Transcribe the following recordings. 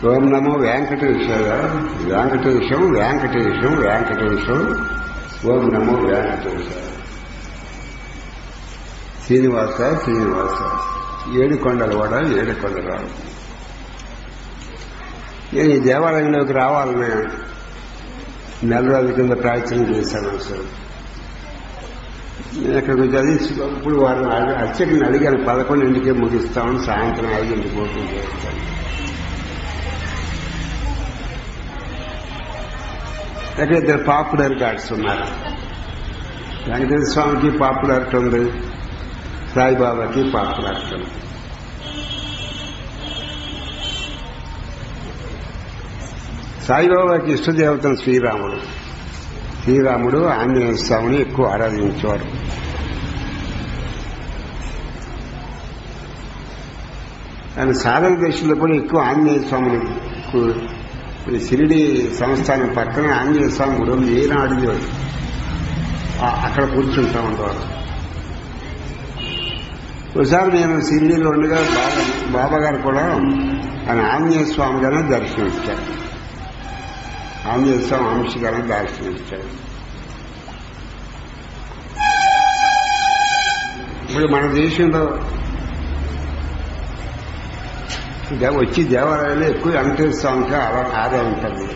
ఓం నమో వెంకటేశ్వర వెంకటేశం వెంకటేశం వెంకటేశం ఓం నమో వెంకటేశ్వర శ్రీనివాస శ్రీనివాస ఏడు కొండలవాడ ఏడు కొండరాడు నేను ఈ దేవాలయంలోకి రావాలని నెల రోజుల కింద ప్రయత్నం చేశాను అసలు నేను ఇక్కడికి చదివి ఇప్పుడు వారిని అర్చకుని అడిగాను పదకొండింటికే ముగిస్తామని సాయంత్రం ఐదింటికి ఓపెన్ చేస్తాను ఇక్కడ ఇద్దరు పాపులర్ గాడ్స్ ఉన్నారు వెంకటేశ్వర స్వామికి పాపులారిటీ ఉంది సాయిబాబాకి పాపులారిటీ ఉంది సాయిబాబాకి ఇష్టదేవతం శ్రీరాముడు శ్రీరాముడు ఆంజనేయ స్వామిని ఎక్కువ ఆరాధించేవారు ఆయన సాధన దశలో కూడా ఎక్కువ ఆంజనేయ స్వామిని ఇప్పుడు షిరిడి సంస్థానం పక్కన ఆంజనేయ స్వామి గుడి ఉంది ఏనాడు అక్కడ కూర్చుంటా ఉండేవారు ఒకసారి నేను షిరిడీలో ఉండగా బాబా బాబా గారు కూడా ఆయన ఆంజనేయ స్వామి గానే దర్శనం ఇచ్చారు ఆంజనేయ స్వామి అంశ గానే దర్శనం ఇచ్చారు ఇప్పుడు మన దేశంలో వచ్చి దేవాలయాలు ఎక్కువ వెంకటేశ్వర స్వామికి ఆదాయం ఉంటుంది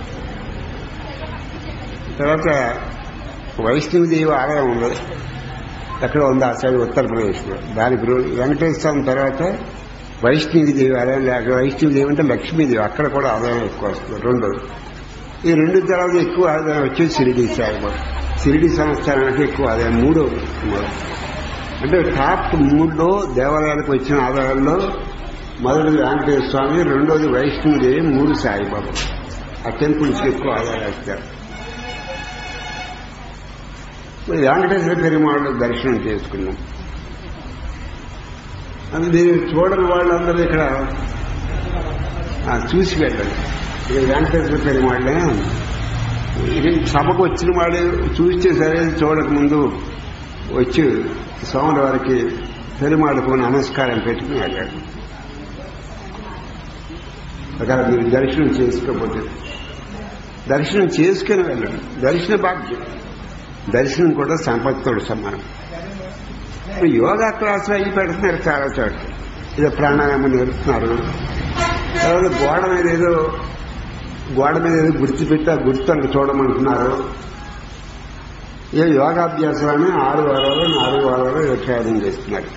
తర్వాత వైష్ణవదేవి ఆలయం ఉంది ఎక్కడ ఉంది ఆ సైడ్ ఉత్తరప్రదేశ్లో దానికి వెంకటేశ్వర స్వామి తర్వాత వైష్ణవదేవి ఆలయం లేక వైష్ణవదేవి అంటే లక్ష్మీదేవి అక్కడ కూడా ఆదాయం ఎక్కువ వస్తుంది రెండు ఈ రెండు తర్వాత ఎక్కువ ఆదాయం వచ్చేది సిరిడి సాయిబాబా సిరిడి సంస్థానానికి ఎక్కువ ఆదాయం మూడో అంటే టాప్ మూడులో దేవాలయాలకు వచ్చిన ఆదాయాల్లో మొదటిది వెంకటేశ్వర స్వామి రెండోది వైష్ణవదేవి మూడు సాయిబాబా ఆ టెంపుల్స్కి ఎక్కువ ఆదాయం వేస్తారు వెంకటేశ్వర పెరుమాళ్ళు దర్శనం చేసుకున్నాం అది మీరు చూడని వాళ్ళందరూ ఇక్కడ చూసి వెళ్ళండి ఇక వెంకటేశ్వర పెరుమాళ్ళే ఇది సభకు వచ్చిన వాళ్ళు చూస్తే సరే చూడక ముందు వచ్చి స్వాముల వారికి పెరుమాళ్ళకు నమస్కారం పెట్టుకుని వెళ్ళాడు ఒకవేళ మీరు దర్శనం చేసుకోకపోతే దర్శనం చేసుకుని వెళ్ళండి దర్శన భాగ్యం దర్శనం కూడా సంపత్తుడు సమానం ఇప్పుడు యోగా క్లాసులు అయ్యి పెడుతున్నారు చాలా చోట్ల ఏదో ప్రాణాయామం నేర్పుతున్నారు తర్వాత గోడ మీద ఏదో గోడ మీద ఏదో గుర్తు పెట్టి ఆ గుర్తు చూడమంటున్నారు ఏ యోగాభ్యాసాలని ఆరు వారాలు నాలుగు వారాలు ట్రైనింగ్ చేస్తున్నారు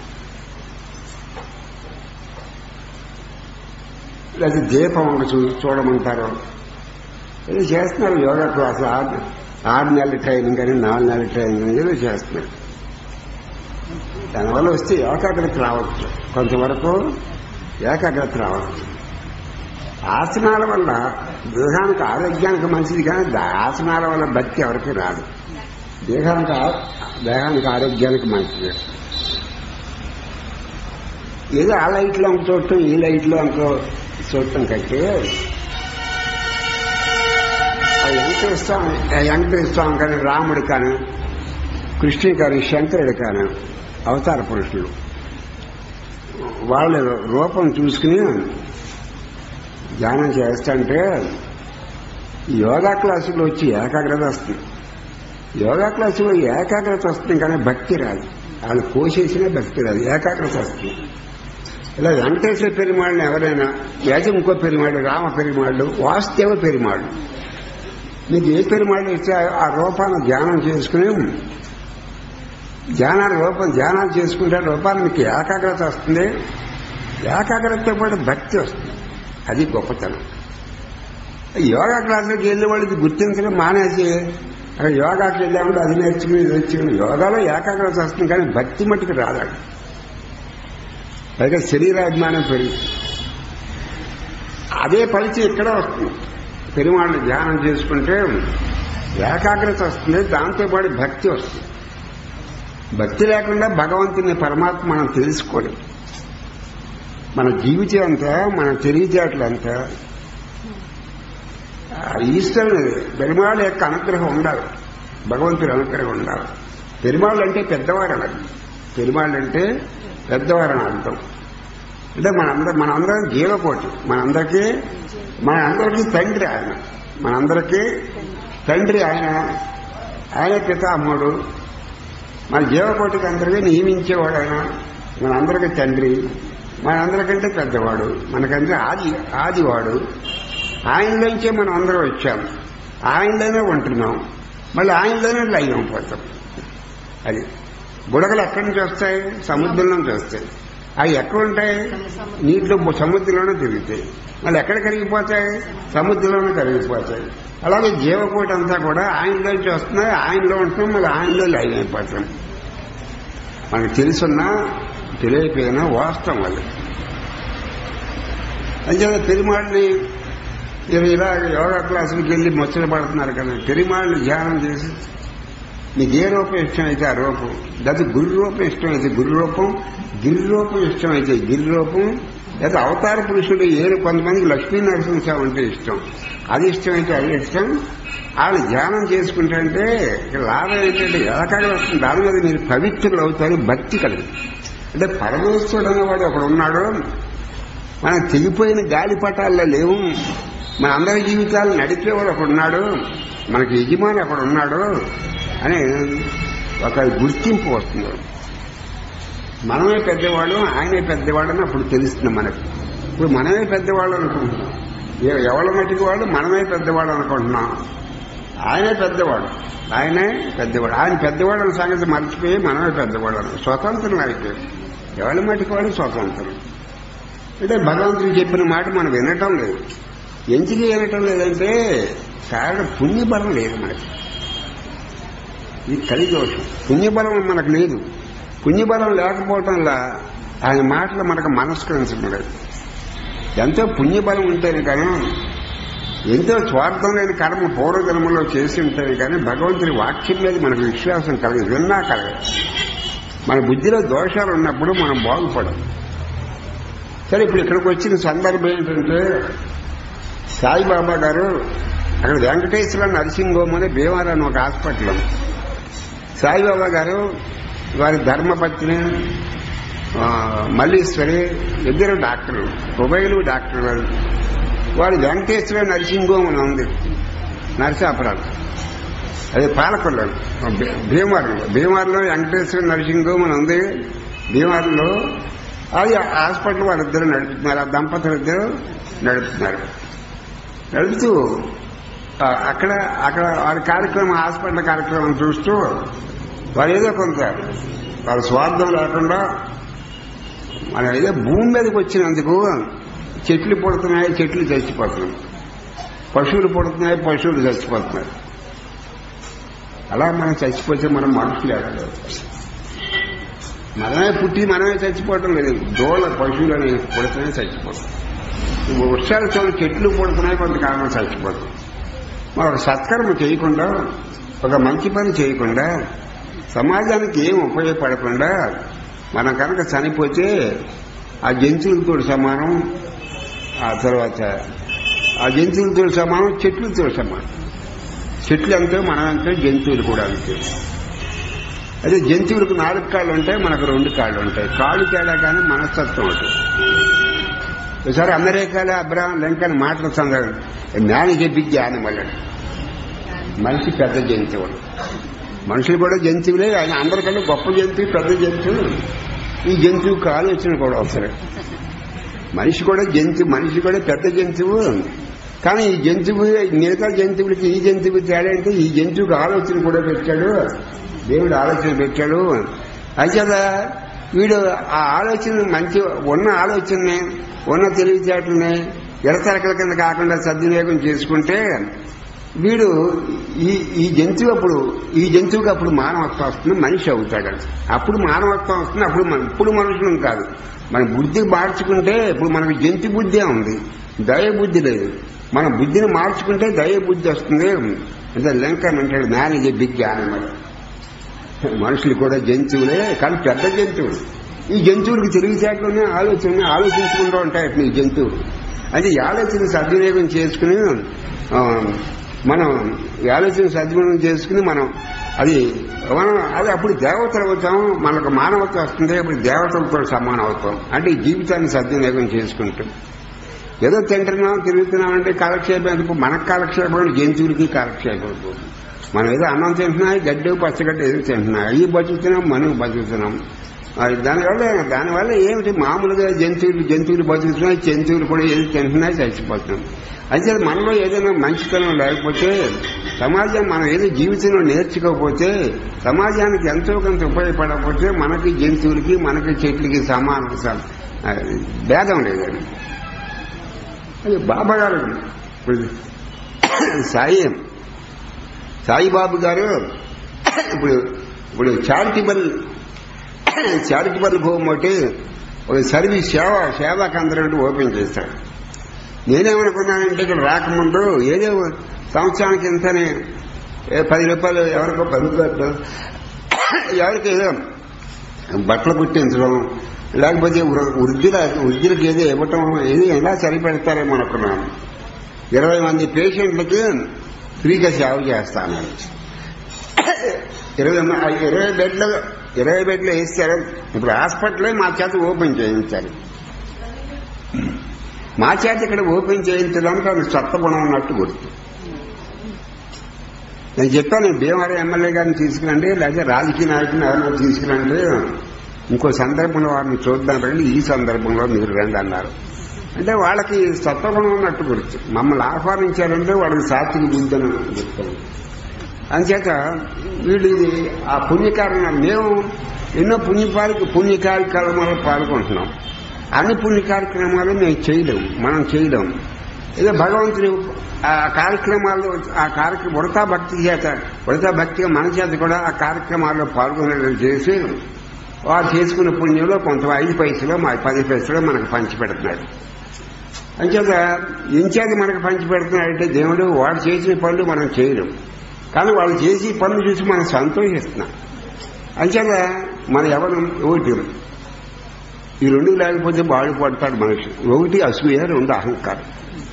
లేదా దీపం ఒక చూడమంటారు ఏదో చేస్తున్నారు యోగా క్లాసులు ఆరు ఆరు నెలల ట్రైనింగ్ అని నాలుగు నెలల ట్రైనింగ్ అని ఏదో చేస్తున్నారు దానివల్ల వస్తే ఏకాగ్రత రావచ్చు కొంతవరకు ఏకాగ్రత రావచ్చు ఆసనాల వల్ల దేహానికి ఆరోగ్యానికి మంచిది కానీ ఆసనాల వల్ల భక్తి ఎవరికి రాదు దేహానికి దేహానికి ఆరోగ్యానికి మంచిది ఏదో ఆ లైట్లో అంక చూడటం ఈ లైట్లో అంక చూడటం కంటే వెంకటేశ్వరం వెంకటేశ్వరం కానీ రాముడు కానీ కృష్ణుడు కానీ శంకరుడు కానీ అవతార పురుషులు వాళ్ళ రూపం చూసుకుని ధ్యానం చేస్తుంటే యోగా క్లాసులో వచ్చి ఏకాగ్రత వస్తుంది యోగా క్లాసులో ఏకాగ్రత వస్తుంది కానీ భక్తి రాదు వాళ్ళు కోసేసినా భక్తి రాదు ఏకాగ్రత వస్తుంది ఇలా వెంకటేశ్వర పెరుమాళ్ళని ఎవరైనా లేదా ఇంకో పెరుమాళ్ళు రామ పెరుమాళ్ళు వాస్తవ పెరుమాళ్ళు మీకు ఏ పెరుమాళ్ళు ఇస్తే ఆ రూపాన్ని ధ్యానం చేసుకుని ధ్యానాన్ని రూపం ధ్యానం చేసుకుంటే రూపాన్ని మీకు ఏకాగ్రత వస్తుంది ఏకాగ్రతతో పాటు భక్తి వస్తుంది అది గొప్పతనం యోగా క్లాసులకు వెళ్ళే వాళ్ళకి గుర్తించడం మానేసి అక్కడ యోగాకి వెళ్ళామంటే అది నేర్చుకుని ఇది నేర్చుకుని యోగాలో ఏకాగ్రత వస్తుంది కానీ భక్తి మట్టుకు రాదాడు పైగా శరీరాభిమానం పెరిగి అదే పరిచయం ఇక్కడ వస్తుంది పెరుమాళ్ళని ధ్యానం చేసుకుంటే ఏకాగ్రత వస్తుంది దాంతోపాటు భక్తి వస్తుంది భక్తి లేకుండా భగవంతుని పరమాత్మ మనం తెలుసుకోలేం మన జీవితం అంతా మన తెలివితేటలంతా ఈశ్వరుని పెరుమాళ్ళ యొక్క అనుగ్రహం ఉండాలి భగవంతుడి అనుగ్రహం ఉండాలి పెరుమాళ్ళు అంటే పెద్దవారు అన్నది పెరుమాళ్ళు అంటే పెద్దవారని అర్థం అంటే మనందరం మనందరం జీవకోటి మనందరికీ మనందరికీ తండ్రి ఆయన మనందరికీ తండ్రి ఆయన ఆయన పితామహుడు మన జీవకోటికి అందరికీ నియమించేవాడు ఆయన మనందరికీ తండ్రి మనందరికంటే పెద్దవాడు మనకంటే ఆది ఆదివాడు ఆయనలోంచే మనం అందరం వచ్చాం ఆయనలోనే ఉంటున్నాం మళ్ళీ ఆయనలోనే లైవ్ అయిపోతాం అది బుడగలు ఎక్కడి నుంచి వస్తాయి సముద్రం నుంచి వస్తాయి అవి ఎక్కడ ఉంటాయి నీటిలో సముద్రంలోనే తిరుగుతాయి మళ్ళీ ఎక్కడ కరిగిపోతాయి సముద్రంలోనే కరిగిపోతాయి అలాగే జీవకోటి అంతా కూడా ఆయనలోంచి వస్తున్నాయి ఆయనలో ఉంటున్నాం మళ్ళీ ఆయనలో లైవ్ అయిపోతాం మనకు తెలుసున్నా తెలియకపోయినా వాస్తవం అది అంచేత పెరుమాళ్ళని మీరు ఇలా యోగా క్లాసులకు వెళ్ళి ముచ్చట పడుతున్నారు కదా పెరుమాళ్ళని ధ్యానం చేసి మీకు ఏ రూపం ఇష్టమైతే ఆ రూపం లేదా గురు రూపం ఇష్టమైతే గురు రూపం గిరి రూపం ఇష్టమైతే గిరి రూపం లేదా అవతార పురుషుడు ఏడు కొంతమందికి లక్ష్మీ నరసింహస్వామి అంటే ఇష్టం అది ఇష్టమైతే అది ఇష్టం వాళ్ళు ధ్యానం చేసుకుంటే ఇక్కడ లాభం ఏంటంటే ఎలకాడ వస్తుంది దాని మీద మీరు పవిత్రులు అవుతారు భక్తి కలిగి అంటే పరమేశ్వరుడు అనేవాడు ఒకడు ఉన్నాడు మనం తెగిపోయిన గాలిపటాల్లో లేవు మన అందరి జీవితాలు నడిపేవాడు ఒకడున్నాడు మనకి యజమాని ఒకడు ఉన్నాడు అని ఒక గుర్తింపు వస్తుంది మనమే పెద్దవాడు ఆయనే పెద్దవాడు అని అప్పుడు తెలుస్తుంది మనకు ఇప్పుడు మనమే పెద్దవాళ్ళు అనుకుంటున్నాం ఎ- ఎవరి మట్టికి వాడు మనమే పెద్దవాడు అనుకుంటున్నాం ఆయనే పెద్దవాడు ఆయనే పెద్దవాడు ఆయన పెద్దవాడు అనే సంగతి మర్చిపోయి మనమే పెద్దవాడు అని స్వతంత్రం అయిపోయి ఎవరి మట్టికి వాడు స్వతంత్రం అంటే భగవంతుడు చెప్పిన మాట మనం వినటం లేదు ఎందుకు వినటం లేదంటే కారణం పుణ్యబలం లేదు మనకి ఇది కలిదోషం పుణ్యబలం మనకు లేదు పుణ్యబలం లేకపోవటంలా ఆయన మాటలు మనకు మనస్కరించడం లేదు ఎంతో పుణ్యబలం ఉంటేనే కానీ ఎంతో స్వార్థం లేని కర్మ పూర్వజన్మలో చేసి ఉంటేనే కానీ భగవంతుని వాక్యం మీద మనకు విశ్వాసం కలగదు విన్నా కలగదు మన బుద్ధిలో దోషాలు ఉన్నప్పుడు మనం బాగుపడం సరే ఇప్పుడు ఇక్కడికి వచ్చిన సందర్భం ఏంటంటే సాయిబాబా గారు అక్కడ వెంకటేశ్వర నర్సింగ్ హోమ్ అనే భీమవరం అని ఒక హాస్పిటల్ ఉంది. సాయిబాబా గారు వారి ధర్మపత్ని ఆ, మల్లీశ్వరి ఇద్దరు డాక్టర్లు ఉభయలు డాక్టర్ గారు వారి వెంకటేశ్వర నర్సింగ్ హోమ్ అని ఉంది నరసాపురాలు అది పాలకొల్లు భీ- భీమవరంలో భీమవరంలో వెంకటేశ్వర నర్సింగ్ హోమ్ అని ఉంది భీమవరంలో అది హాస్పిటల్ వాళ్ళిద్దరు నడుపుతున్నారు ఆ దంపతులు ఇద్దరు నడుపుతున్నారు నడుపుతూ ఆ, అక్కడ అక్కడ వారి కార్యక్రమం హాస్పిటల్ కార్యక్రమం చూస్తూ వారు ఏదో కొంత వాళ్ళ స్వార్థం లేకుండా మన ఏదో భూమి మీదకి వచ్చినందుకు చెట్లు పుడుతున్నాయి చెట్లు చచ్చిపోతున్నాయి పశువులు పుడుతున్నాయి పశువులు చచ్చిపోతున్నాయి అలా మనం చచ్చిపోతే మనం మనుషులు ఎక్కడ మనమే పుట్టి మనమే చచ్చిపోవటం లేదు దోళ పశువులు అనేవి పుడుతున్నాయి చచ్చిపోతాం వృక్షాలు చూడ చెట్లు పుడుతున్నాయి కొంతకాలం చచ్చిపోతాం మనం ఒక సత్కర్మ చేయకుండా ఒక మంచి పని చేయకుండా సమాజానికి ఏం ఉపయోగపడకుండా మనం కనుక చనిపోతే ఆ జంతువులతో సమానం ఆ తర్వాత ఆ జంతువులతో సమానం చెట్లతో సమానం చెట్లు అంతే మనం అంతే జంతువులు కూడా అంతే అదే జంతువులకు నాలుగు కాళ్ళు ఉంటాయి మనకు రెండు కాళ్ళు ఉంటాయి కాళ్ళు తేడా కానీ మనస్తత్వం ఉంటుంది ఒకసారి అమెరికాలో అబ్రహాం లింకన్ మాటలు సందర్భం జ్ఞాని చెప్పి జ్ఞానం వల్ల మనిషి పెద్ద జంతువులు మనుషులు కూడా జంతువులే ఆయన అందరికన్నా గొప్ప జంతువు పెద్ద జంతువు ఈ జంతువుకి ఆలోచన కూడా అవసరం మనిషి కూడా జంతువు మనిషి కూడా పెద్ద జంతువు కానీ ఈ జంతువు మిగతా జంతువులకి ఈ జంతువు తేడా అంటే ఈ జంతువుకి ఆలోచన కూడా పెట్టాడు దేవుడు ఆలోచన పెట్టాడు అంచేత వీడు ఆ ఆలోచన మంచి ఉన్న ఆలోచనని ఉన్న తెలివితేటల్ని ఎడతెరకల కింద కాకుండా సద్వినియోగం చేసుకుంటే వీడు ఈ ఈ జంతువు అప్పుడు ఈ జంతువుకి అప్పుడు మానవత్వం వస్తుంది మనిషి అవుతాడు అప్పుడు మానవత్వం వస్తుంది అప్పుడు మన ఇప్పుడు మనుషులం కాదు మన బుద్ధి మార్చుకుంటే ఇప్పుడు మనకు జంతు బుద్ధే ఉంది దయ బుద్ధి లేదు మన బుద్ధిని మార్చుకుంటే దయ బుద్ధి వస్తుంది అంటే లింకన్ అంటాడు మ్యాన్ ఏ బిగ్ యానిమల్ మనుషులు కూడా జంతువులే కానీ పెద్ద జంతువులు ఈ జంతువులకు తెలివితేటలోనే ఆలోచన ఆలోచించుకుంటూ ఉంటాయి అట్లా ఈ జంతువులు అంటే ఈ ఆలోచన సద్వినియోగం చేసుకుని ఆ, మనం ఈ ఆలోచన సద్గుణం చేసుకుని మనం అది మనం అది అప్పుడు దేవతలు అవుతాం మనకు మానవత్వం వస్తుంది అప్పుడు దేవతలతో సమానం అవుతాం అంటే ఈ జీవితాన్ని సద్వినియోగం చేసుకుంటాం ఏదో తింటున్నాం తిరుగుతున్నాం అంటే కాలక్షేపం ఎందుకు మనకు కాలక్షేపం అంటే జంతువులకి కాలక్షేపం అయిపోతుంది. మనం ఏదో అన్నం తింటున్నాం గడ్డి పచ్చగడ్డి ఏదో తింటున్నాం అవి బతుకుతున్నాం మనం బతుకుతున్నాం అది దానివల్ల దానివల్ల ఏమిటి మామూలుగా జంతువులు జంతువులు బతుకుతున్నాయి జంతువులు కూడా ఏది తింటున్నాయి చచ్చిపోతున్నాం అయితే మనలో ఏదైనా మంచితనం లేకపోతే సమాజం మనం ఏదో జీవితంలో నేర్చుకోకపోతే సమాజానికి ఎంతో కొంత ఉపయోగపడకపోతే మనకి జంతువులకి మనకి చెట్లకి సమాన స- ఆ, భేదం లేదండి అది బాబా గారు ఇప్పుడు సాయి సాయిబాబు గారు ఇప్పుడు ఇప్పుడు చారిటబుల్ చారిటబుల్ హోమ్ ఒకటి ఒక సర్వీస్ సేవ సేవా కేంద్రం ఓపెన్ చేశాడు నేనేమనుకున్నానంటే ఇక్కడ రాకముందు ఏదో సంవత్సరానికి ఇంతనే ఏ పది రూపాయలు ఎవరికో పది రూపాయలు ఎవరికి ఏదో బట్టలు కుట్టించడం లేకపోతే వృ- వృద్ధుల వృద్ధులకు ఏదో ఇవ్వటం ఏది ఎలా సరిపెడతారేమో అనుకున్నాను ఇరవై మంది పేషెంట్లకి ఫ్రీగా సేవ చేస్తాను ఇరవై మ- ఆ ఇరవై బెడ్లు ఇరవై బెడ్లు వేస్తారు ఇప్పుడు హాస్పిటల్ మా చేత ఓపెన్ చేయించాలి మా చేత ఇక్కడ ఓపెన్ చేయించడానికి అది సత్త గుణం ఉన్నట్టు గుర్తు నేను చెప్పాను భీమవరం ఎమ్మెల్యే గారిని తీసుకురండి లేదా రాజకీయ నాయకుని ఎవరైనా తీసుకురండి ఇంకో సందర్భంలో వారిని చూద్దాం రండి ఈ సందర్భంలో మీరు రండి అన్నారు అంటే వాళ్ళకి సత్వగుణం ఉన్నట్టు గుర్తు మమ్మల్ని ఆహ్వానించారంటే వాళ్ళకి సాత్విక బుద్ధి అని చెప్తాను అంచేత వీళ్ళు ఇది ఆ పుణ్యకారణాలు మేము ఎన్నో పుణ్యపాలిక పుణ్య కార్యక్రమాలు పాల్గొంటున్నాం అన్ని పుణ్య కార్యక్రమాలు మేము చేయలేం మనం చేయలేం ఏదో భగవంతుడు ఆ కార్యక్రమాల్లో ఆ కార్యక్రమం ఉడతా భక్తి చేత ఉడతా భక్తిగా మన చేత కూడా ఆ కార్యక్రమాల్లో పాల్గొనేటట్టు చేసి వారు చేసుకున్న పుణ్యంలో కొంత ఐదు పైసలు మా పది పైసలు మనకు పంచి పెడుతున్నాడు అంచేత ఇంచేది మనకు పంచి పెడుతున్నాడంటే దేవుడు వాడు చేసిన పనులు మనం చేయలేం కానీ వాళ్ళు చేసి పనులు చూసి మనం సంతోషిస్తున్నాం అంచేత మన ఎవరు ఒకటి ఈ రెండు లేకపోతే బాగుపడతాడు మనిషి ఒకటి అసూయ రెండు అహంకారం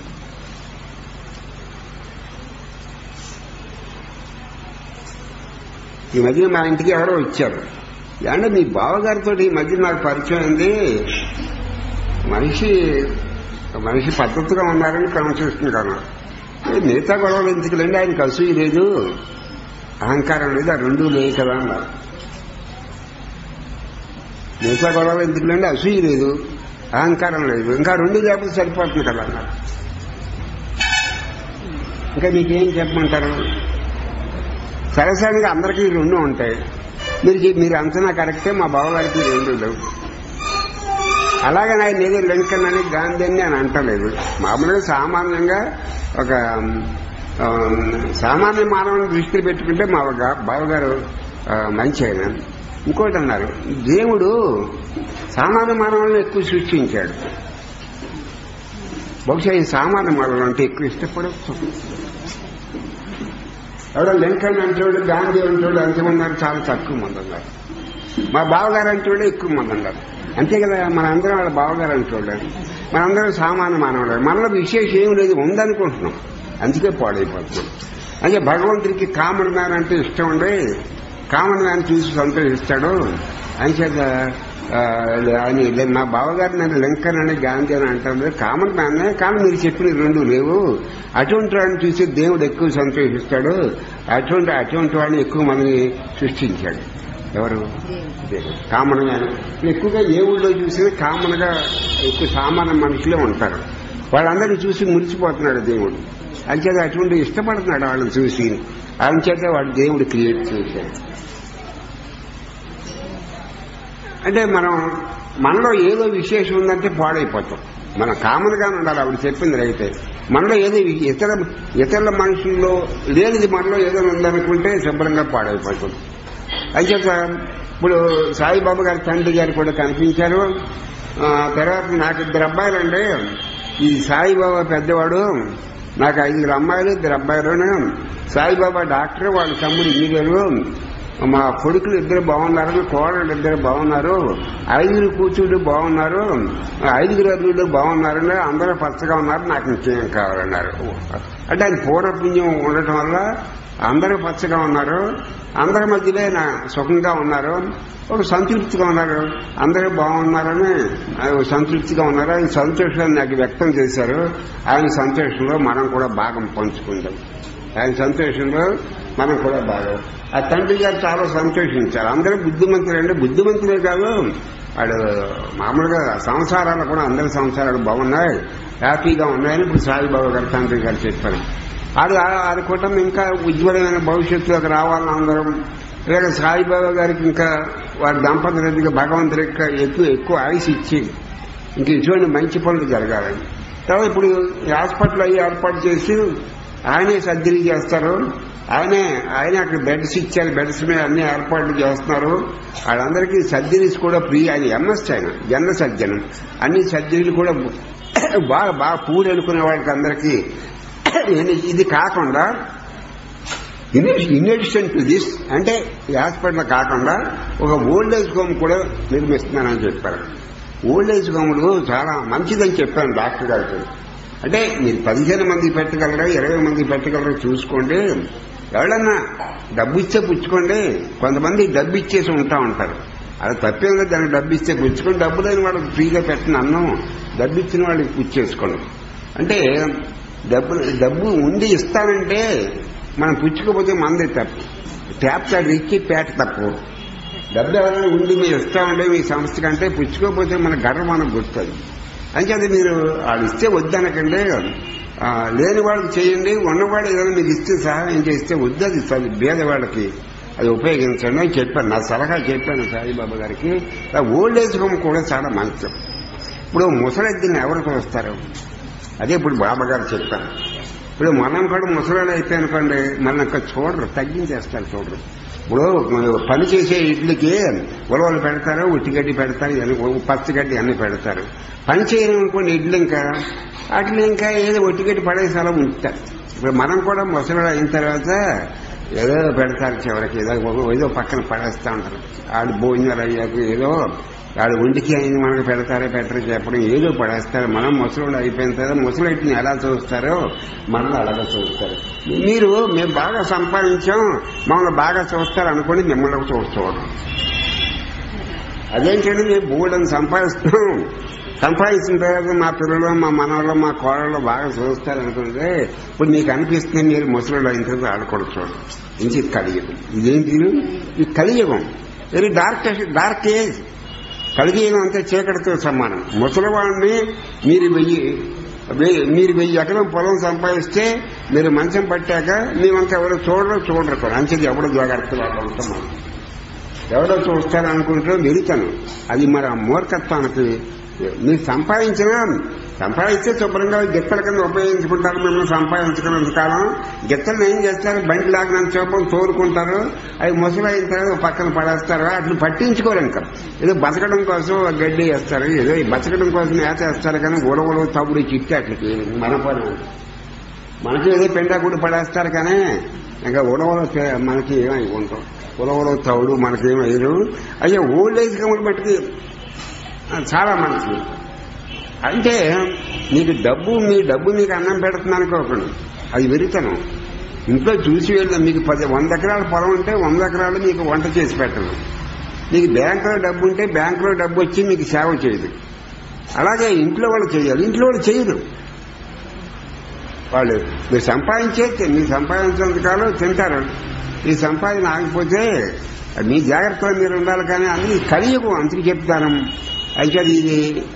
ఈ మధ్య మా ఇంటికి ఎవరో వచ్చారు అంటే మీ బావగారితో ఈ మధ్య నాకు పరిచయం అయింది మనిషి మనిషి పద్ధతిగా ఉన్నారని కనిపిస్తున్నారు మిగతా గొడవలు ఎందుకులేండి ఆయనకు అసూయ లేదు అహంకారం లేదు ఆ రెండు లేవు కదా అన్నారు మిగతా గొడవలు ఎందుకులేండి అసూయ లేదు అహంకారం లేదు ఇంకా రెండు లేకపోతే సరిపోతుంది కదా అన్నారు ఇంకా మీకేం చెప్పమంటారు సరసంగా అందరికీ ఈ రెండు ఉంటాయి మీరు చెప్- మీరు అంచనా కరెక్టే మా బావగారికి ఈ రెండు లేవు అలాగే ఆయన ఏదో లింకన్ అని గాంధీ అని నేను అంటలేదు మామూలుగా సామాన్యంగా ఒక ఆ, సామాన్య మానవుని దృష్టిలో పెట్టుకుంటే మా గా- బావగారు ఆ, మంచి ఆయన ఇంకోటి అన్నారు దేవుడు సామాన్య మానవులను ఎక్కువ సృష్టించాడు బహుశా ఈ సామాన్య మానవులు అంటే ఎక్కువ ఇష్టపడవచ్చు ఎవడో లింకన్ అంటాడు గాంధీ అంటాడు అంతమంది ఉన్నారు చాలా తక్కువ మంది ఉన్నారు మా బావగారు అంటాడు ఎక్కువ మంది ఉన్నారు అంతే కదా మన అందరం వాళ్ళ బావగారు అంటాడు మనందరం సామాన్య మానవుడు మనలో విశేషం ఏం లేదు ఉందనుకుంటున్నాం అందుకే పాడైపోతున్నాం అంటే భగవంతుడికి కామన్ మ్యాన్ అంటే ఇష్టం ఉండే కామన్ మ్యాన్ చూసి సంతోషిస్తాడు అంచేత ఆ, ఆయన లే- మా బావగారు నన్ను లింకన్ అని గాంధీ అని అంటారు కామన్ మ్యాన్ కానీ మీరు చెప్పిన రెండు లేవు అటువంటి వాడిని చూసి దేవుడు ఎక్కువ సంతోషిస్తాడు అటువంటి అటువంటి వాడిని ఎక్కువ మందిని సృష్టించాడు ఎవరు దేవుడు కామన్ మ్యాన్ ఎక్కువగా ఏ ఊళ్ళో చూసినా కామన్ గా ఎక్కువ సామాన్య మనుషులే ఉంటారు వాళ్ళందరినీ చూసి మురిసిపోతున్నాడు దేవుడు అంచేత అటువంటి ఇష్టపడుతున్నాడు వాళ్ళని చూసి అంచేత వాడు దేవుడు క్రియేట్ చేశాడు అంటే మనం మనలో ఏదో విశేషం ఉందంటే పాడైపోతాం మనం కామన్ గానే ఉండాలి ఆవిడ చెప్పింది రైతే మనలో ఏదో వి- ఇతర ఇతరుల మనుషుల్లో లేనిది మనలో ఏదో ఉందనుకుంటే శుభ్రంగా పాడైపోతాం అంచేత ఇప్పుడు సాయిబాబా గారి తండ్రి గారు కూడా కనిపించారు ఆ, తర్వాత నాకు ఇద్దరు అబ్బాయిలండి ఈ సాయిబాబా పెద్దవాడు నాకు ఐదుగురు అమ్మాయిలు ఇద్దరు అబ్బాయిలు సాయిబాబా డాక్టర్ వాళ్ళ తమ్ముడు ఇంజనీరు మా కొడుకులు ఇద్దరు బాగున్నారు కోడలు ఇద్దరు బాగున్నారు ఐదుగురు కూతుళ్ళు బాగున్నారు ఐదుగురు అల్లుళ్ళు బాగున్నారు అందరూ పచ్చగా ఉన్నారు నాకు ఇంకేం కావాలన్నారు అంటే అది పూర్వపుణ్యం ఉండటం వల్ల అందరూ పచ్చగా ఉన్నారు అందరి మధ్యలో నా సుఖంగా ఉన్నారు ఒక సంతృప్తిగా ఉన్నారు అందరూ బాగున్నారని ఆయన సంతృప్తిగా ఉన్నారు ఆయన సంతోషాన్ని నాకు వ్యక్తం చేశారు ఆయన సంతోషంలో మనం కూడా భాగం పంచుకుందాం ఆయన సంతోషంలో మనం కూడా భాగం ఆ తండ్రి గారు చాలా సంతోషించారు అందరూ బుద్ధిమంతులు అంటే బుద్ధిమంతులే కాదు వాడు మామూలుగా సంసారాలు కూడా అందరి సంసారాలు బాగున్నాయి హ్యాపీగా ఉన్నాయని ఇప్పుడు సాయిబాబా గారు తండ్రి గారు చెప్పారు అది అది కుటుంబం ఇంకా ఉజ్వలమైన భవిష్యత్తులోకి రావాలని అందరం లేక సాయిబాబా గారికి ఇంకా వారి దంపతులకి భగవంతుడి యొక్క ఎక్కువ ఎక్కువ ఆయుష్ ఇచ్చి ఇంక ఇటువంటి మంచి పనులు జరగాలని తర్వాత ఇప్పుడు ఈ హాస్పిటల్ అయ్యి ఏర్పాటు చేసి ఆయనే సర్జరీ చేస్తారు ఆయనే ఆయన అక్కడ బెడ్స్ ఇచ్చారు బెడ్స్ మీద అన్ని ఏర్పాట్లు చేస్తున్నారు వాళ్ళందరికీ సర్జరీస్ కూడా ఫ్రీ ఆయన ఎంఎస్ ఆయన జనరల్ సర్జన్ అన్ని సర్జరీలు కూడా బాగా బాగా పూలు అనుకునే వాళ్ళకి అందరికీ ఇది కాకుండా ఇన్ అడిషన్ టు దిస్ అంటే ఈ హాస్పిటల్ కాకుండా ఒక ఓల్డ్ ఏజ్ హోమ్ కూడా నిర్మిస్తున్నానని చెప్పారు ఓల్డ్ ఏజ్ హోమ్లు చాలా మంచిదని చెప్పాను డాక్టర్ గారికి అంటే మీరు పదిహేను మంది పెట్టగలరా ఇరవై మంది పెట్టగలరా చూసుకోండి ఎవరన్నా డబ్బు ఇచ్చే పుచ్చుకోండి కొంతమంది డబ్బు ఇచ్చేసి ఉంటా ఉంటారు అది తప్పేం లేదు దానికి డబ్బు ఇస్తే పుచ్చుకొని డబ్బు లేని వాళ్ళకి ఫ్రీగా పెట్టిన అన్నం డబ్బు ఇచ్చిన వాళ్ళకి పుచ్చేసుకోండి అంటే డబ్బు డబ్బు ఉండి ఇస్తానంటే మనం పుచ్చుకోపోతే మంది తప్పు ట్యాప్ కార్డు ఇచ్చి పేట తప్పు డబ్బు ఎవరైనా ఉండి మీరు ఇస్తామంటే మీ సంస్థ కంటే పుచ్చుకోపోతే మన గర్వం మనకు గుర్తుంది అంచేది మీరు వాళ్ళు ఇస్తే వద్దనకండి లేని వాళ్ళకి చేయండి ఉన్నవాడు ఏదైనా మీరు ఇస్తే సహాయం చేస్తే వద్దది భేద వాళ్ళకి అది ఉపయోగించండి అని చెప్పాను నా సలహా చెప్పాను సాయిబాబా గారికి ఓల్డ్ ఏజ్ హోమ్ కూడా చాలా మంచిది ఇప్పుడు ముసలెద్దిని ఎవరు చూస్తారు అదే ఇప్పుడు బాబా గారు చెప్పాను ఇప్పుడు మనం కూడా ముసలాలు అయిపోయానుకోండి మన ఇంకా చూడరు తగ్గించేస్తారు చూడరు ఇప్పుడు పని చేసే ఇడ్లీకి ఉలవలు పెడతారు ఉట్టిగడ్డి పెడతారు పచ్చగడ్డి అన్ని పెడతారు పని చేయడం అనుకోండి ఇడ్లు ఇంకా అట్లా ఇంకా ఏదో ఒట్టిగడ్డి పడేసి అలా ఉంచుతారు ఇప్పుడు మనం కూడా ముసలాడు అయిన తర్వాత ఏదో పెడతారు చివరికి ఏదో ఏదో పక్కన పడేస్తా ఉంటారు ఆడు భోజనాలు అయ్యాక ఏదో వాడు ఒంటికి అయిన మనకు పెడతారో పెట్టరు చెప్పడం ఏదో పడేస్తారు మనం ముసలోళ్ళు అయిపోయిన తర్వాత ముసలిటిని ఎలా చూస్తారో మనల్ని అలాగే చూస్తారు మీరు మేము బాగా సంపాదించాం మమ్మల్ని బాగా చూస్తారు అనుకోండి మిమ్మల్ని చూసుకోవడం అదేంటండి మేము బోర్డని సంపాదిస్తున్నాం సంపాదించిన తర్వాత మా పిల్లలు మా మనవాళ్ళు మా కోడళ్ళు బాగా చూస్తారు అనుకుంటే ఇప్పుడు మీకు అనిపిస్తుంది మీరు ముసలిలో అయిన తర్వాత ఆడకూడదు చూడండి ఇంచి కలియుగం ఇదేంటి ఈ కలియుగం వెరీ డార్క్ డార్క్ ఏజ్ కలిగిన అంతే చీకటితో సమానం ముసలివాడిని మీరు వెయ్యి మీరు వెయ్యి ఎకరం పొలం సంపాదిస్తే మీరు మంచం పట్టాక మేమంతా ఎవరో చూడరు చూడరు అంచేది ఎవడో జాగ్రత్తగా ఉంటాం ఎవరో చూస్తారనుకుంటే వెళ్తాను అది మరి ఆ మూర్ఖత్వానికి మీరు సంపాదించిన సంపాదిస్తే శుభ్రంగా గిత్తల కింద ఉపయోగించుకుంటారు మిమ్మల్ని సంపాదించుకున్నంత కాలం గిత్తలను ఏం చేస్తారు బండి లాగినంత చూపం తోలుకుంటారు అవి ముసలైన తర్వాత పక్కన పడేస్తారు అట్లా పట్టించుకోరు ఇంకా ఏదో బతకడం కోసం గడ్డి వేస్తారు ఏదో బతకడం కోసం ఏత వేస్తారు కానీ ఉడవలు తవుడు చిట్టి అట్లకి మన పని మనకి ఏదో పెండాకుడు పడేస్తారు కానీ ఇంకా ఉడవలు మనకి ఏమై ఉంటాం ఉడవలు తవుడు మనకేం వేయరు అయ్యా ఓల్డ్ ఏజ్ కమ్మలు బట్టి చాలా మంచిది అంటే నీకు డబ్బు మీ డబ్బు మీకు అన్నం పెడుతున్నాను అనుకోకండి అది వెరితనం ఇంట్లో చూసి వెళ్దాం మీకు పది వంద ఎకరాల పొలం ఉంటే వంద ఎకరాలు మీకు వంట చేసి పెట్టను నీకు బ్యాంకులో డబ్బు ఉంటే బ్యాంకులో డబ్బు వచ్చి మీకు సేవ చేయదు అలాగే ఇంట్లో వాళ్ళు చేయాలి ఇంట్లో వాళ్ళు చేయరు వాళ్ళు మీరు సంపాదించే మీరు సంపాదించినంత కాలం తింటారు ఈ సంపాదన ఆగిపోతే మీ జాగ్రత్తలో మీరు ఉండాలి కానీ అది కలియుగం అందుకు చెప్తాను అయితే ఇది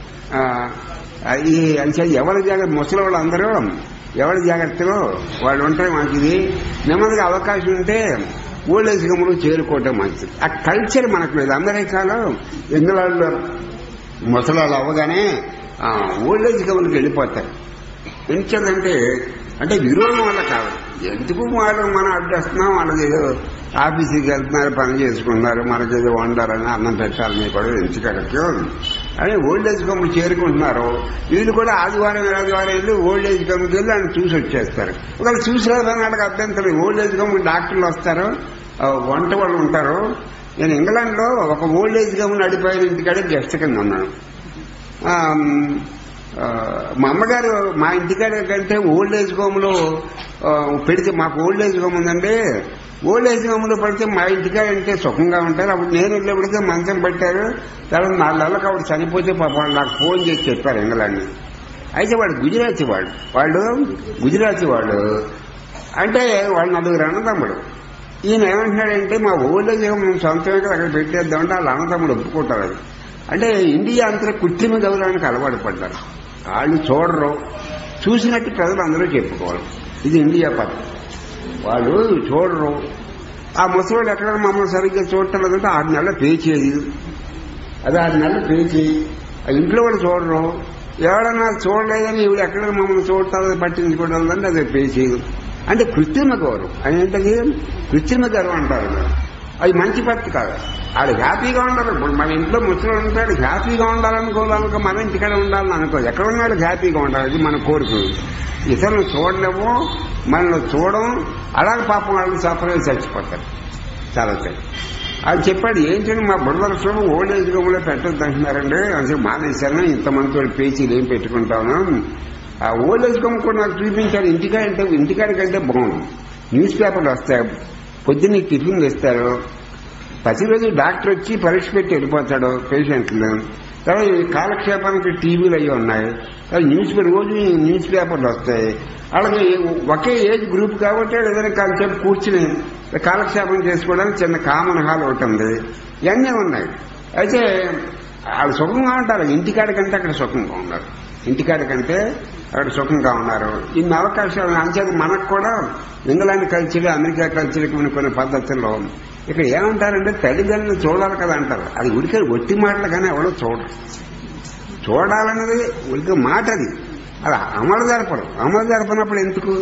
ఇది అంటే ఎవరి జాగ్రత్త ముసలి వాళ్ళు అందరూ ఎవరి జాగ్రత్తలో వాళ్ళు ఉంటే మంచిది నెమ్మదిగా అవకాశం ఉంటే ఓల్డ్ ఏజ్ హోమ్లో చేరుకోవటం మంచిది ఆ కల్చర్ మనకు లేదు అమెరికాలో ఇంగ్లాండ్లో ముసలాళ్ళు అవ్వగానే ఓల్డ్ ఏజ్ హోమ్కి వెళ్ళిపోతారు ఎందుకంటే అంటే విరోధం వల్ల కాదు ఎందుకు వాళ్ళు మనం అడ్డేస్తున్నాం వాళ్ళకి ఏదో ఆఫీస్కి వెళ్తున్నారు పని చేసుకున్నారు మనకేదో వండారని అన్నం పెట్టాలని కూడా ఎంచుకడచ్చు అని ఓల్డ్ ఏజ్ హోమ్లు చేరుకుంటున్నారు వీళ్ళు కూడా ఆదివారం ఆదివారం వెళ్ళి ఓల్డ్ ఏజ్ హోమ్కి వెళ్ళి ఆయన చూసి వచ్చేస్తారు ఒకవేళ చూసి రాదని వాళ్ళకి అభ్యంతరం ఓల్డ్ ఏజ్ హోమ్ డాక్టర్లు వస్తారు ఆ, వంట వాళ్ళు ఉంటారు నేను ఇంగ్లాండ్ లో ఒక ఓల్డ్ ఏజ్ హోమ్ నడిపోయిన ఇంటికాడే గెస్ట్ కింద ఉన్నాను ఆ, ఆ, మా అమ్మగారు మా ఇంటికాడ కంటే ఓల్డ్ ఏజ్ హోమ్ లో ఆ, పెడితే మాకు ఓల్డ్ ఏజ్ హోమ్ ఉందండి ఓల్డ్ ఏజ్ హోమ్ లో పడితే మా ఇంటికాడ అంటే సుఖంగా ఉంటారు అప్పుడు నేను వెళ్ళేప్పటికే మంచం పెట్టారు తర్వాత నాలుగు నెలలకు ఆవిడ చనిపోతే పాప వాళ్ళు నాకు ఫోన్ చేసి చెప్పారు ఇంగ్లాండ్ అయితే వాడు గుజరాతీ వాడు వాళ్ళు గుజరాతీ వాడు అంటే వాళ్ళు నలుగురు అన్నదమ్ముడు ఈయన ఏమంటున్నాడంటే మా ఓల్డ్ ఏజ్ హోమ్ మేము సొంతంగా అక్కడ పెట్టేద్దామంటే వాళ్ళ అన్నదమ్ముడు ఒప్పుకుంటారు అది అంటే ఇండియా అంతా కృత్రిమ గౌరవానికి అలవాటు పడ్డారు వాళ్ళు చూడరు చూసినట్టు ప్రజలు అందరూ చెప్పుకోవాలి ఇది ఇండియా పద్ధతి వాళ్ళు చూడరు ఆ ముసలివాడు ఎక్కడ మమ్మల్ని సరిగ్గా చూడటం లేదంటే ఆరు నెలలు పే చేయదు అది ఆరు నెలలు పే చేయి ఆ ఇంట్లో వాళ్ళు చూడరు ఎవడన్నా చూడలేదని ఇవి ఎక్కడ మమ్మల్ని చూడటాలు పట్టించుకోవడం అది పే చేయదు అంటే కృత్రిమ గౌరవం అని ఏంటది కృత్రిమ గౌరవం అంటారు అది మంచి పద్ధతి కాదు ఆడు హ్యాపీగా ఉండాలి ఇప్పుడు మన ఇంట్లో ముసలి ఉంటాడు హ్యాపీగా ఉండాలనుకోవాలనుకో మన ఇంటికాడ ఉండాలని అనుకో ఎక్కడ ఉన్నాడు హ్యాపీగా ఉండాలి అది మన కోరిక ఇతరులను చూడలేము మనల్ని చూడడం అలాగే పాపం వాళ్ళు సఫర్ చచ్చిపోతారు చాలా సార్ అది చెప్పాడు ఏంటంటే మా బుర్రలక్ష్యం ఓల్డ్ ఏజ్ రూమ్ లో పెట్టద్దు అంటున్నారండి అసలు మానేశాను ఇంతమంది పేచీలు ఏం పెట్టుకుంటాను ఆ ఓల్డ్ ఏజ్ రూమ్ కూడా నాకు చూపించారు ఇంటికాడ అంటే ఇంటికాడ కంటే బాగుంది న్యూస్ పేపర్లు వస్తాయి పొద్దున్న టిఫిన్ ఇస్తారు ప్రతిరోజు డాక్టర్ వచ్చి పరీక్ష పెట్టి వెళ్ళిపోతాడు పేషెంట్లు తర్వాత ఈ కాలక్షేపానికి టీవీలు అయ్యి ఉన్నాయి తర్వాత న్యూస్ పేపర్ రోజు ఈ న్యూస్ పేపర్లు వస్తాయి వాళ్ళకి ఒకే ఏజ్ గ్రూప్ కాబట్టి ఏదైనా కాలక్షేపం కూర్చుని కాలక్షేపం చేసుకోవడానికి చిన్న కామన్ హాల్ ఒకటి ఉంది ఇవన్నీ ఉన్నాయి అయితే వాళ్ళు సుఖంగా ఉంటారు ఇంటికాడ కంటే అక్కడ సుఖంగా ఉన్నారు ఇంటికాడ కంటే అక్కడ సుఖంగా ఉన్నారు ఇన్ని అవకాశాలు అంచేది మనకు కూడా ఇంగ్లాండ్ కల్చర్ అమెరికా కల్చర్కి ఉన్న కొన్ని పద్ధతుల్లో ఇక్కడ ఏమంటారంటే తల్లిదండ్రులు చూడాలి కదా అంటారు అది ఉడికే ఒట్టి మాటలు కానీ ఎవరో చూడరు చూడాలన్నది ఉడికే మాట అది అది అమలు జరపరు అమలు జరపనప్పుడు ఎందుకు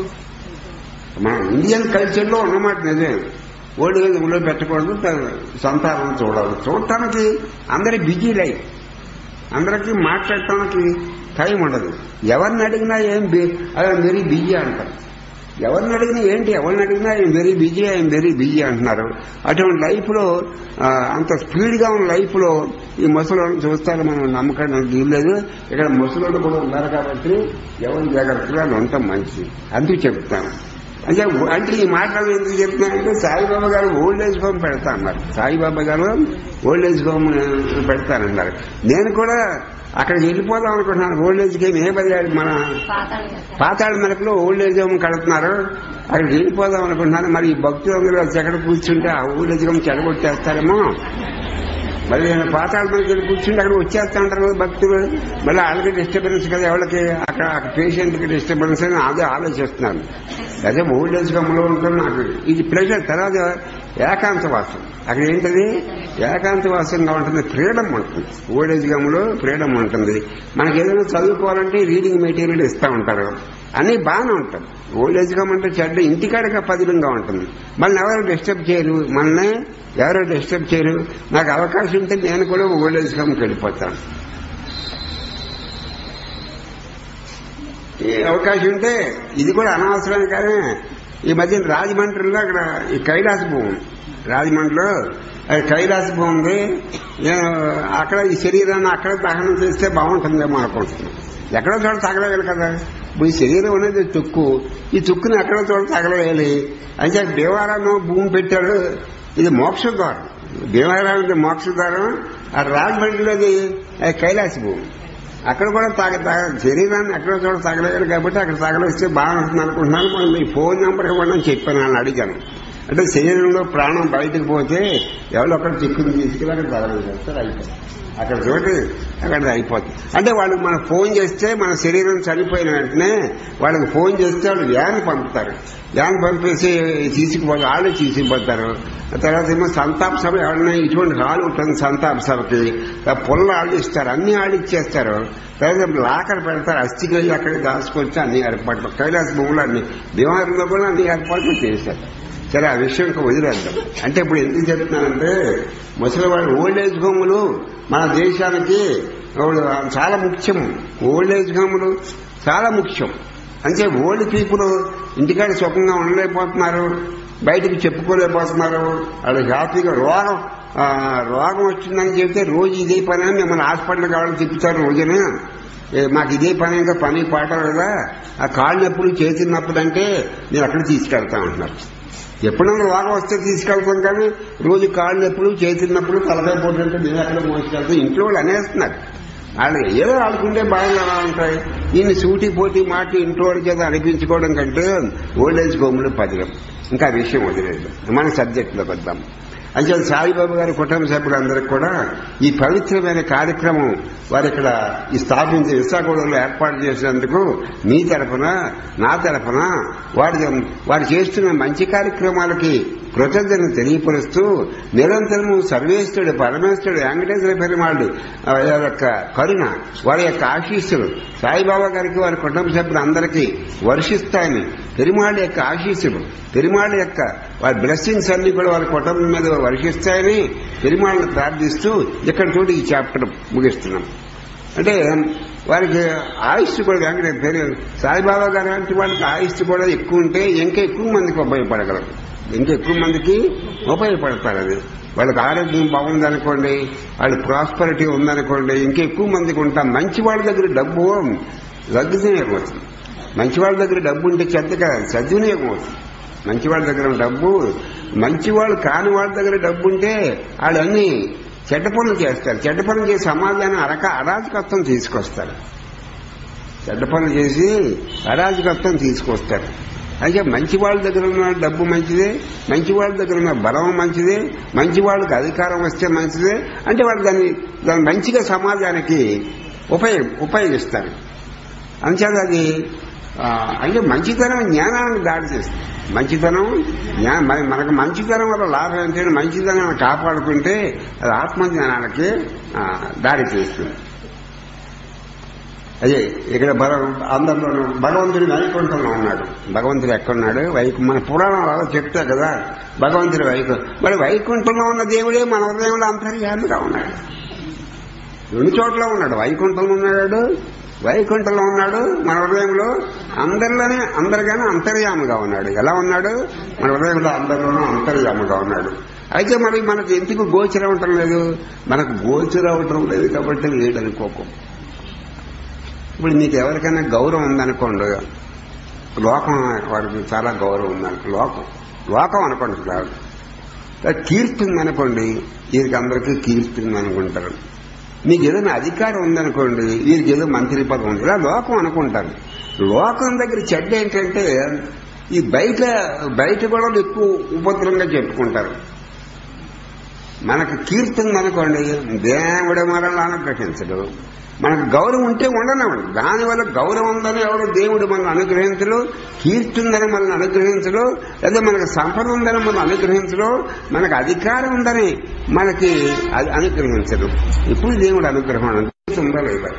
మన ఇండియన్ కల్చర్లో ఉన్నమాట నిజమే ఓడి ఊళ్ళో పెట్టకూడదు త- సంతానం చూడాలి చూడటానికి అందరి బిజీ లైఫ్ అందరికీ మాట్లాడటానికి టైం ఉండదు ఎవరిని అడిగినా ఏం బి- అదే వెరీ బిజీ అంటారు ఎవరిని అడిగినా ఏంటి ఎవరిని అడిగినా I'm very busy I'm very busy అంటున్నారు అటువంటి లైఫ్ లో ఆ, అంత స్పీడ్ గా ఉన్న లైఫ్ లో ఈ ముసలోళ్ళని చూస్తారు మనం నమ్మకం నాకు వీల్లేదు ఇక్కడ ముసలోళ్ళు కూడా ఉన్నారు కాబట్టి ఎవరి జాగ్రత్తగా ఉండటం మంచిది అందుకు చెప్తాను అంటే అంటే ఈ మాటలు ఎందుకు చెప్తున్నానంటే సాయిబాబా గారు ఓల్డ్ ఏజ్ హోమ్ పెడతా అన్నారు సాయిబాబా గారు ఓల్డ్ ఏజ్ హోమ్ పెడతానన్నారు నేను కూడా అక్కడికి వెళ్ళిపోదాం అనుకుంటున్నాను ఓల్డ్ ఏజ్ హోమ్ ఏ బదిలాడు మన పాతాళ మెరకులో ఓల్డ్ ఏజ్ హోమ్ కడుతున్నారు అక్కడికి వెళ్ళిపోదాం అనుకుంటున్నాను మరి ఈ భక్తులందరూ వచ్చి ఎక్కడ కూర్చుంటే ఆ ఓల్డ్ ఏజ్ హోమ్ చెడగొట్టేస్తారేమో మరి నేను పాతాళ మనకి వెళ్ళి కూర్చుంటే అక్కడ వచ్చేస్తా ఉంటారు కదా భక్తులు మళ్ళీ వాళ్ళకి డిస్టర్బెన్స్ కదా ఎవరికి అక్కడ పేషెంట్ కి డిస్టర్బెన్స్ అని అదే ఆలోచిస్తున్నాను అదే ఓల్డ్ ఏజ్ గమ్లో ఉంటుంది నాకు ఇది ప్రెషర్ తర్వాత ఏకాంతవాసం అక్కడ ఏంటది ఏకాంతవాసంగా ఉంటుంది ఫ్రీడమ్ ఉంటుంది ఓల్డ్ ఏజ్ గమ్లో ఫ్రీడమ్ ఉంటుంది మనకి ఏదైనా చదువుకోవాలంటే రీడింగ్ మెటీరియల్ ఇస్తూ ఉంటారు అన్నీ బాగానే ఉంటాయి ఓల్డ్ ఏజ్ గమ్ అంటే చెడ్డ ఇంటికాడగా పదిలంగా ఉంటుంది మనల్ని ఎవరు డిస్టర్బ్ చేయరు మనల్ని ఎవరు డిస్టర్బ్ చేయరు నాకు అవకాశం ఉంటే నేను కూడా ఓల్డ్ ఏజ్ గమ్కి వెళ్ళిపోతాను ఈ అవకాశం ఉంటే ఇది కూడా అనవసరం కానీ ఈ మధ్య రాజమండ్రిలో అక్కడ ఈ కైలాస భూమి రాజమండ్రిలో అది కైలాస భూమి ఉంది నేను అక్కడ ఈ శరీరాన్ని అక్కడ దహనం చేస్తే బాగుంటుందేమో అనుకుంటున్నాను ఎక్కడో చోట తగలవేయాలి కదా ఇప్పుడు ఈ శరీరం అనేది తుక్కు ఈ తుక్కుని ఎక్కడో చోట తగలవేయాలి అయితే దేవారాన్ని భూమి పెట్టాడు ఇది మోక్ష ద్వారం దేవాలయం మోక్ష ద్వారం ఆ రాజమండ్రిలోది అది కైలాస భూమి అక్కడ కూడా తాగ తాగ శరీరాన్ని ఎక్కడో చోట తగలేరు కాబట్టి అక్కడ తగలేస్తే బాగుంటుంది అనుకుంటున్నాను మరి మీ ఫోన్ నెంబర్ ఇవ్వండి అని చెప్పాను అని అడిగాను అంటే శరీరంలో ప్రాణం బయటకు పోతే ఎవరో ఒకటి చిక్కుని తీసుకెళ్ళి అక్కడ తగలేస్తారు అయిపోతుంది అక్కడ చోటి అక్కడ అయిపోతుంది అంటే వాళ్ళకి మనం ఫోన్ చేస్తే మన శరీరం చనిపోయిన వెంటనే వాళ్ళకి ఫోన్ చేస్తే వాళ్ళు వ్యాన్ పంపుతారు వ్యాన్ పంపేసి తీసుకుపోతారు వాళ్ళు తీసుకుపోతారు ఆ తర్వాత ఏమో సంతాప సభ ఎవరైనా ఇటువంటి హాల్ ఉంటుంది సంతాప సభకి ఆ పుల్ల వాళ్ళు ఇస్తారు అన్ని వాళ్ళు ఇచ్చేస్తారు తర్వాత లాకర్ పెడతారు అస్థికి అక్కడ దాచుకొచ్చి అన్ని ఏర్పాట్లు కైలాస భూములు అన్ని భీమవరంలో కూడా అన్ని ఏర్పాట్లు చేశారు సరే ఆ విషయం ఇంకా వదిలేద్దాం అంటే ఇప్పుడు ఎందుకు చెప్తున్నానంటే ముసలివాడు ఓల్డ్ ఏజ్ హోములు మన దేశానికి వాళ్ళు చాలా ముఖ్యం ఓల్డ్ ఏజ్ హోమ్లు చాలా ముఖ్యం అంటే ఓల్డ్ పీపుల్ ఇంటికాడ సుఖంగా ఉండలేకపోతున్నారు బయటకు చెప్పుకోలేకపోతున్నారు వాళ్ళు హ్యాపీగా రోగం ఆ, రోగం వచ్చిందని చెప్తే రోజు ఇదే పని అని మిమ్మల్ని హాస్పిటల్ కావాలని తిప్పుతారు రోజున ఏ, మాకు ఇదే పని ఇంకా పని పాట కదా ఆ కాళ్ళు నొప్పులు చేతి నొప్పులు అంటే నేను అక్కడ తీసుకెళ్తా ఉంటున్నారు ఎప్పుడైనా రోగం వస్తే తీసుకెళ్తాం కానీ రోజు కాళ్ళు నొప్పులు చేతుల నొప్పులు తలకాయ పోతుంటే నేను ఎక్కడ మోసుకెళ్తాం ఇంట్లో వాళ్ళు అనేస్తున్నారు వాళ్ళు ఏదో ఆడుకుంటే బాగా ఉంటాయి దీన్ని సూటి పోటీ మాట ఇంట్లో వాళ్ళ చేత అనిపించుకోవడం కంటే ఓల్డ్ ఏజ్ హోమ్లు పదిలం ఇంకా ఆ విషయం వదిలేదు మన సబ్జెక్టులోకి వద్దాం అంటే సాయిబాబు గారి కుటుంబ సభ్యులందరికీ కూడా ఈ పవిత్రమైన కార్యక్రమం వారు ఇక్కడ ఈ స్థాపించి విశాఖపట్నంలో ఏర్పాటు చేసినందుకు మీ తరఫున నా తరఫున వారి వారు చేస్తున్న మంచి కార్యక్రమాలకి కృతజ్ఞతను తెలియపరుస్తూ నిరంతరము సర్వేశ్వరుడు పరమేశ్వరుడు వెంకటేశ్వర పెరుమాళ్ళు ఆ, వారి యొక్క కరుణ వారి యొక్క ఆశీస్సులు సాయిబాబా గారికి వారి కుటుంబ సభ్యులందరికీ వర్షిస్తాయని పెరుమాళ్ళ యొక్క ఆశీస్సులు పెరుమాళ్ళ యొక్క వారి బ్లెస్సింగ్స్ అన్ని కూడా వారి కుటుంబం మీద వర్షిస్తాయని పెరుమాళ్ళని ప్రార్థిస్తూ ఇక్కడ చూడు ఈ చాప్టర్ ముగిస్తున్నాం అంటే వారికి ఆయుష్ కూడా వెంకటే పేరు సాయిబాబా గారు లాంటి వాళ్ళకి ఆయుష్ కూడా ఎక్కువ ఉంటే ఇంకా ఎక్కువ మందికి ఉపయోగపడగలరు ఇంకా ఎక్కువ మందికి ఉపయోగపడతారు అది వాళ్ళకి ఆరోగ్యం బాగుందనుకోండి వాళ్ళ ప్రాస్పరిటీ ఉందనుకోండి ఇంకా ఎక్కువ మందికి ఉంటాం మంచి వాళ్ళ దగ్గర డబ్బు సద్వినియోగం అవుతుంది మంచి వాళ్ళ దగ్గర డబ్బు ఉంటే చెత్త కాదు సద్వినియోగం అవుతుంది మంచి వాళ్ళ దగ్గర డబ్బు మంచి వాళ్ళు కాని వాళ్ళ దగ్గర డబ్బు ఉంటే వాళ్ళన్నీ చెడ్డ పనులు చేస్తారు చెడ్డ పనులు చేసి సమాజాన్ని అరక అరాజకత్వం తీసుకొస్తారు చెడ్డ పనులు చేసి అరాజకత్వం తీసుకొస్తారు అయితే మంచి వాళ్ళ దగ్గర ఉన్న డబ్బు మంచిదే మంచి వాళ్ళ దగ్గర ఉన్న బలం మంచిదే మంచి వాళ్ళకి అధికారం వస్తే మంచిదే అంటే వాళ్ళు దాన్ని దాన్ని మంచిగా సమాజానికి ఉపయోగ ఉపయోగిస్తారు అంచేత అది ఆ, అంటే మంచితనం జ్ఞానాన్ని దాడి చేస్తుంది మంచితనం జ్ఞా- మన- మనకు మంచితనం వల్ల లాభం ఏంటంటే మంచితనాన్ని కాపాడుకుంటే అది ఆత్మజ్ఞానానికి ఆ, దారి చేస్తుంది అదే ఇక్కడ బల అందరిలోనూ భగవంతుడి వైకుంఠంలో ఉన్నాడు భగవంతుడు ఎక్కడున్నాడు వైకు మన పురాణాలు చెప్తా కదా భగవంతుడి వైకు మరి వైకుంఠంలో ఉన్న దేవుడే మన హృదయంలో అంతర్యామిగా ఉన్నాడు రెండు చోట్ల ఉన్నాడు వైకుంఠంలో ఉన్నాడు వైకుంఠంలో ఉన్నాడు మన హృదయంలో అందరిలోనే అందరిగానే అంతర్యాముగా ఉన్నాడు ఎలా ఉన్నాడు మన హృదయంలో అందరిలోనూ అంతర్యాముగా ఉన్నాడు అయితే మరి మనకు ఎందుకు గోచరం అవటం లేదు మనకు గోచరం అవటం లేదు కాబట్టి లేదనుకోకు ఇప్పుడు మీకు ఎవరికైనా గౌరవం ఉందనుకోండి లోకం వారికి చాలా గౌరవం ఉందనుకో లోకం లోకం అనుకోండి కాదు కీర్తి ఉందనుకోండి వీరికి అందరికీ కీర్తి ఉందనుకుంటారు మీకు ఏదైనా అధికారం ఉందనుకోండి వీరికి ఏదో మంత్రి పదం ఉంది ఇలా లోకం అనుకుంటారు లోకం దగ్గర చెడ్డ ఏంటంటే ఈ బయట బయట కూడా ఎక్కువ ఉపద్రవంగా చెప్పుకుంటారు మనకు కీర్తి ఉందనుకోండి దేవుడు మనల్ని అనుగ్రహించడు మనకు గౌరవం ఉంటే ఉండనివ్వండి దానివల్ల గౌరవం ఉందని ఎవరు దేవుడు మనల్ని అనుగ్రహించడు కీర్తి ఉందని మనల్ని అనుగ్రహించడు లేదా మనకు సంపద ఉందని మనల్ని అనుగ్రహించడు మనకు అధికారం ఉందని మనకి అది అనుగ్రహించడు ఇప్పుడు దేవుడు అనుగ్రహం అనుగ్రహించ ఉందా లేదా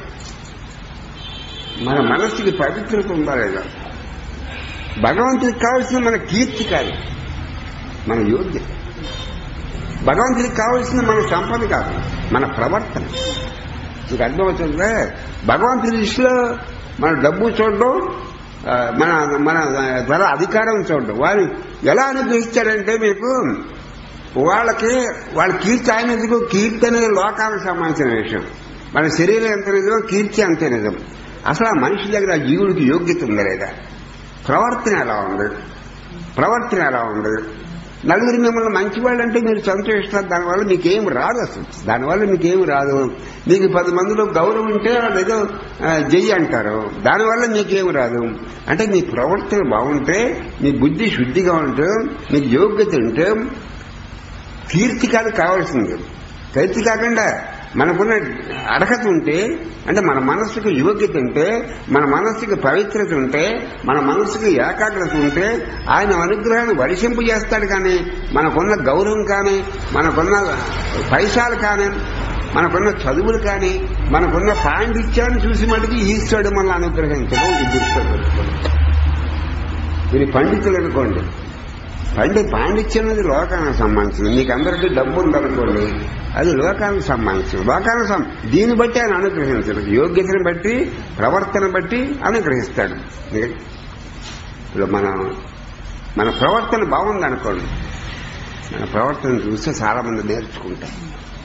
మన మనస్సుకి పవిత్రత ఉందా లేదా భగవంతుడికి కావాల్సిన మన కీర్తి కాదు మన యోగ్యత భగవంతుడికి కావాల్సిన మన సంపద కాదు మన ప్రవర్తన మీకు అర్థమవుతుందా భగవంతుడి దృష్టిలో మన డబ్బు చూడడం ఆ, మన మన ధర అధికారం చూడడం వారు ఎలా అనుగ్రహించాడంటే మీకు వాళ్ళకి వాళ్ళ కీర్తి ఆయన ఎందుకు కీర్తి అనేది లోకాలకు సంబంధించిన విషయం మన శరీరం ఎంత నిజమో కీర్తి అంతే నిజం అసలు ఆ మనిషి దగ్గర ఆ జీవుడికి యోగ్యత ఉందా లేదా ప్రవర్తన ఎలా ఉంది ప్రవర్తన ఎలా ఉంది నలుగురు మిమ్మల్ని మంచివాళ్ళు అంటే మీరు సంతోషిస్తారు దానివల్ల మీకేం రాదు అసలు దానివల్ల మీకేం రాదు మీకు పది మందిలో గౌరవం ఉంటే వాళ్ళు ఏదో ఆ, జై అంటారు దానివల్ల మీకేం రాదు అంటే మీ ప్రవర్తన బాగుంటే మీ బుద్ధి శుద్ధిగా ఉంటే మీకు యోగ్యత ఉంటే కీర్తి కాదు కావాల్సింది కీర్తి కాకుండా మనకున్న అర్హత ఉంటే అంటే మన మనస్సుకు యోగ్యత ఉంటే మన మనస్సుకి పవిత్రత ఉంటే మన మనస్సుకి ఏకాగ్రత ఉంటే ఆయన అనుగ్రహాన్ని వరిశింపు చేస్తాడు కానీ మనకున్న గౌరవం కానీ మనకున్న పైసాలు కానీ మనకున్న చదువులు కానీ మనకున్న పాండిత్యాన్ని చూసి మటుకు ఈశ్వరుడు మనల్ని అనుగ్రహించడం ఇది దృష్టిలో పెట్టుకోండి మీరు పండితులు అనుకోండి పండి పాండిత్యం అనేది లోకానికి సంబంధించింది మీకు అందరికీ డబ్బు ఉందనుకోండి అది లోకానికి సంబంధించింది లోకానికి సం దీన్ని బట్టి ఆయన అనుగ్రహించడు యోగ్యతను బట్టి ప్రవర్తన బట్టి అనుగ్రహిస్తాడు ఇప్పుడు మన మన ప్రవర్తన బాగుంది అనుకోండి మన ప్రవర్తన చూస్తే చాలా మంది నేర్చుకుంటారు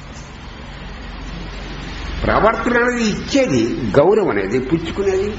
ప్రవర్తన అనేది ఇచ్చేది గౌరవం అనేది పుచ్చుకునేది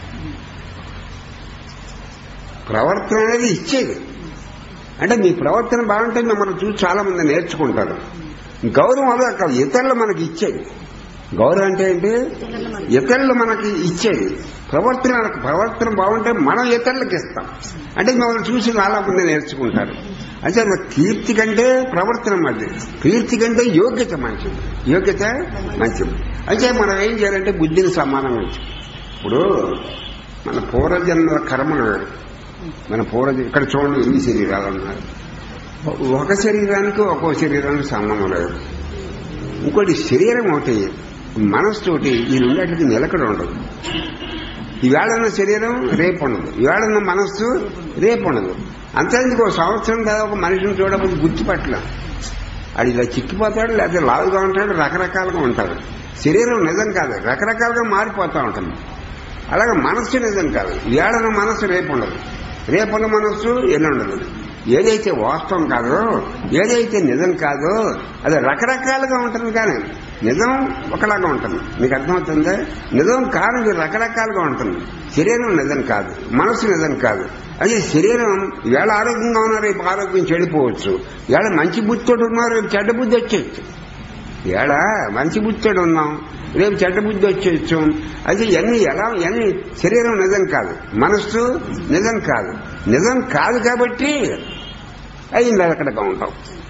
ప్రవర్తన అనేది ఇచ్చేది అంటే మీ ప్రవర్తన బాగుంటే మిమ్మల్ని చూసి చాలా మంది నేర్చుకుంటారు గౌరవం అదే కాదు ఇతరులు మనకి ఇచ్చేది గౌరవం అంటే ఏంటి ఇతరులు మనకి ఇచ్చేది ప్రవర్తన ప్రవర్తన బాగుంటే మనం ఇతరులకు ఇస్తాం అంటే మిమ్మల్ని చూసి చాలా మంది నేర్చుకుంటారు అంటే కీర్తి కంటే ప్రవర్తన మంచిది కీర్తి కంటే యోగ్యత మంచిది యోగ్యత మంచిది అంటే మనం ఏం చేయాలంటే బుద్ధిని సమానంగా ఉంచాలి. ఇప్పుడు మన పూర్వజన్మ కర్మలు వేరు. మన పూర్వ ఇక్కడ చూడండి ఎన్ని శరీరాలు ఉన్నారు ఒక శరీరానికి ఒక్కో శరీరానికి సంబంధం లేదు ఇంకోటి శరీరం ఒకటి మనస్సుతోటి ఈ రెండింటికి నిలకడ ఉండదు ఈవేళన్న శరీరం రేపు ఉండదు ఈవేళన్న మనస్సు రేపు ఉండదు అంతేందుకు ఒక సంవత్సరం దాకా ఒక మనిషిని చూడకపోతే గుర్తుపట్టలేం అది ఇలా చిక్కిపోతాడు లేకపోతే లావుగా ఉంటాడు రకరకాలుగా ఉంటాడు శరీరం నిజం కాదు రకరకాలుగా మారిపోతూ ఉంటుంది అలాగే మనస్సు నిజం కాదు ఏడన మనస్సు రేపు ఉండదు రేపున్న మనస్సు ఎల్లుండదు ఏదైతే వాస్తవం కాదో ఏదైతే నిజం కాదో అది రకరకాలుగా ఉంటుంది కానీ నిజం ఒకలాగా ఉంటుంది మీకు అర్థమవుతుందా నిజం కాదు రకరకాలుగా ఉంటుంది శరీరం నిజం కాదు మనస్సు నిజం కాదు అది శరీరం ఇవాళ ఆరోగ్యంగా ఉన్నారు రేపు ఆరోగ్యం చెడిపోవచ్చు ఇవాళ మంచి బుద్ధితోటి ఉన్నారు రేపు చెడ్డ బుద్ధి వచ్చేయచ్చు ఏడా మంచి బుద్ధుడు ఉన్నాం రేపు చెడ్డ బుద్ధి వచ్చేయచ్చు అది ఇవన్నీ ఎలా ఇవన్నీ శరీరం నిజం కాదు మనస్సు నిజం కాదు నిజం కాదు కాబట్టి అయింది అక్కడగా ఉంటాం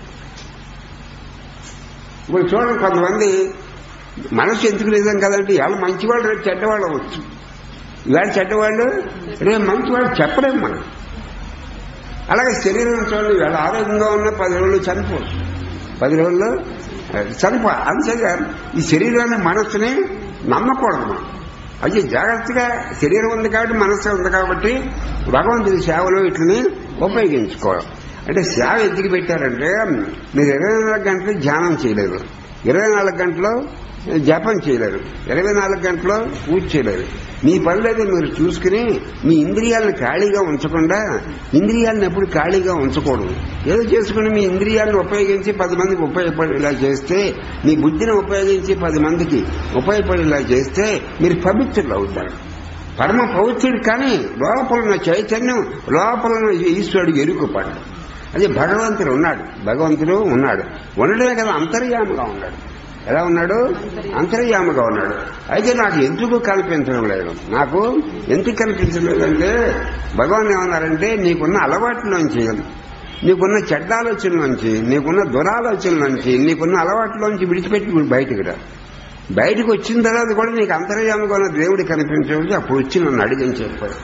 ఇప్పుడు చూడండి కొంతమంది మనసు ఎందుకు నిజం కదంటే ఇవాళ మంచివాళ్ళు రేపు చెడ్డవాళ్ళు అవ్వచ్చు ఇవాళ చెడ్డవాళ్ళు రేపు మంచివాళ్ళు చెప్పలేము మనం అలాగే శరీరం చూడండి ఇవాళ ఆరోగ్యంగా ఉన్న పది రోజులు చనిపోవచ్చు పది రోజుల్లో చనిపో అంతేగా ఈ శరీరాన్ని మనస్సుని నమ్మకూడదు మనం అది జాగ్రత్తగా శరీరం ఉంది కాబట్టి మనస్సు ఉంది కాబట్టి భగవంతుడి సేవలో ఇట్లని ఉపయోగించుకోవడం అంటే సేవ ఎందుకు పెట్టారంటే మీరు ఇరవై నాలుగు గంటలు ధ్యానం చేయలేరు ఇరవై నాలుగు గంటలు జపం చేయలేరు ఇరవై నాలుగు గంటలు పూజ చేయలేరు మీ పనులైతే మీరు చూసుకుని మీ ఇంద్రియాలను ఖాళీగా ఉంచకుండా ఇంద్రియాలను ఎప్పుడు ఖాళీగా ఉంచకూడదు ఏదో చేసుకుని మీ ఇంద్రియాలను ఉపయోగించి పది మందికి ఉపయోగపడేలా చేస్తే మీ బుద్ధిని ఉపయోగించి పది మందికి ఉపయోగపడేలా చేస్తే మీరు పవిత్రులు అవుతారు పరమ పవిత్రుడు కానీ లోపల ఉన్న చైతన్యం లోపల ఉన్న ఈశ్వరుడు ఎరుకుపడ్డు అది భగవంతుడు ఉన్నాడు భగవంతుడు ఉన్నాడు ఉండడమే కదా అంతర్యాముగా ఉన్నాడు ఎలా ఉన్నాడు అంతర్యాముగా ఉన్నాడు అయితే నాకు ఎందుకు కనిపించడం లేదు నాకు ఎందుకు కనిపించడం లేదంటే భగవాన్ ఏమన్నారంటే నీకున్న అలవాట్లోంచి నీకున్న చెడ్డ ఆలోచన నుంచి నీకున్న దురాలోచన నుంచి నీకున్న అలవాట్లోంచి విడిచిపెట్టి ఇప్పుడు బయటికి రా బయటకు వచ్చిన తర్వాత కూడా నీకు అంతర్యాముగా ఉన్న దేవుడు కనిపించవచ్చు అప్పుడు వచ్చి నన్ను అడిగని చెప్పాడు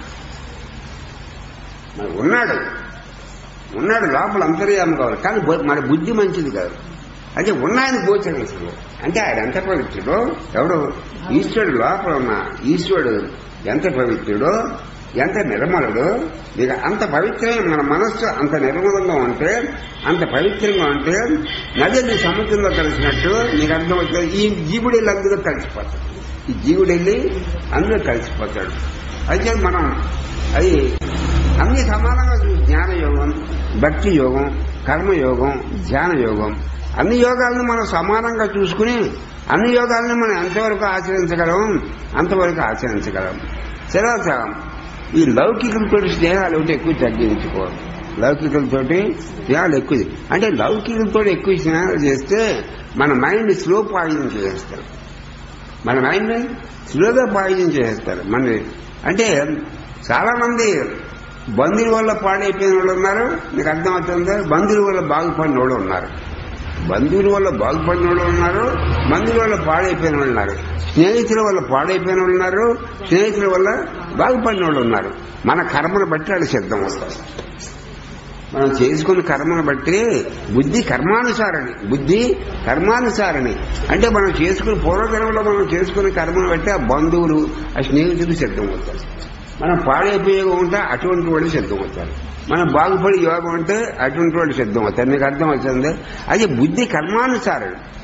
మరి ఉన్నాడు ఉన్నాడు లోపల అంతర్యామి కావాలి కానీ బు- మన బుద్ధి మంచిది కాదు అంటే ఉన్నాయని గోచరించదు అంటే ఆయన ఎంత పవిత్రుడో ఎవడు ఈశ్వరుడు లోపల ఉన్న ఈశ్వరుడు ఎంత పవిత్రుడో ఎంత నిర్మలుడు ఇక అంత పవిత్రమైన మన మనస్సు అంత నిర్మలంగా ఉంటే అంత పవిత్రంగా ఉంటే నదిని సముద్రంలో కలిసినట్టు నీకు అర్థమవుతుంది ఈ జీవుడు వెళ్ళి అందులో కలిసిపోతాడు ఈ జీవుడు వెళ్ళి అందులో కలిసిపోతాడు అయితే మనం అది అన్ని సమానంగా చూసి జ్ఞాన యోగం భక్తి యోగం కర్మయోగం ధ్యాన యోగం అన్ని యోగాలను మనం సమానంగా చూసుకుని అన్ని యోగాలను మనం ఎంతవరకు ఆచరించగలం అంతవరకు ఆచరించగలం తర్వాత ఈ లౌకికులతో స్నేహాలు ఒకటి ఎక్కువ తగ్గించుకోవాలి లౌకికులతోటి స్నేహాలు ఎక్కువ అంటే లౌకికులతో ఎక్కువ స్నేహాలు చేస్తే మన మైండ్ స్లో పాయిజన్ చేస్తారు మన మైండ్ స్లోగా పాయిజన్ చేస్తారు మన అంటే చాలా మంది బంధువుల వల్ల పాడైపోయిన వాళ్ళు ఉన్నారు మీకు అర్థమవుతుందా బంధువుల వల్ల బాగుపడిన వాళ్ళు ఉన్నారు బంధువుల వల్ల బాగుపడిన వాళ్ళు ఉన్నారు బంధువుల వల్ల పాడైపోయిన వాళ్ళు ఉన్నారు స్నేహితుల వల్ల పాడైపోయిన వాళ్ళు ఉన్నారు స్నేహితుల వల్ల బాగుపడిన వాళ్ళు ఉన్నారు మన కర్మను బట్టి వాళ్ళు సిద్ధం అవుతారు మనం చేసుకున్న కర్మను బట్టి బుద్ధి కర్మానుసారణి బుద్ధి కర్మానుసారణి అంటే మనం చేసుకున్న పూర్వజన్మలో మనం చేసుకున్న కర్మను బట్టి ఆ బంధువులు ఆ స్నేహితులు సిద్ధమవుతారు మనం పాడైపోయే యోగం ఉంటే అటువంటి వాళ్ళు సిద్ధమవుతారు మనం బాగుపడే యోగం ఉంటే అటువంటి వాళ్ళు సిద్ధమవుతారు మీకు అర్థమవుతుంది అది బుద్ధి కర్మానుసారణి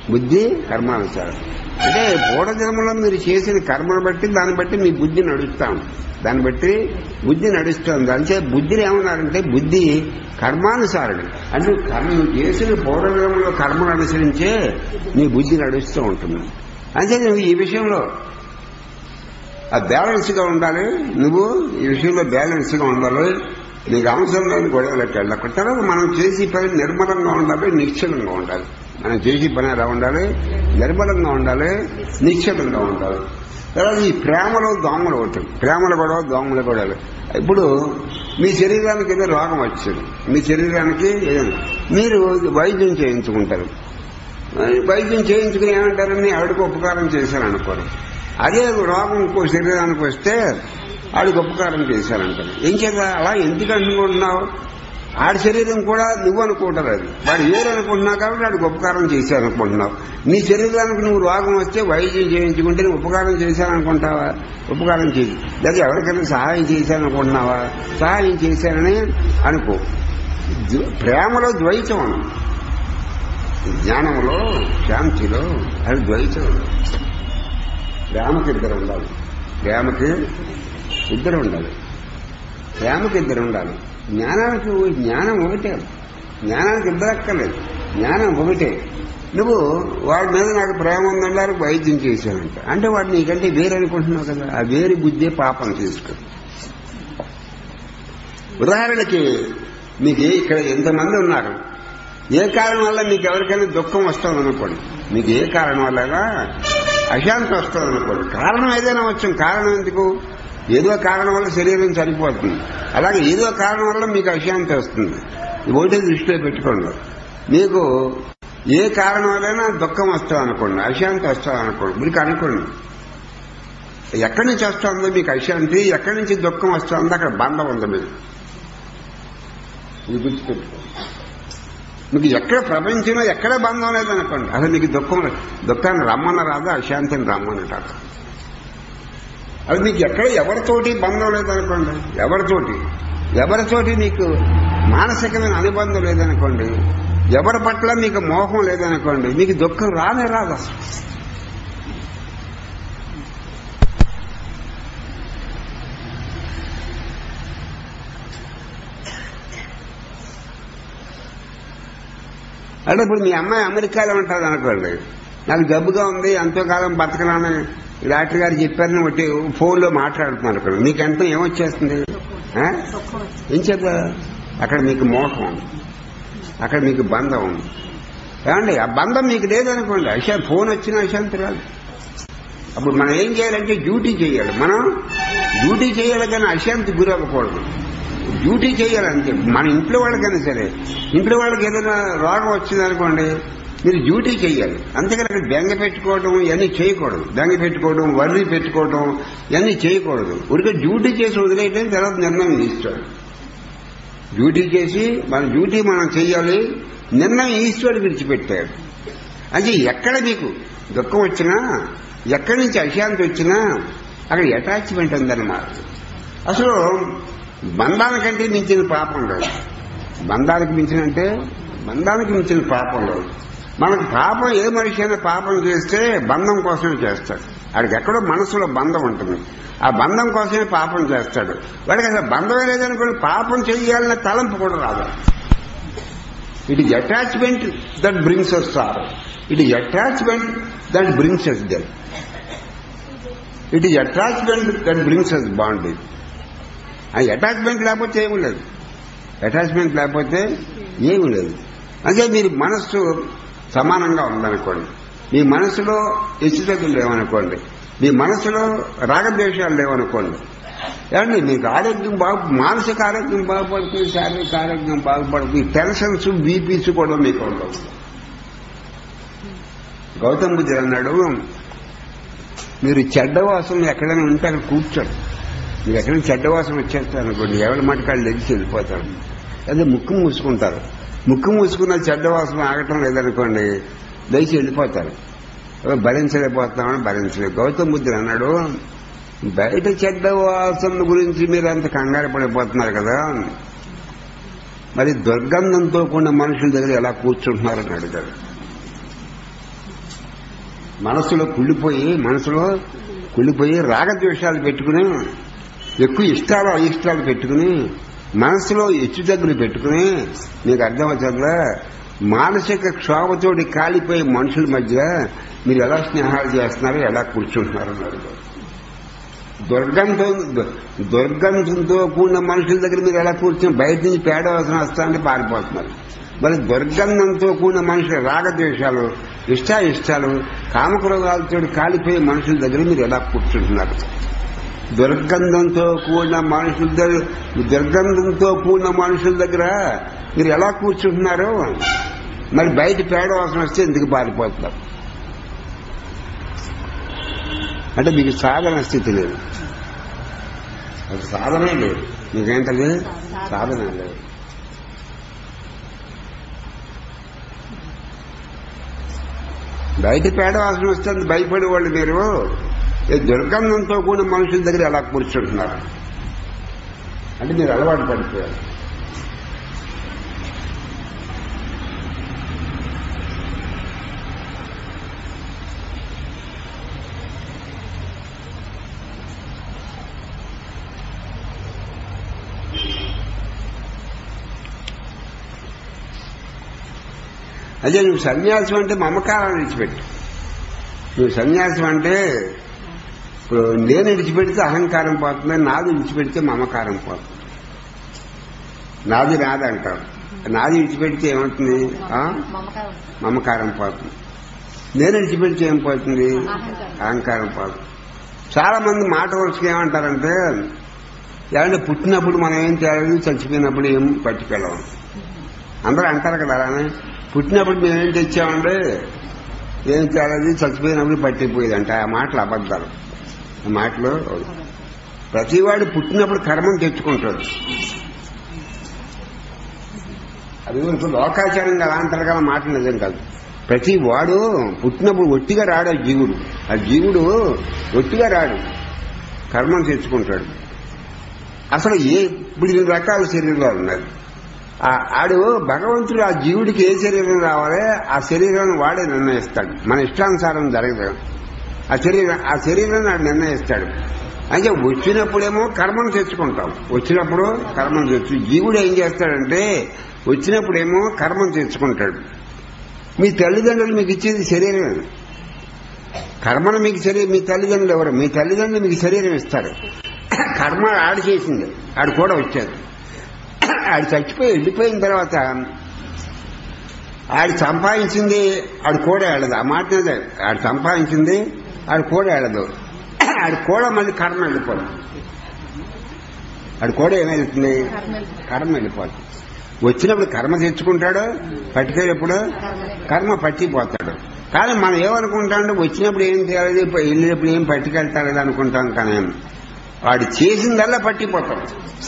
బుద్ధి కర్మానుసారం అంటే పూర్వజన్మలో మీరు చేసిన కర్మను బట్టి దాన్ని బట్టి మీ బుద్ధి నడుస్తాం దాన్ని బట్టి బుద్ధి నడుస్తుంది అంటే బుద్ధిని ఏమన్నారంటే బుద్ధి కర్మానుసారుడు అంటే కర్మ నువ్వు చేసిన పూర్వజన్మలో కర్మను అనుసరించే నీ బుద్ధి నడుస్తూ ఉంటుంది అంటే నువ్వు ఈ విషయంలో ఆ బ్యాలెన్స్ గా ఉండాలి నువ్వు ఈ విషయంలో బ్యాలెన్స్ గా ఉండాలి నీకు అవసరం లేని గొడవలకు వెళ్ళకుండా తర్వాత మనం చేసే పని నిర్మలంగా ఉండాలి నిశ్చలంగా ఉండాలి మనం చేసే పని ఎలా ఉండాలి నిర్మలంగా ఉండాలి నిశ్చలంగా ఉండాలి తర్వాత ఈ ప్రేమలో దోమలు అవుతాయి ప్రేమల గొడవ దోమల గొడవలు ఇప్పుడు మీ శరీరానికి ఏదో రోగం వచ్చింది మీ శరీరానికి ఏదైనా మీరు వైద్యం చేయించుకుంటారు వైద్యం చేయించుకుని ఏమంటారని ఆవిడకు ఉపకారం చేశాను అనుకోరు అదే రోగం ఇంకో శరీరానికి వస్తే ఆడికి ఉపకారం చేశానంటారు ఏం చేత అలా ఎందుకు అనుకుంటున్నావు ఆడి శరీరం కూడా నువ్వు అనుకుంటారు అది వాడు వేరు అనుకుంటున్నావు కాబట్టి వాడికి ఉపకారం చేశారనుకుంటున్నావు నీ శరీరానికి నువ్వు రోగం వస్తే వైద్యం చేయించుకుంటే నువ్వు ఉపకారం చేశాననుకుంటావా ఉపకారం చేసి లేదా ఎవరికైనా సహాయం చేశాననుకుంటున్నావా సహాయం చేశానని అనుకో ద్వ- ప్రేమలో ద్వైతం అను జ్ఞానంలో శాంతిలో అది ద్వైతం ప్రేమకి ఇద్దరు ఉండాలి ప్రేమకి ఇద్దరు ఉండాలి ప్రేమకి ఇద్దరు ఉండాలి జ్ఞానానికి జ్ఞానం ఒకటే జ్ఞానానికి ఇద్దరు అక్కర్లేదు జ్ఞానం ఒకటే నువ్వు వాడి మీద నాకు ప్రేమ ఉందన్నారు వైద్యం చేశానంట అంటే వాడు నీకంటే వేరు అనుకుంటున్నావు కదా ఆ వేరు బుద్ధి పాపం తీసుకో ఉదాహరణకి మీకు ఇక్కడ ఎంతమంది ఉన్నారు ఏ కారణం వల్ల మీకు ఎవరికైనా దుఃఖం వస్తుంది అనుకోండి మీకు ఏ కారణం వల్ల అశాంతి వస్తుంది అనుకోండి కారణం ఏదైనా వచ్చాం కారణం ఎందుకు ఏదో కారణం వల్ల శరీరం చనిపోతుంది అలాగే ఏదో కారణం వల్ల మీకు అశాంతి వస్తుంది ఇది ఒకటే దృష్టిలో పెట్టుకోండి మీకు ఏ కారణం వల్లైనా దుఃఖం వస్తుంది అనుకోండి అశాంతి వస్తుంది అనుకోండి మీకు అనుకోండి ఎక్కడి నుంచి వస్తుందో మీకు అశాంతి ఎక్కడి నుంచి దుఃఖం వస్తుందో అక్కడ బంధం ఉంది మీకు ఇది గుర్తుపెట్టుకోండి మీకు ఎక్కడ ప్రపంచంలో ఎక్కడ బంధం లేదనుకోండి అసలు మీకు దుఃఖం లేదు. దుఃఖాన్ని రమ్మన్న రాదు అశాంతిని రమ్మనంటారు అది మీకు ఎక్కడ ఎవరితోటి బంధం లేదనుకోండి ఎవరితోటి ఎవరితోటి మీకు మానసికమైన అనుబంధం లేదనుకోండి ఎవరి పట్ల మీకు మోహం లేదనుకోండి మీకు దుఃఖం రానే రాదు అసలు అంటే ఇప్పుడు మీ అమ్మాయి అమెరికాలో ఉంటుంది అనుకోండి నాకు జబ్బుగా ఉంది ఎంతో కాలం బతకలాని డాక్టర్ గారు చెప్పారని ఒకటి ఫోన్లో మాట్లాడుతున్నాను అనుకోండి మీకు ఎంత ఏమొచ్చేస్తుంది ఆ? ఏం చేద్దా అక్కడ మీకు మోహం ఉంది అక్కడ మీకు బంధం ఉంది ఏమండి ఆ బంధం మీకు లేదనుకోండి అశా ఫోన్ వచ్చిన అశాంతి రాదు అప్పుడు మనం ఏం చేయాలంటే డ్యూటీ చేయాలి మనం డ్యూటీ చేయాలి కానీ అశాంతి గురవ్వకూడదు డ్యూటీ చేయాలంటే మన ఇంట్లో వాళ్ళకైనా సరే ఇంట్లో వాళ్ళకి ఏదైనా రోగం వచ్చిందనుకోండి మీరు డ్యూటీ చేయాలి అంతేకాని అక్కడ బెంగ పెట్టుకోవడం ఇవన్నీ చేయకూడదు బెంగ పెట్టుకోవడం వర్రీ పెట్టుకోవడం ఇవన్నీ చేయకూడదు ఊరికే డ్యూటీ చేసి వదిలేయడం తర్వాత నిర్ణయం తీస్తాడు డ్యూటీ చేసి మన డ్యూటీ మనం చేయాలి నిర్ణయం ఈశ్వరుడు విడిచిపెట్టాడు అంటే ఎక్కడ మీకు దుఃఖం వచ్చినా ఎక్కడి నుంచి అశాంతి వచ్చినా అక్కడ అటాచ్మెంట్ ఉందన్నమాట అసలు బంధానికంటే మించిన పాపం లేదు బంధానికి మించినంటే బంధానికి మించిన పాపం లేదు మనకు పాపం ఏ మనిషి అయినా పాపం చేస్తే బంధం కోసమే చేస్తాడు వాడికి ఎక్కడో మనసులో బంధం ఉంటుంది ఆ బంధం కోసమే పాపం చేస్తాడు వాడికి అసలు బంధమే లేదనుకోండి పాపం చేయాలనే తలంపు కూడా రాదు it is attachment that brings us sir it is attachment that brings us దెల్ it is attachment that brings us bondage ఆ అటాచ్మెంట్ లేకపోతే ఏమీ లేదు అటాచ్మెంట్ లేకపోతే ఏమీ లేదు అంటే మీరు మనస్సు సమానంగా ఉందనుకోండి మీ మనసులో హెచ్చుతగ్గులు లేవనుకోండి మీ మనసులో రాగద్వేషాలు లేవనుకోండి ఏమండి మీకు ఆరోగ్యం బాగు మానసిక ఆరోగ్యం బాగుపడుతుంది శారీరక ఆరోగ్యం బాగుపడుతుంది టెన్షన్స్ బీపీస్ కూడా మీకు ఉండవు గౌతమ్ బుద్ధుడు అన్నాడు మీరు చెడ్డవాసం ఎక్కడైనా ఉంటే అక్కడ కూర్చోండి మీరు ఎక్కడైనా చెడ్డవాసం వచ్చేస్తారు అనుకోండి ఎవరి మటుకాళ్ళు లెగిసి వెళ్ళిపోతారు అదే ముక్కు మూసుకుంటారు ముక్కు మూసుకున్న చెడ్డవాసం ఆగటం లేదనుకోండి లేచి వెళ్ళిపోతారు ఏదో భరించలేకపోతామని భరించలేదు గౌతమ్ బుద్ధుడు అన్నాడు బయట చెడ్డ వాసన గురించి మీరు అంత కంగారు పడిపోతున్నారు కదా మరి దుర్గంధంతో కూడిన మనుషుల దగ్గర ఎలా కూర్చుంటున్నారని అడిగాడు మనసులో కుళ్ళిపోయి మనసులో కుళ్ళిపోయి రాగద్వేషాలు పెట్టుకుని ఎక్కువ ఇష్టాలు అయిష్టాలు పెట్టుకుని మనసులో హెచ్చు తగ్గులు పెట్టుకుని మీకు అర్థమవుతుందా మానసిక క్షోభతోటి కాలిపోయే మనుషుల మధ్య మీరు ఎలా స్నేహాలు చేస్తున్నారు ఎలా కూర్చుంటున్నారు అన్నారు దుర్గంధం దుర్గంధంతో కూడిన మనుషుల దగ్గర మీరు ఎలా కూర్చొని బయట నుంచి పేడ అవసరం వస్తానంటే పారిపోతున్నారు మరి దుర్గంధంతో కూడిన మనుషులు రాగద్వేషాలు ఇష్టాయిష్టాలు కామక్రోగాలతో కాలిపోయే మనుషుల దగ్గర మీరు ఎలా కూర్చుంటున్నారు దుర్గంధంతో కూడిన మనుషుల దగ్గర దుర్గంధంతో కూడిన మనుషుల దగ్గర మీరు ఎలా కూర్చుంటున్నారు మరి బయట పేడ అవసరం వస్తే ఎందుకు పారిపోతున్నారు అంటే మీకు సాధన స్థితి లేదు అది సాధనే లేదు మీకేంటది సాధన లేదు బయట పేడ వాసన వస్తుంది భయపడే వాళ్ళు మీరు ఈ దుర్గంధంతో కూడిన మనుషుల దగ్గర ఎలా కూర్చుంటున్నారు అంటే మీరు అలవాటు పడిపోయారు అదే నువ్వు సన్యాసం అంటే మమకారాన్ని విడిచిపెట్టు నువ్వు సన్యాసం అంటే ఇప్పుడు నేను విడిచిపెడితే అహంకారం పోతుంది నాది విడిచిపెడితే మమకారం పోతుంది నాది నాది అంటారు నాది విడిచిపెడితే ఏమవుతుంది ఆ? మమకారం మమకారం పోతుంది నేను విడిచిపెడితే ఏం పోతుంది అహంకారం. అహంకారం పోతుంది చాలా మంది మాట వరుసగా ఏమంటారంటే ఏమంటే పుట్టినప్పుడు మనం ఏం చేయాలి చచ్చిపోయినప్పుడు ఏం పట్టుకెళ్ళాం అందరూ అంటారు కదా అలానే పుట్టినప్పుడు మేమేం తెచ్చామంటే ఏం చేయాలి చచ్చిపోయినప్పుడు పట్టిపోయేదంట ఆ మాటలు అబద్ధాలు ఆ మాటలు ప్రతివాడు పుట్టినప్పుడు కర్మం తెచ్చుకుంటాడు అది ఇప్పుడు లోకాచారంగా అలా అంటారు కదా మాట నిజం కాదు ప్రతి వాడు పుట్టినప్పుడు ఒట్టిగా రాడు ఆ జీవుడు ఆ జీవుడు ఒట్టిగా రాడు కర్మం తెచ్చుకుంటాడు అసలు ఏ ఇప్పుడు ఇన్ని రకాల శరీరాలు ఉన్నాయి ఆ ఆడు భగవంతుడు ఆ జీవుడికి ఏ శరీరం రావాలి ఆ శరీరాన్ని వాడే నిర్ణయిస్తాడు మన ఇష్టానుసారం జరగదు ఆ శరీరం ఆ శరీరాన్ని ఆడు నిర్ణయిస్తాడు అంటే వచ్చినప్పుడేమో కర్మను తెచ్చుకుంటాం వచ్చినప్పుడు కర్మను తెచ్చు జీవుడు ఏం చేస్తాడంటే వచ్చినప్పుడేమో కర్మను తెచ్చుకుంటాడు మీ తల్లిదండ్రులు మీకు ఇచ్చేది శరీరం కర్మను మీకు శరీరం మీ తల్లిదండ్రులు ఎవరు మీ తల్లిదండ్రులు మీకు శరీరం ఇస్తారు కర్మ ఆడు చేసింది ఆడు కూడా వచ్చాడు ఆడు చచ్చిపోయి వెళ్ళిపోయిన తర్వాత ఆడు సంపాదించింది ఆడు కూడా వెళ్ళదు ఆ మాట నిజం. ఆడు సంపాదించింది ఆడు కూడా వెళ్ళదు ఆడు కూడా మళ్ళీ కర్మ వెళ్ళిపోదు ఆడు కూడా ఏమైతుంది కర్మ వెళ్ళిపోతుంది వచ్చినప్పుడు కర్మ తెచ్చుకుంటాడు పట్టుకెళ్ళినప్పుడు కర్మ పట్టిపోతాడు కానీ మనం ఏమనుకుంటాం వచ్చినప్పుడు ఏం తేలేదు వెళ్ళినప్పుడు ఏం పట్టుకెళ్తారు అనుకుంటాం కానీ వాడు చేసిందల్లా పట్టిపోతాం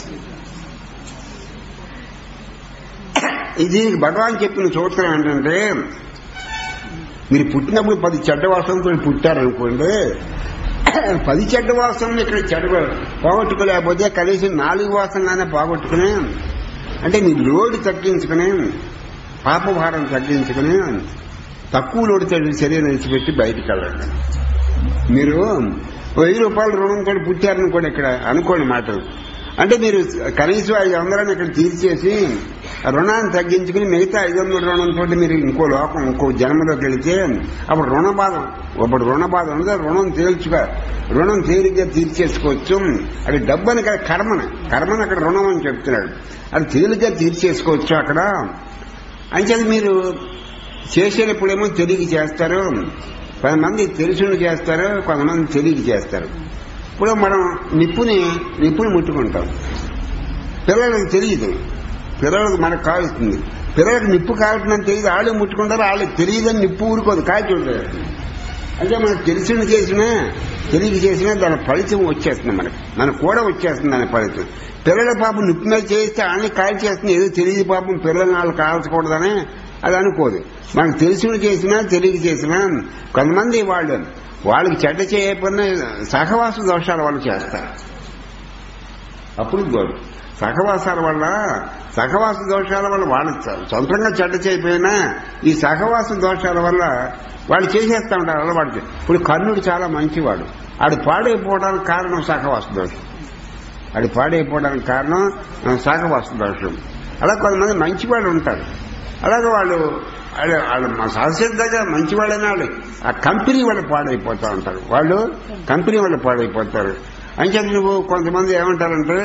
ఇది భగవాన్ చెప్పిన సూత్రం ఏంటంటే మీరు పుట్టినప్పుడు పది చెడ్డ వాసనతో పుట్టారనుకోండి పది చెడ్డ వాసనలు ఇక్కడ చెడ్డ పోగొట్టుకోలేకపోతే కనీసం నాలుగు వాసనలైనా పోగొట్టుకుని అంటే మీ లోడు తగ్గించుకుని పాపభారం తగ్గించుకుని తక్కువ లోడుతో శరీరం విడిచిపెట్టి బయటికి వెళ్ళండి మీరు వెయ్యి రూపాయల రుణంతో పుట్టారనుకోండి ఇక్కడ అనుకోండి మాటలు అంటే మీరు కనీసం ఐదు వందలని ఇక్కడ తీర్చేసి ఆ రుణాన్ని తగ్గించుకుని మిగతా ఐదు వందల రుణంతో మీరు ఇంకో లోకం ఇంకో జన్మలోకి వెళితే అప్పుడు రుణ బాధ అప్పుడు రుణ బాధ ఉండదు రుణం తేల్చుగా రుణం తేలిగ్గా తీర్చేసుకోవచ్చు అది డబ్బుని ఇక్కడ కర్మని కర్మని అక్కడ రుణం అని చెప్తున్నాడు అది తేలిగ్గా తీర్చేసుకోవచ్చు అక్కడ అంచేది మీరు చేసేటప్పుడేమో తెలియక చేస్తారు కొంతమంది తెలుసుని చేస్తారు కొంతమంది తెలియక చేస్తారు ఇప్పుడు మనం నిప్పుని నిప్పుని ముట్టుకుంటాం పిల్లలకు తెలియదు పిల్లలకు మనకు కాలుస్తుంది పిల్లలకు నిప్పు కాలుతుందని తెలియదు వాళ్ళు ముట్టుకుంటారు వాళ్ళకి తెలియదని నిప్పు ఊరుకోదు కాల్చి ఉంటుంది అంటే మనకు తెలిసిన చేసినా తెలియక చేసినా దాని ఫలితం వచ్చేస్తుంది మనకి మనకు కూడా వచ్చేస్తుంది దాని ఫలితం పిల్లల పాపం నిప్పు మీద చేస్తే వాళ్ళని కాల్ చేస్తుంది ఏదో తెలియదు పాపం పిల్లల్ని వాళ్ళు కాల్చకూడదని అది అనుకోదు మనకు తెలిసిన చేసినా తెలియక చేసినా కొంతమంది వాళ్ళు వాళ్ళకి చెడ్డ చేయకపోయినా సహవాస దోషాల వాళ్ళు చేస్తారు అప్పుడు గోడు సహవాసాల వల్ల సహవాస దోషాల వల్ల వాళ్ళు స- సొంతంగా చెడ్డ చేయకపోయినా ఈ సహవాస దోషాల వల్ల వాళ్ళు చేసేస్తా ఉంటారు అలవాటు ఇప్పుడు కర్ణుడు చాలా మంచివాడు ఆడు పాడైపోవడానికి కారణం సహవాస దోషం ఆడు పాడైపోవడానికి కారణం ఆ, సహవాస దోషం అలా కొంతమంది మంచివాళ్ళు ఉంటారు అలాగే వాళ్ళు వాళ్ళు- వాళ్ళు మా సహసిద్ధంగా మంచివాళ్ళైన వాళ్ళు ఆ కంపెనీ వాళ్ళు పాడైపోతూ ఉంటారు వాళ్ళు కంపెనీ వాళ్ళు పాడైపోతారు అంచేత నువ్వు కొంతమంది ఏమంటారంటే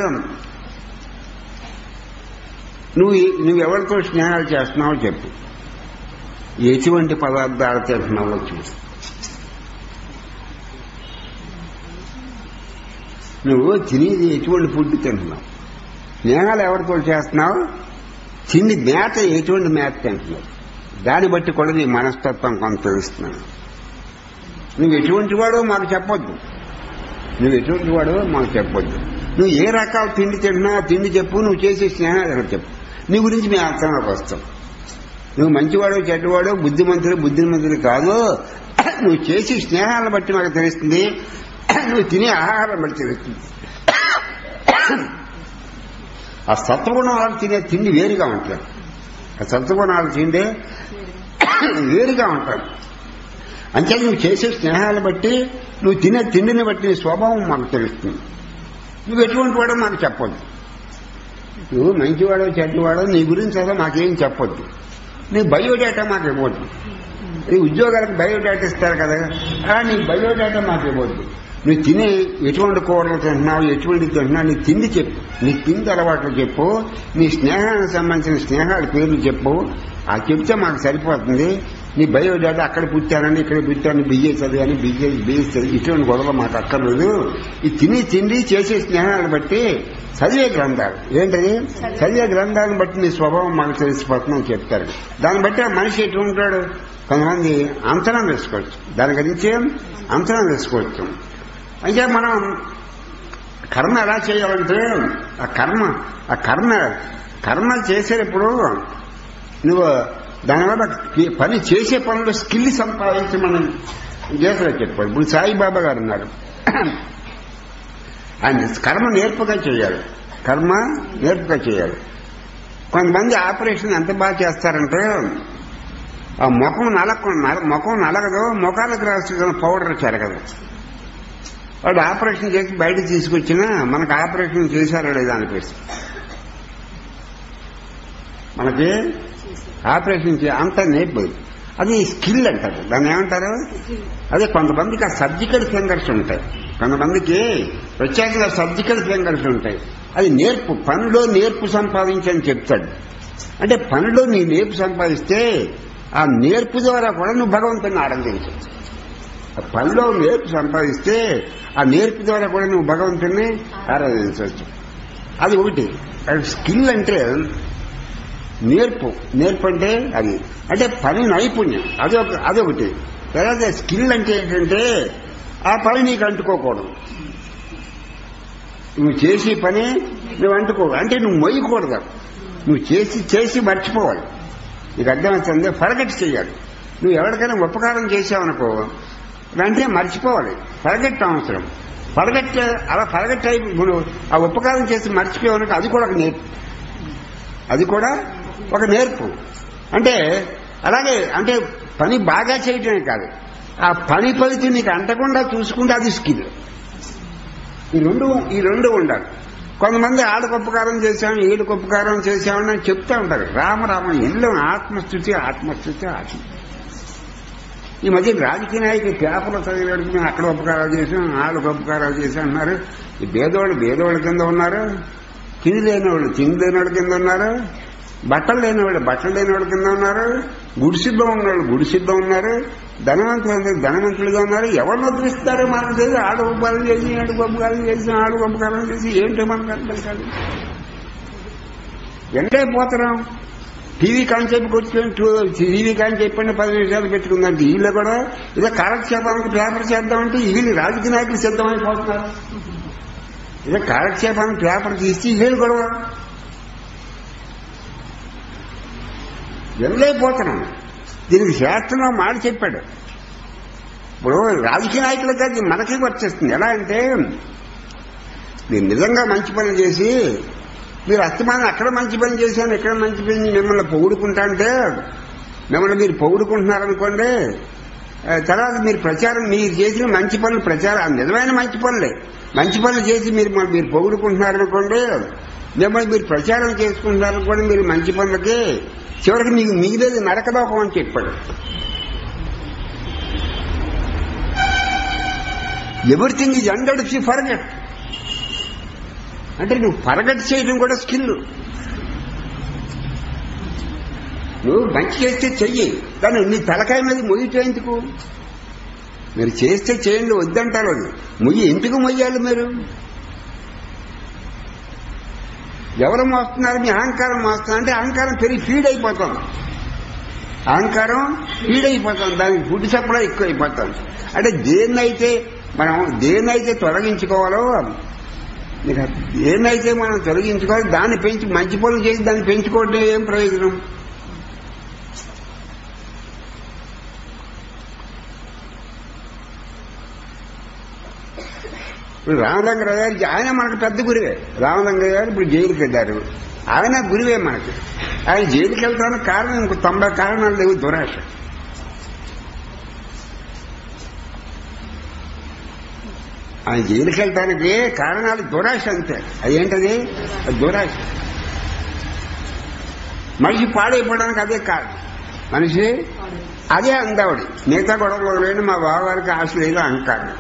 నువ్వు నువ్వు ఎవరితో స్నేహాలు చేస్తున్నావో చెప్పు ఎటువంటి పదార్థాలు తింటున్నావో చూసి నువ్వు తినేది ఎటువంటి ఫుడ్ తింటున్నావు స్నేహాలు ఎవరితో చేస్తున్నావు తిండి మేత ఎటువంటి మేత తింటున్నావు దాన్ని బట్టి కూడా నీ మనస్తత్వం కొంత తెలుస్తున్నాను నువ్వు ఎటువంటి వాడో మాకు చెప్పొద్దు నువ్వు ఎటువంటి వాడో మాకు చెప్పొద్దు నువ్వు ఏ రకాల తిండి తింటున్నావు ఆ తిండి చెప్పు నువ్వు చేసే స్నేహాలు ఎవరు చెప్పు నీ గురించి మేము అర్థంలోకి వస్తాం నువ్వు మంచివాడు చెడ్డవాడు బుద్ధిమంతుడు బుద్ధిమంతుడు కాదు నువ్వు చేసే స్నేహాలను బట్టి మాకు తెలుస్తుంది నువ్వు తినే ఆహారం బట్టి తెలుస్తుంది ఆ సత్వగుణాలు తినే తిండి వేరుగా ఉంటారు ఆ సత్వగుణాలు తిండే వేరుగా ఉంటారు అంతే నువ్వు చేసే స్నేహాలు బట్టి నువ్వు తినే తిండిని బట్టి నీ స్వభావం మాకు తెలుస్తుంది నువ్వు ఎటువంటి వాడో మాకు చెప్పొద్దు నువ్వు మంచివాడో చెడ్డవాడో నీ గురించి అసలు మాకేం చెప్పొద్దు నీ బయోడేటా మాకు ఇవ్వద్దు నీ ఉద్యోగాలకు బయోడేటా ఇస్తారు కదా ఆ నీ బయోడేటా మాకు ఇవ్వద్దు నువ్వు తినే ఎటువంటి కూరలు తింటున్నావు ఎటువంటి తింటున్నావు నీ తిండి చెప్పు నీ తిండి అలవాట్లు చెప్పు నీ స్నేహానికి సంబంధించిన స్నేహాల పేర్లు చెప్పు ఆ చెప్తే మాకు సరిపోతుంది నీ బయోడేటా అక్కడ పుట్టానని ఇక్కడ పుట్టాను బిఏ చదివాని బిఏ బిఎస్ చదివి ఇటువంటి గొడవలు మాకు అక్కర్లేదు ఈ తిని తిండి చేసే స్నేహాలను బట్టి చదివే గ్రంథాలు ఏంటది చదివే గ్రంథాలను బట్టి నీ స్వభావం మాకు తెలిసిపోతుందని చెప్తారు దాన్ని బట్టి ఆ మనిషి ఎటు ఉంటాడు కొంతమంది అంచనా వేసుకోవచ్చు దాని గురించి అంచనా వేసుకోవచ్చు అయితే మనం కర్మ ఎలా చేయాలంటే ఆ కర్మ ఆ కర్మ కర్మ చేసేటప్పుడు నువ్వు దానివల్ల కి- పని చేసే పనులు స్కిల్ సంపాదించమని గీతలో చెప్పాడు ఇప్పుడు సాయిబాబా గారు ఉన్నారు ఆయన కర్మ నేర్పుగా చేయాలి కర్మ నేర్పుగా చేయాలి కొంతమంది ఆపరేషన్ ఎంత బాగా చేస్తారంటే ఆ ముఖం నలక నల- ముఖం నలగదు ముఖాలకు రాసిన పౌడర్ చెరగదు వాడు ఆపరేషన్ చేసి బయట తీసుకొచ్చినా మనకు ఆపరేషన్ చేశారా లేదా అనిపిస్తుంది మనకి ఆపరేషన్ చే అంత నేర్పు అది స్కిల్ అంటారు దాన్ని ఏమంటారు అదే కొంతమందికి ఆ సర్జికల్ ఫింగర్స్ ఉంటాయి కొంతమందికి ప్రత్యేకంగా సర్జికల్ ఫింగర్స్ ఉంటాయి అది నేర్పు పనిలో నేర్పు సంపాదించని చెప్తాడు అంటే పనిలో నీ నేర్పు సంపాదిస్తే ఆ నేర్పు ద్వారా కూడా నువ్వు భగవంతుని ఆరాధించవచ్చు ఆ పనిలో నేర్పు సంపాదిస్తే ఆ నేర్పు ద్వారా కూడా నువ్వు భగవంతుని ఆరాధించవచ్చు అది ఒకటి అది స్కిల్ అంటే నేర్పు నేర్పు అంటే అది అంటే పని నైపుణ్యం అదొక అదొకటి తర్వాత స్కిల్ అంటే ఏంటంటే ఆ పని నీకు అంటుకోకూడదు నువ్వు చేసే పని నువ్వు అంటుకో అంటే నువ్వు మొయ్యకూడదు నువ్వు చేసి చేసి మర్చిపోవాలి నీకు అర్థమవుతుంది ఫరగట్ చేయాలి నువ్వు ఎవరికైనా ఉపకారం చేసావనుకో వెంటనే మర్చిపోవాలి ఫరగట్ అవసరం ఫరగట్ అలా ఫరగట్ అయి ఇప్పుడు ఆ ఉపకారం చేసి మర్చిపోయావనుకో అది కూడా ఒక నేర్పు అది కూడా ఒక నేర్పు అంటే అలాగే అంటే పని బాగా చేయటమే కాదు ఆ పని ఫలితం నీకు అంటకుండా చూసుకుంటే అది స్కిల్ ఈ రెండు ఈ రెండు ఉండాలి కొంతమంది ఆడకు ఉపకారం చేశాం ఈడుకు ఉపకారం చేశామని అని చెప్తా ఉంటారు రామ రామ ఎల్లో ఆత్మస్థుతి ఆత్మస్థుతి ఆత్మ ఈ మధ్య రాజకీయ నాయకులు పేపర్లు చదివేవాడికి మేము అక్కడ ఉపకారాలు చేసాం ఆళ్ళకు ఉపకారాలు చేసాం అన్నారు ఈ భేదవాళ్ళు భేదవాళ్ళ కింద ఉన్నారు తిండి లేని వాళ్ళు తిండి లేని వాళ్ళ కింద ఉన్నారు బట్టలు లేని వాళ్ళు బట్టలు లేని వాళ్ళ కింద ఉన్నారు గుడిసిద్ధం ఉన్నవాళ్ళు గుడిసిద్ధం ఉన్నారు ధనవంతులు అందరూ ధనవంతులుగా ఉన్నారు ఎవరిని వదిలిస్తారో మనకు తెలియదు ఆడ ఉపకారం చేసి ఆడు ఉపకారం చేసి ఆడు ఉపకారం చేసి ఏంటో మనకు అర్థం కాదు ఎండైపోతున్నాం టీవీ కాన్సెప్ట్ కూర్చొని టీవీ కాని చెప్పండి పది నిమిషాలు పెట్టుకుందాం టీవీలో కూడా ఇదో కాలక్షేపానికి పేపర్ చేద్దామంటే వీళ్ళు రాజకీయ నాయకులు సిద్ధమైపోతున్నారు ఇదో కాలక్షేపానికి పేపర్ తీసి వీళ్ళు గొడవ వెళ్ళైపోతున్నాం దీనికి శాస్త్రంలో మాట చెప్పాడు ఇప్పుడు రాజకీయ నాయకులకు అది మనకి వచ్చేస్తుంది ఎలా అంటే నేను నిజంగా మంచి పని చేసి మీరు అస్తమానం అక్కడ మంచి పని చేశాను ఇక్కడ మంచి పని మిమ్మల్ని పొగుడుకుంటా అంటే మిమ్మల్ని మీరు పొగుడుకుంటున్నారనుకోండి ఆ, తర్వాత మీరు ప్రచారం మీరు చేసిన మంచి పనులు ప్రచారం నిజమైన మంచి పనులే మంచి పనులు చేసి మీరు మ- మీరు పొగుడుకుంటున్నారనుకోండి మిమ్మల్ని మీరు ప్రచారం చేసుకుంటున్నారనుకోండి మీరు మంచి పనులకి చివరికి మీకు మిగిలేదు నరకదోకం అని చెప్పాడు everything is ended if you forget అంటే నువ్వు ఫర్గెట్ చేయడం కూడా స్కిల్ నువ్వు మంచి చేస్తే చెయ్యి కానీ నీ తలకాయ మీద మొయ్యటం ఎందుకు మీరు చేస్తే చేయండి వద్దంటారు అది మొయ్యి ఎందుకు మొయ్యాలి మీరు ఎవరు మోస్తున్నారు మీ అహంకారం మోస్తున్నారు అంటే అహంకారం పెరిగి ఫీడ్ అయిపోతాం అహంకారం ఫీడ్ అయిపోతాం దానికి ఫుడ్ సప్లై ఎక్కువ అయిపోతాం అంటే దేన్నైతే మనం దేన్నైతే తొలగించుకోవాలో మీకు దేన్నైతే మనం తొలగించుకోవాలి దాన్ని పెంచి మంచి పనులు చేసి దాన్ని పెంచుకోవడం ఏం ప్రయోజనం ఇప్పుడు రామలింగ గారికి ఆయన మనకు పెద్ద గురువే రామలింగ గారు ఇప్పుడు జైలుకి వెళ్ళారు ఆయన గురువే మనకి ఆయన జైలుకి వెళ్ళడానికి కారణం ఇంకో తొంభై కారణాలు లేవు దురాశ ఆయన జైలుకి వెళ్ళటానికి కారణాలు దురాశ అంతే అదేంటది అది దురాశ మనిషి పాడైపోవడానికి అదే కారణం మనిషి అదే అందావిడి మిగతా గొడవలు లేని మా బావగారికి ఆశ లేదు అహంకారం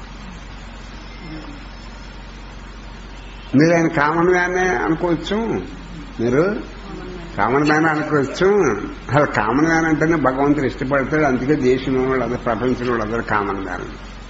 మీరు ఆయన కామన్ మ్యానే అనుకోవచ్చు మీరు కామన్ మ్యాన్ అనుకోవచ్చు అసలు కామన్ మ్యాన్ అంటేనే భగవంతుడు ఇష్టపడతాడు అందుకే దేశంలో వాళ్ళందరూ ప్రపంచంలో వాళ్ళందరూ కామన్ మ్యాన్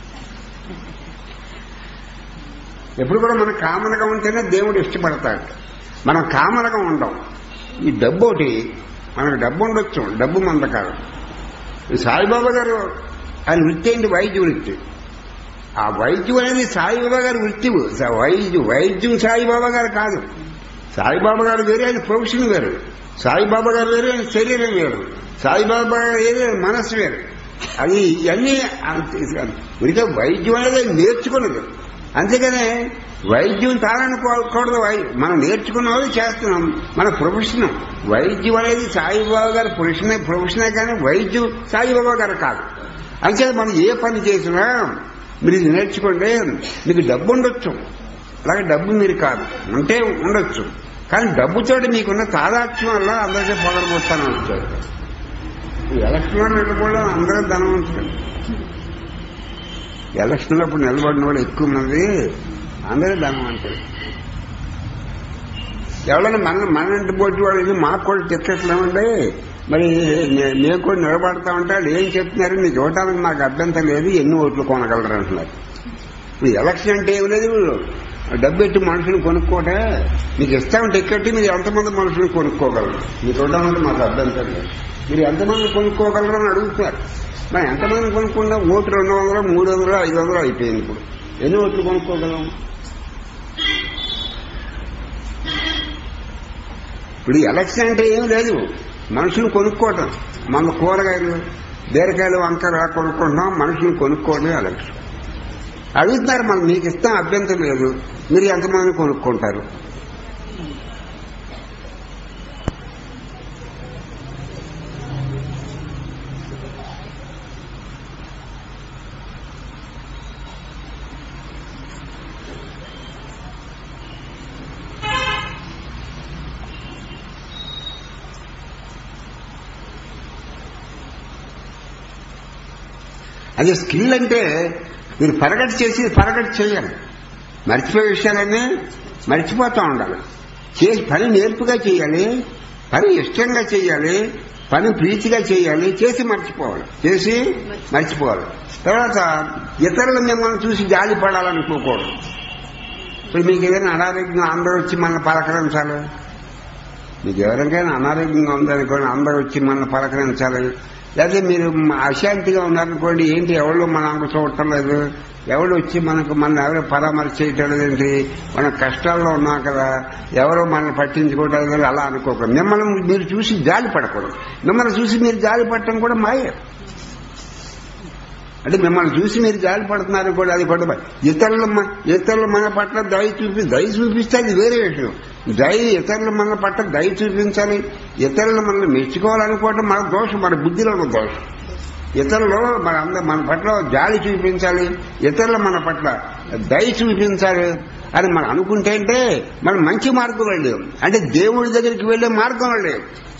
ఎప్పుడు కూడా మనం కామన్గా ఉంటేనే దేవుడు ఇష్టపడతాడు మనం కామన్గా ఉండం ఈ డబ్బు ఒకటి మనకు డబ్బు ఉండొచ్చు డబ్బు మంద కాదు ఈ సాయిబాబా గారు ఆయన వృత్తి ఏంటి వైద్య వృత్తి ఆ వైద్యం అనేది సాయిబాబా గారి వృత్తి వైద్యం వైద్యం సాయిబాబా గారు కాదు సాయిబాబా గారు వేరే ఆయన ప్రొఫెషన్ వేరు సాయిబాబా గారు వేరే ఆయన శరీరం వేరు సాయిబాబా గారు వేరే ఆయన మనస్సు వేరు అది ఇవన్నీ ఉడికే వైద్యం అనేది ఆయన నేర్చుకున్నది అంతేగానే వైద్యం తాళనుకోకూడదు వై- మనం నేర్చుకున్నది చేస్తున్నాం మన ప్రొఫెషన్ వైద్యం అనేది సాయిబాబా గారి ప్రొఫెషనే ప్రొఫెషనే కానీ వైద్యం సాయిబాబా గారు కాదు అంతే మనం ఏ పని చేసినా మీరు ఇది నేర్చుకోండి మీకు డబ్బు ఉండొచ్చు అలాగే డబ్బు మీరు కాదు ఉంటే ఉండొచ్చు కానీ డబ్బుతోటి మీకున్న తాదాత్మ్యం వల్ల అందరికీ పొగరబోస్తాను వచ్చారు ఈ ఎలక్షన్లో నిలబడడం అందరూ ధనవంతులు ఎలక్షన్లో అప్పుడు నిలబడిన వాళ్ళు ఎక్కువ మంది అందరూ ధనవంతులు ఎవరైనా మన మన ఇంటి పోటీ వాళ్ళు ఇది మాకు కూడా తిట్టట్లేమండి మరి నే- మేము కూడా నిలబడతా ఉంటే వాళ్ళు ఏం చెప్తున్నారు మీకు ఇవ్వడానికి మాకు అభ్యంతరం లేదు ఎన్ని ఓట్లు కొనగలరు అంటున్నారు ఇప్పుడు ఎలక్షన్ అంటే ఏం లేదు డబ్బు పెట్టి మనుషులు కొనుక్కోటే మీకు ఇస్తాం టికెట్ మీరు ఎంతమంది మనుషులు కొనుక్కోగలరు మీకు ఇవ్వడానికి మాకు అభ్యంతరం లేదు మీరు ఎంతమంది కొనుక్కోగలరు అని అడుగుతున్నారు మరి ఎంతమంది కొనుక్కుంటాం ఓటు రెండు వందలు మూడు వందలు ఐదు వందలు అయిపోయింది ఇప్పుడు ఎన్ని ఓట్లు కొనుక్కోగలం ఇప్పుడు ఎలక్షన్ అంటే ఏం లేదు మనుషులు కొనుక్కోవటం మన కూరగాయలు బీరకాయలు వంకాయలు ఎలా కొనుక్కుంటున్నాం మనుషులు కొనుక్కోవడం ఎలక్షన్ అడుగుతున్నారు మనం మీకు ఇస్తాం అభ్యంతరం లేదు మీరు ఎంతమంది కొనుక్కుంటారు అదే స్కిల్ అంటే మీరు పరగట్ చేసి పరగట్ చేయాలి మర్చిపోయే విషయాలన్నీ మర్చిపోతూ ఉండాలి చేసి పని నేర్పుగా చేయాలి పని ఇష్టంగా చేయాలి పని ప్రీతిగా చేయాలి చేసి మర్చిపోవాలి చేసి మర్చిపోవాలి తర్వాత ఇతరులు మిమ్మల్ని చూసి జాలి పడాలనుకోకూడదు ఇప్పుడు మీకు ఏదైనా అనారోగ్యంగా అందరూ వచ్చి మన పలకరించాలి మీకు ఎవరికైనా అనారోగ్యంగా ఉందనుకోండి అందరూ వచ్చి మన పలకరించాలి లేదా మీరు అశాంతిగా ఉన్నారనుకోండి ఏంటి ఎవరు మనకు చూడటం లేదు ఎవరు వచ్చి మనకు మన ఎవరు పరామర్శ చేయటం లేదేంటి మనం కష్టాల్లో ఉన్నాం కదా ఎవరో మనల్ని పట్టించుకోవటం లేదు అలా అనుకోకూడదు మిమ్మల్ని మీరు చూసి జాలి పడకూడదు మిమ్మల్ని చూసి మీరు జాలి పడటం కూడా మాయ అంటే మిమ్మల్ని చూసి మీరు జాలి పడుతున్నారు కూడా అది కూడా ఇతరుల మ- ఇతరులు మన పట్ల దయ చూపి దయ చూపిస్తే అది వేరే విషయం దయ ఇతరులు మన పట్ల దయ చూపించాలి ఇతరులు మనల్ని మెచ్చుకోవాలనుకోవడం మన దోషం మన బుద్ధిలో ఉన్న దోషం ఇతరులు మన అంద మన పట్ల జాలి చూపించాలి ఇతరులు మన పట్ల దయ చూపించాలి అని మనం అనుకుంటే అంటే మనం మంచి మార్గంలో లేవు అంటే దేవుడి దగ్గరికి వెళ్లే మార్గంలో లేవు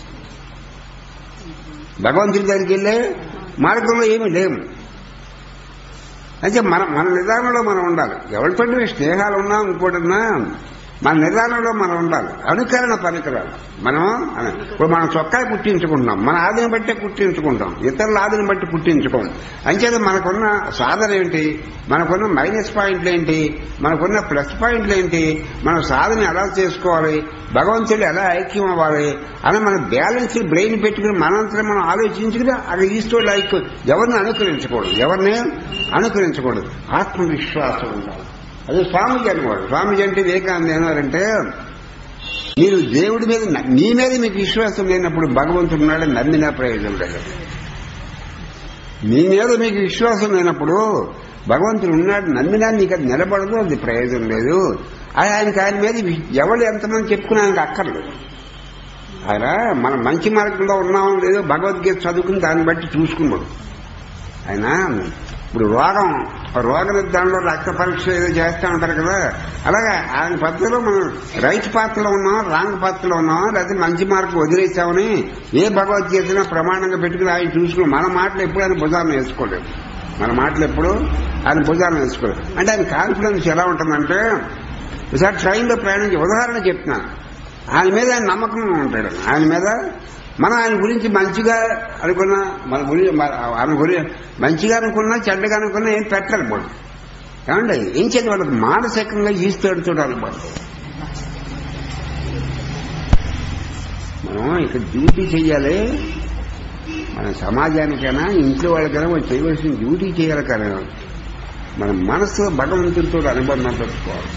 భగవంతుడి దగ్గరికి వెళ్ళే మార్గంలో ఏమీ లేవు అంటే మన మన నిదానంలో మనం ఉండాలి ఎవరితో స్నేహాలు ఉన్నా ఇంకోటిన్నా మన నిదానంలో మనం ఉండాలి అనుకరణ పనికిరాలు మనం అన- ఇప్పుడు మనం చొక్కాయి కుట్టించుకుంటాం మన ఆదిని బట్టే కుట్టించుకుంటాం ఇతరుల ఆదిని బట్టి కుట్టించుకోం అంచేత మనకున్న సాధన ఏంటి మనకున్న మైనస్ పాయింట్లు ఏంటి మనకున్న ప్లస్ పాయింట్లు ఏంటి మన సాధన ఎలా చేసుకోవాలి భగవంతుడు ఎలా ఐక్యం అవ్వాలి అని మన బ్యాలెన్స్ బ్రెయిన్ పెట్టుకుని మనంతా మనం ఆలోచించుకుని అది ఈశ్వరుడు ఐక్యం ఎవరిని అనుకరించకూడదు ఎవరిని అనుకరించకూడదు ఆత్మవిశ్వాసం ఉండాలి అదే స్వామిజీ అనుకోడు స్వామిజీ అంటే వివేకానంద ఏమన్నారంటే మీరు దేవుడి మీద న- మీ మీద మీకు విశ్వాసం లేనప్పుడు భగవంతుడు ఉన్నాడని నమ్మినా ప్రయోజనం లేదు మీ మీద మీకు విశ్వాసం లేనప్పుడు భగవంతుడు ఉన్నాడు నమ్మినా నీకు అది నిలబడదు అది ప్రయోజనం లేదు అది ఆయనకి ఆయన మీద వి- ఎవరు ఎంతమంది చెప్పుకుని ఆయనకు అక్కర్లేదు ఆయన మనం మంచి మార్గంలో ఉన్నామో లేదో భగవద్గీత చదువుకుని దాన్ని బట్టి చూసుకున్నాం ఆయన ఇప్పుడు రోగం రోగ నిర్ధారణలో రక్త పరీక్ష ఏదో చేస్తూ ఉంటారు కదా అలాగే ఆయన పద్ధతిలో మనం రైట్ పాత్రలో ఉన్నాం రాంగ్ పాత్రలో ఉన్నాం లేకపోతే మంచి మార్కు వదిలేసామని ఏ భగవద్గీతను ప్రమాణంగా పెట్టుకుని ఆయన చూసుకుని మన మాటలు ఎప్పుడు ఆయన భుజాన్ని వేసుకోలేదు మన మాటలు ఎప్పుడు ఆయన భుజాన్ని వేసుకోలేదు అంటే ఆయన కాన్ఫిడెన్స్ ఎలా ఉంటుందంటే ఒకసారి ట్రైన్లో ప్రయాణించి ఉదాహరణ చెప్తున్నాను ఆయన మీద ఆయన నమ్మకం ఉంటాడు ఆయన మీద మనం ఆయన గురించి మంచిగా అనుకున్నా మన గురించి మన- ఆయన గురించి మంచిగా అనుకున్నా చెడ్డగా అనుకున్నా ఏం పెట్టాలి మనం ఏమండి ఏం చేయాలి వాళ్ళకి మానసికంగా ఈస్తాడు చూడాలి మనం మనం ఇక్కడ డ్యూటీ చెయ్యాలి మన సమాజానికైనా ఇంట్లో వాళ్ళకైనా మనం చేయవలసిన డ్యూటీ చేయాలి కానీ మన మనసు భగవంతుడితో అనుబంధం పెట్టుకోవాలి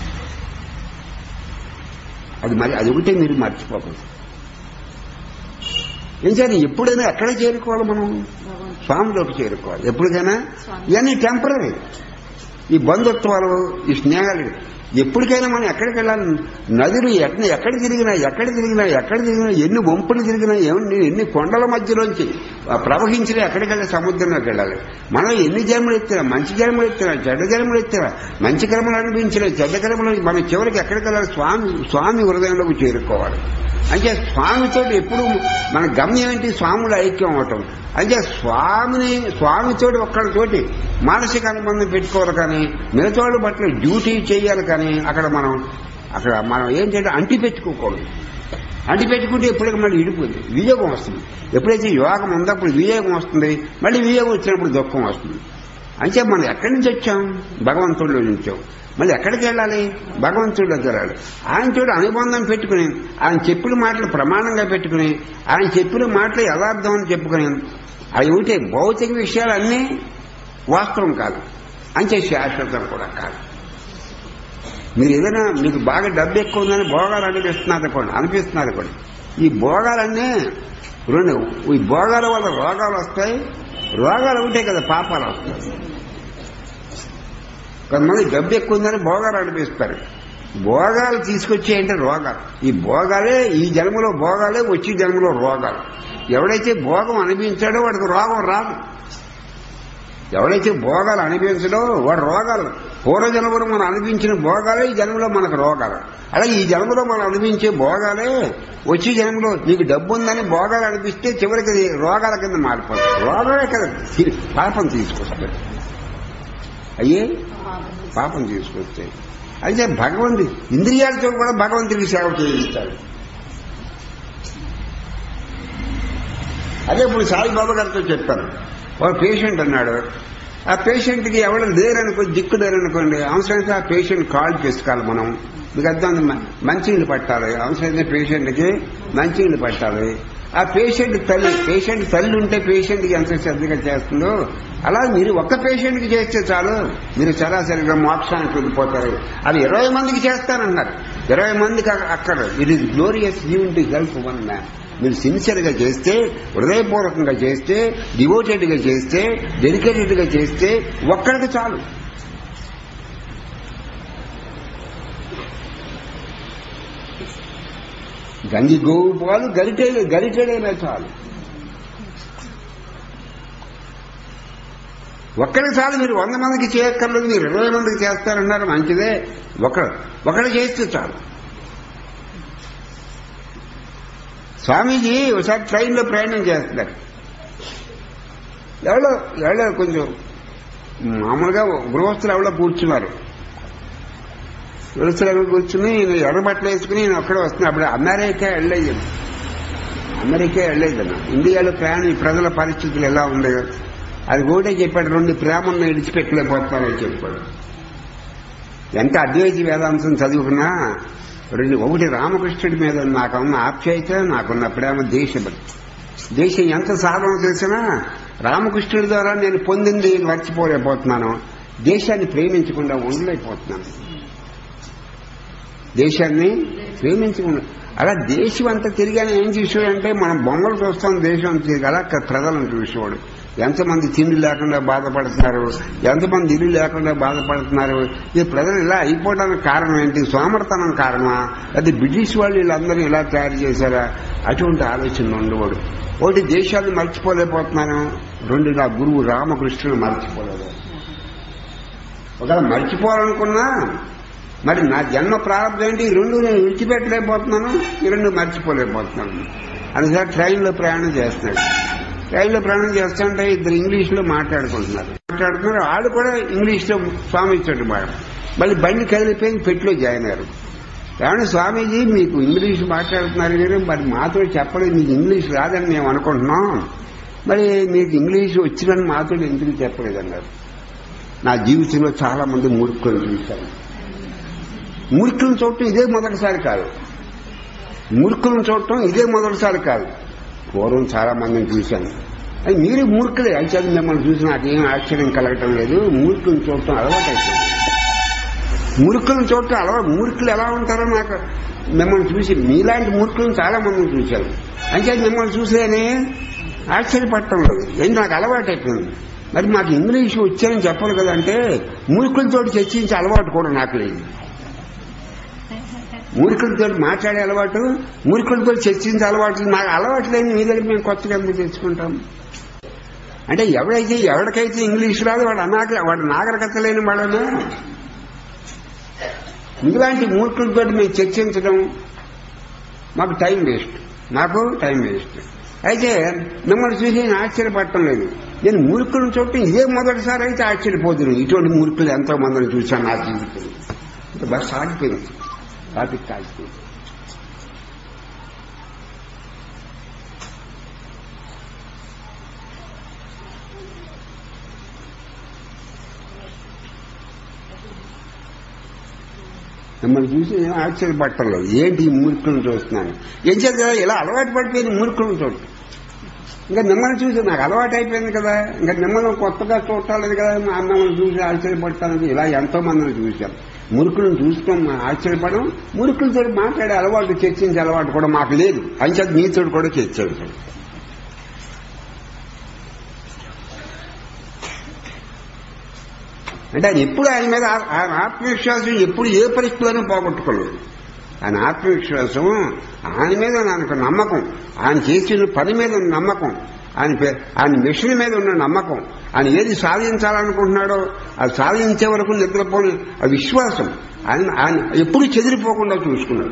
అది మరి అది ఒకటే మీరు మర్చిపోకూడదు ఏం చేయాలి ఎప్పుడైనా ఎక్కడ చేరుకోవాలి మనం స్వామిలోకి చేరుకోవాలి ఎప్పటికైనా ఇవన్నీ టెంపరీ ఈ బంధుత్వాలు ఈ స్నేహాలు ఎప్పటికైనా మనం ఎక్కడికి వెళ్ళాలి నదులు ఎక్కడ ఎక్కడ తిరిగినా ఎక్కడ తిరిగినా ఎక్కడ తిరిగినా ఎన్ని వంపులు తిరిగినా ఎన్ని ఎన్ని కొండల మధ్యలోంచి ఆ ప్రవహించినా ఎక్కడికి వెళ్ళి సముద్రంలోకి వెళ్ళాలి మనం ఎన్ని జన్మలు ఎత్తినా మంచి జన్మలు ఎత్తినా చెడ్డ జన్మలు ఎత్తినా మంచి కర్మలు అనిపించిన చెడ్డ కర్మలు మనం చివరికి ఎక్కడికి వెళ్ళాలి స్వామి స్వామి హృదయంలోకి చేరుకోవాలి అంటే స్వామితో ఎప్పుడు మన గమ్యం ఏంటి స్వాముల ఐక్యం అవటం అంటే స్వామిని స్వామితోటి ఒక్కడితోటి మానసిక అనుబంధం పెట్టుకోవాలి కానీ మిగతా వాళ్ళ పట్ల డ్యూటీ చేయాలి కానీ అక్కడ మనం అక్కడ మనం ఏం చేయాలి అంటి పెట్టుకోకూడదు అంటి పెట్టుకుంటే ఎప్పటికీ మళ్ళీ ఇడిపోతుంది వియోగం వస్తుంది ఎప్పుడైతే యోగం ఉందప్పుడు వియోగం వస్తుంది మళ్ళీ వియోగం వచ్చినప్పుడు దుఃఖం వస్తుంది అంటే మనం ఎక్కడి నుంచి వచ్చాం భగవంతుడిలో నుంచాం మళ్ళీ ఎక్కడికి వెళ్ళాలి భగవంతుడి దగ్గర వెళ్ళాలి ఆయన చూడు అనుబంధం పెట్టుకుని ఆయన చెప్పిన మాటలు ప్రమాణంగా పెట్టుకుని ఆయన చెప్పిన మాటలు యథార్థం అని చెప్పుకుని అవి ఉంటే భౌతిక విషయాలు అన్నీ వాస్తవం కాదు అంతే శాశ్వతం కూడా కాదు మీరు ఏదైనా మీకు బాగా డబ్బు ఎక్కువ ఉందని భోగాలు అనిపిస్తున్నారు కూడా అనిపిస్తున్నారు కూడా ఈ భోగాలన్నీ రెండు ఈ భోగాల వల్ల రోగాలు వస్తాయి రోగాలు ఉంటాయి కదా పాపాలు వస్తాయి కొంతమంది డబ్బు ఎక్కువ ఉందని భోగాలు అనిపిస్తారు భోగాలు తీసుకొచ్చాయంటే రోగాలు ఈ భోగాలే ఈ జన్మలో భోగాలే వచ్చే జన్మలో రోగాలు ఎవడైతే భోగం అనిపించాడో వాడికి రోగం రాదు ఎవడైతే భోగాలు అనిపించడో వాడు రోగాలు పూర్వజన్మలో మనం అనిపించిన భోగాలే ఈ జన్మలో మనకు రోగాలు అలాగే ఈ జన్మలో మనం అనిపించే భోగాలే వచ్చే జన్మలో నీకు డబ్బు ఉందని భోగాలు అనిపిస్తే చివరికి అది రోగాల కింద మారిపోతుంది రోగాలే కదా తి- పాపం తీసుకొస్తాయి అయ్యే పాపం తీసుకొస్తాయి అయితే భగవంతు ఇంద్రియాలతో కూడా భగవంతుడికి సేవ చేయిస్తాడు అదే ఇప్పుడు సాయిబాబా గారితో చెప్పాను ఒక పేషెంట్ అన్నాడు ఆ పేషెంట్కి ఎవరు లేరనుకో దిక్కు లేరనుకోండి అవసరమైతే ఆ పేషెంట్ కాల్ చేసుకోవాలి మనం మీకు అర్థం ఉంది, మ- మంచినీళ్ళు పట్టాలి అవసరమైతే పేషెంట్కి మంచినీళ్ళు పట్టాలి ఆ పేషెంట్ తల్లి పేషెంట్ తల్లి ఉంటే పేషెంట్కి ఎంత శ్రద్ధగా చేస్తుందో అలా మీరు ఒక్క పేషెంట్కి చేస్తే చాలు మీరు సరాసరిగా మోక్షానికి వెళ్ళిపోతారు అది ఇరవై మందికి చేస్తానన్నారు ఇరవై మందికి అక్క- అక్కడ it is glorious even to help one man మీరు సిన్సియర్ గా చేస్తే హృదయపూర్వకంగా చేస్తే డివోటెడ్ గా చేస్తే డెడికేటెడ్ గా చేస్తే ఒక్కడికి చాలు గంగి గోవు పాలు గరిటే గరిటెడైనా చాలు ఒక్కడికి చాలు మీరు వంద మందికి చేయక్కర్లేదు మీరు ఇరవై మందికి చేస్తారన్నారు మంచిదే ఒక ఒకటి చేస్తే చాలు స్వామీజీ ఒకసారి ట్రైన్లో ప్రయాణం చేస్తున్నారు ఎవరో ఎవరో కొంచెం మామూలుగా గృహస్థులు ఎవరో కూర్చున్నారు గృహస్థులు ఎవరో కూర్చుని ఈయన ఎర్ర బట్టలు వేసుకుని నేను ఒక్కడే వస్తున్నా అప్పుడు అమెరికా వెళ్ళలేదు అమెరికా వెళ్ళలేదు ఇండియాలో ప్రయాణం ఈ ప్రజల పరిస్థితులు ఎలా ఉండేవి అది కూడా చెప్పాడు రెండు ప్రేమను విడిచిపెట్టలేకపోతానని చెప్పాడు ఎంత అద్వైత వేదాంతం చదువుకున్నా రెండు ఒకటి రామకృష్ణుడి మీద నాకున్న ఆప్యాయత నాకున్న ప్రేమ దేశభక్తి దేశం ఎంత సాధన చేసినా రామకృష్ణుడి ద్వారా నేను పొందింది మర్చిపోలేకపోతున్నాను దేశాన్ని ప్రేమించకుండా ఉండలేకపోతున్నాను దేశాన్ని ప్రేమించకుండా అలా దేశం అంతా తిరిగానే ఏం చూసాడంటే మనం బొమ్మలు చూస్తాం దేశం తిరిగి అలా అక్కడ ప్రజలను చూసేవాడు ఎంతమంది తిండి లేకుండా బాధపడుతున్నారు ఎంతమంది ఇల్లు లేకుండా బాధపడుతున్నారు ఈ ప్రజలు ఇలా అయిపోవడానికి కారణం ఏంటి సోమర్తనం కారణమా అది బ్రిటిష్ వాళ్ళు వీళ్ళందరూ ఇలా తయారు చేశారా అటువంటి ఆలోచన ఉండేవాడు ఒకటి దేశాన్ని మర్చిపోలేకపోతున్నాను రెండు నా గురువు రామకృష్ణుడు మర్చిపోలేదు ఒకవేళ మర్చిపోవాలనుకున్నా మరి నా జన్మ ప్రారంభం ఏంటి ఈ రెండు నేను విడిచిపెట్టలేకపోతున్నాను ఈ రెండు మర్చిపోలేకపోతున్నాను అందుకని ట్రైన్లో ప్రయాణం చేస్తున్నాడు ట్రైన్లో ప్రయాణం చేస్తుంటే ఇద్దరు ఇంగ్లీష్లో మాట్లాడుకుంటున్నారు మాట్లాడుతున్నారు ఆడు కూడా ఇంగ్లీష్లో స్వామి ఇచ్చాడు మాట మళ్ళీ బండి కదిలిపోయి పెట్టులో జాయిన్ అయ్యారు ఏమన్నా స్వామీజీ మీకు ఇంగ్లీష్ మాట్లాడుతున్నారు మీరు మరి మాతో చెప్పలేదు మీకు ఇంగ్లీష్ రాదని మేము అనుకుంటున్నాం మరి మీకు ఇంగ్లీష్ వచ్చిందని మాతో ఎందుకు చెప్పలేదన్నారు నా జీవితంలో చాలా మంది మూర్ఖులు చూశాను మూర్ఖులను చూడటం ఇదే మొదటిసారి కాదు మూర్ఖులను చూడటం ఇదే మొదటిసారి కాదు పూర్వం చాలా మందిని చూశాను అది మీరు మూర్ఖులే అయితే మిమ్మల్ని చూసి నాకేం ఆశ్చర్యం కలగటం లేదు మూర్ఖులను చూడటం అలవాటైపోయింది మూర్ఖులను చూడటం అలవాటు మూర్ఖులు ఎలా ఉంటారో నాకు మిమ్మల్ని చూసి మీలాంటి మూర్ఖులను చాలా మందిని చూశాను అంటే మిమ్మల్ని చూసేనే ఆశ్చర్యపడటం లేదు ఏంటి నాకు అలవాటు అయిపోయింది మరి మాకు ఇంగ్లీష్ వచ్చానని చెప్పాలి కదంటే మూర్ఖులతో చర్చించే అలవాటు కూడా నాకు లేదు మూర్ఖులతో మాట్లాడే అలవాటు మూర్ఖులతో చర్చించే అలవాటు నాకు అలవాటు లేని మీ దగ్గర మేము కొత్తగా ఎందుకు తెచ్చుకుంటాం అంటే ఎవడైతే ఎవరికైతే ఇంగ్లీష్ రాదు వాడు అనాగ వాడు నాగరికత లేని వాడనే ఇలాంటి మూర్ఖులతో మేము చర్చించడం మాకు టైం వేస్ట్ నాకు టైం వేస్ట్ అయితే మిమ్మల్ని చూసి నేను ఆశ్చర్యపడటం లేదు నేను మూర్ఖులను చూడటం ఇదే మొదటిసారి అయితే ఆశ్చర్యపోతున్నాను ఇటువంటి మూర్ఖులు ఎంతో మందిని చూశాను నా జీవితంలో బస్ ఆగిపోయింది టాపిక్ ఆగిపోయింది మిమ్మల్ని చూసి నేను ఆశ్చర్యపట్టలేదు ఏంటి ఈ మూర్ఖులను చూస్తున్నాను ఏం చేత కదా ఇలా అలవాటు పడిపోయింది మూర్ఖులను చూడటం ఇంకా మిమ్మల్ని చూసి నాకు అలవాటు అయిపోయింది కదా ఇంకా మిమ్మల్ని కొత్తగా చూడటాలేదు కదా మా మిమ్మల్ని చూసి ఆశ్చర్యపడతాను ఇలా ఎంతో మందిని చూశాం మురుకులను చూస్తాం ఆశ్చర్యపడడం మురుకులతో మాట్లాడే అలవాటు చర్చించే అలవాటు కూడా మాకు లేదు అంచేత మీతో కూడా చర్చాడు అంటే ఆయన ఎప్పుడు ఆయన మీద ఆయన ఆత్మవిశ్వాసం ఎప్పుడు ఏ పరిస్థితిలోనూ పోగొట్టుకోలేదు ఆయన ఆత్మవిశ్వాసం ఆయన మీద నాకు నమ్మకం ఆయన చేసిన పని మీద ఉన్న నమ్మకం ఆయన పే- ఆయన మిషన్ మీద ఉన్న నమ్మకం ఆయన ఏది సాధించాలనుకుంటున్నాడో అది సాధించే వరకు నిద్రపోని ఆ విశ్వాసం ఆయన ఆయన ఎప్పుడు చెదిరిపోకుండా చూసుకున్నాడు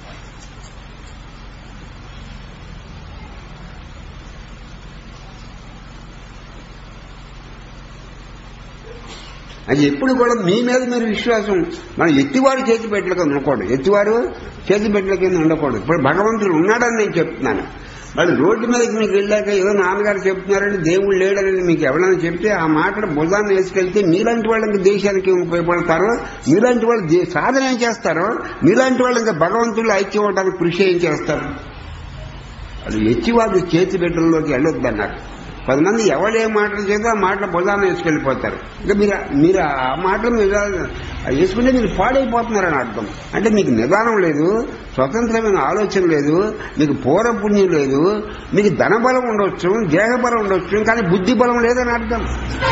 అది ఎప్పుడు కూడా మీ మీద మీరు విశ్వాసం మనం ఎత్తివాడు చేతి పెట్టల కింద ఉండకూడదు ఎత్తివాడు చేతి పెట్టల కింద ఉండకూడదు ఇప్పుడు భగవంతుడు ఉన్నాడని నేను చెప్తున్నాను వాళ్ళు రోడ్డు మీదకి మీకు వెళ్ళాక ఏదో నాన్నగారు చెప్తున్నారని దేవుడు లేడని మీకు ఎవరైనా చెప్తే ఆ మాటను భుజాన్ని వేసుకెళ్తే మీలాంటి వాళ్ళకి దేశానికి ఉపయోగపడతారు మీలాంటి వాళ్ళు దే- సాధన ఏం చేస్తారో మీలాంటి వాళ్ళు ఇంకా భగవంతుడు ఐక్యం అవడానికి కృషి ఏం చేస్తారు వాళ్ళు ఎత్తివాడు చేతి బిడ్డల్లోకి వెళ్ళొద్దన్నారు కొంతమంది ఎవరు ఏ మాటలు చేస్తే ఆ మాటలు బుధాన్ని వేసుకెళ్ళిపోతారు ఇంకా మీరు మీరు ఆ మాటలు మీరు అది వేసుకుంటే మీరు పాడైపోతున్నారని అర్థం అంటే మీకు నిదానం లేదు స్వతంత్రమైన ఆలోచన లేదు మీకు పూర్వపుణ్యం లేదు మీకు ధనబలం ఉండొచ్చు దేహబలం ఉండొచ్చు కానీ బుద్ధి బలం లేదని అర్థం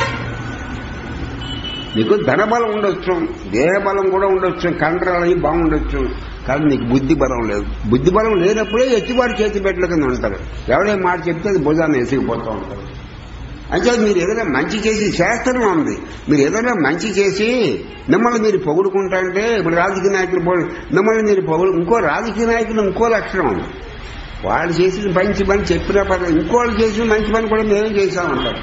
మీకు ధనబలం ఉండొచ్చు దేహబలం కూడా ఉండొచ్చు కండరాలని బాగుండొచ్చు కానీ మీకు బుద్ధి బలం లేదు బుద్ధి బలం లేనప్పుడే ఎత్తివాడు చేతి పెట్టల కింద ఉంటారు ఎవడే మాట చెప్తే అది భుజాన్ని ఎసిగిపోతూ ఉంటారు అంటే మీరు ఏదైనా మంచి చేసి శాస్త్రం ఉంది మీరు ఏదైనా మంచి చేసి మిమ్మల్ని మీరు పొగుడుకుంటా అంటే ఇప్పుడు రాజకీయ నాయకులు పొగు- మిమ్మల్ని మీరు పొగుడు ఇంకో రాజకీయ నాయకులు ఇంకో లక్షణం ఉంది వాళ్ళు చేసిన మంచి పని చెప్పినా పర్లేదు ఇంకోళ్ళు చేసిన మంచి పని కూడా మేమే చేశామంటారు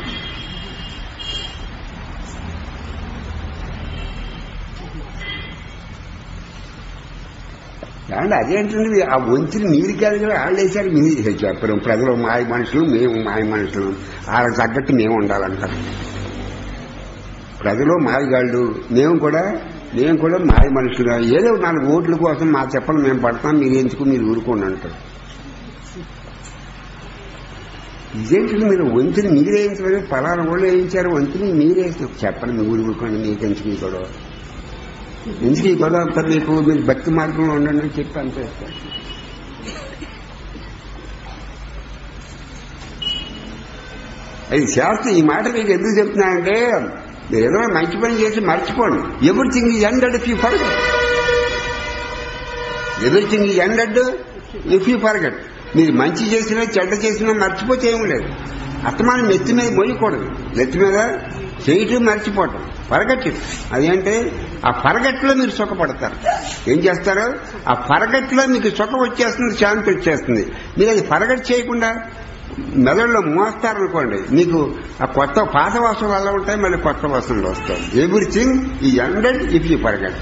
ఏమంటే అదేంటండి ఆ వంతుని మీరు కాదు కదా వాళ్ళు వేశారు మీరు చెప్పరు ప్రజలు మాయ మనుషులు మేము మాయ మనుషులు వాళ్ళకి తగ్గట్టు మేము ఉండాలంటారు ప్రజలు మాయగాళ్ళు మేము కూడా మేము కూడా మాయ మనుషులు ఏదో నాలుగు ఓట్ల కోసం మా చెప్పలు మేము పడతాం మీరు ఎందుకు మీరు ఊరుకోండి అంటారు ఇదేంటి మీరు వంతుని మీరే వేయించలేదు పలానా వాళ్ళు వేయించారు వంతుని మీరే చెప్పండి మీరు ఊరుకోండి మీకు ఎందుకు ఈ గొడవ ఎందుకు ఈ గొడవ అంతా మీకు మీరు భక్తి మార్గంలో ఉండండి అని చెప్పి అంతే అది శాస్త్రం ఈ మాట మీకు ఎందుకు చెప్తున్నానంటే మీరు ఏదైనా మంచి పని చేసి మర్చిపోండి everything is ended if you forget everything is ended if you forget మీరు మంచి చేసినా చెడ్డ చేసినా మర్చిపోతే ఏం లేదు అత్తమానం నెత్తి మీద మొయ్యకూడదు నెత్తి మీద చేయటం మర్చిపోవటం పరగట్టి అదేంటే ఆ పరగట్లో మీరు సుఖపడతారు ఏం చేస్తారు ఆ పరగట్లో మీకు సుఖం వచ్చేస్తుంది శాంతి వచ్చేస్తుంది మీరు అది పరగట్ చేయకుండా మెదడులో మోస్తారనుకోండి మీకు ఆ కొత్త పాత వాసనలు అలా ఉంటాయి మళ్ళీ కొత్త వాసనలు వస్తాయి everything is ended if you పరగట్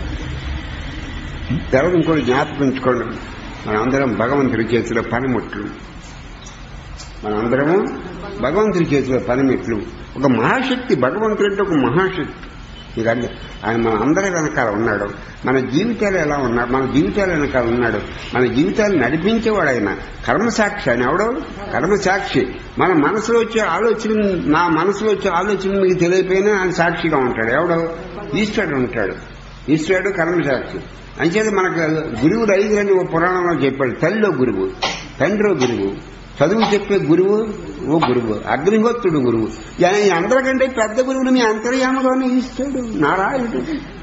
తర్వాత ఇంకోటి జ్ఞాపకం ఉంచుకోండి మనందరం భగవంతుడి చేతిలో పనిముట్లు మనందరము భగవంతుడి చేతిలో పనిముట్లు ఒక మహాశక్తి భగవంతుడు అంటే ఒక మహాశక్తి మీకు అర్థం ఆయన మన అందరి వెనకాల ఉన్నాడు మన జీవితాలు ఎలా ఉన్నాడు మన జీవితాల వెనకాల ఉన్నాడు మన జీవితాలు నడిపించేవాడు ఆయన కర్మసాక్షి ఆయన ఎవడో కర్మసాక్షి మన మనసులో వచ్చే ఆలోచన నా మనసులో వచ్చే ఆలోచన మీకు తెలియపోయినా ఆయన సాక్షిగా ఉంటాడు ఎవడో ఈశ్వరుడు ఉంటాడు ఈశ్వరుడు కర్మసాక్షి అంచేది మనకు గురువులు ఐదులని ఓ పురాణంలో చెప్పాడు తల్లిలో గురువు తండ్రిలో గురువు చదువు చెప్పే గురువు ఓ గురువు అగ్నిహోత్రుడు గురువు ఆయన అందరికంటే పెద్ద గురువుని మీ అంతర్యామలోనే ఇస్తాడు నారాయణుడు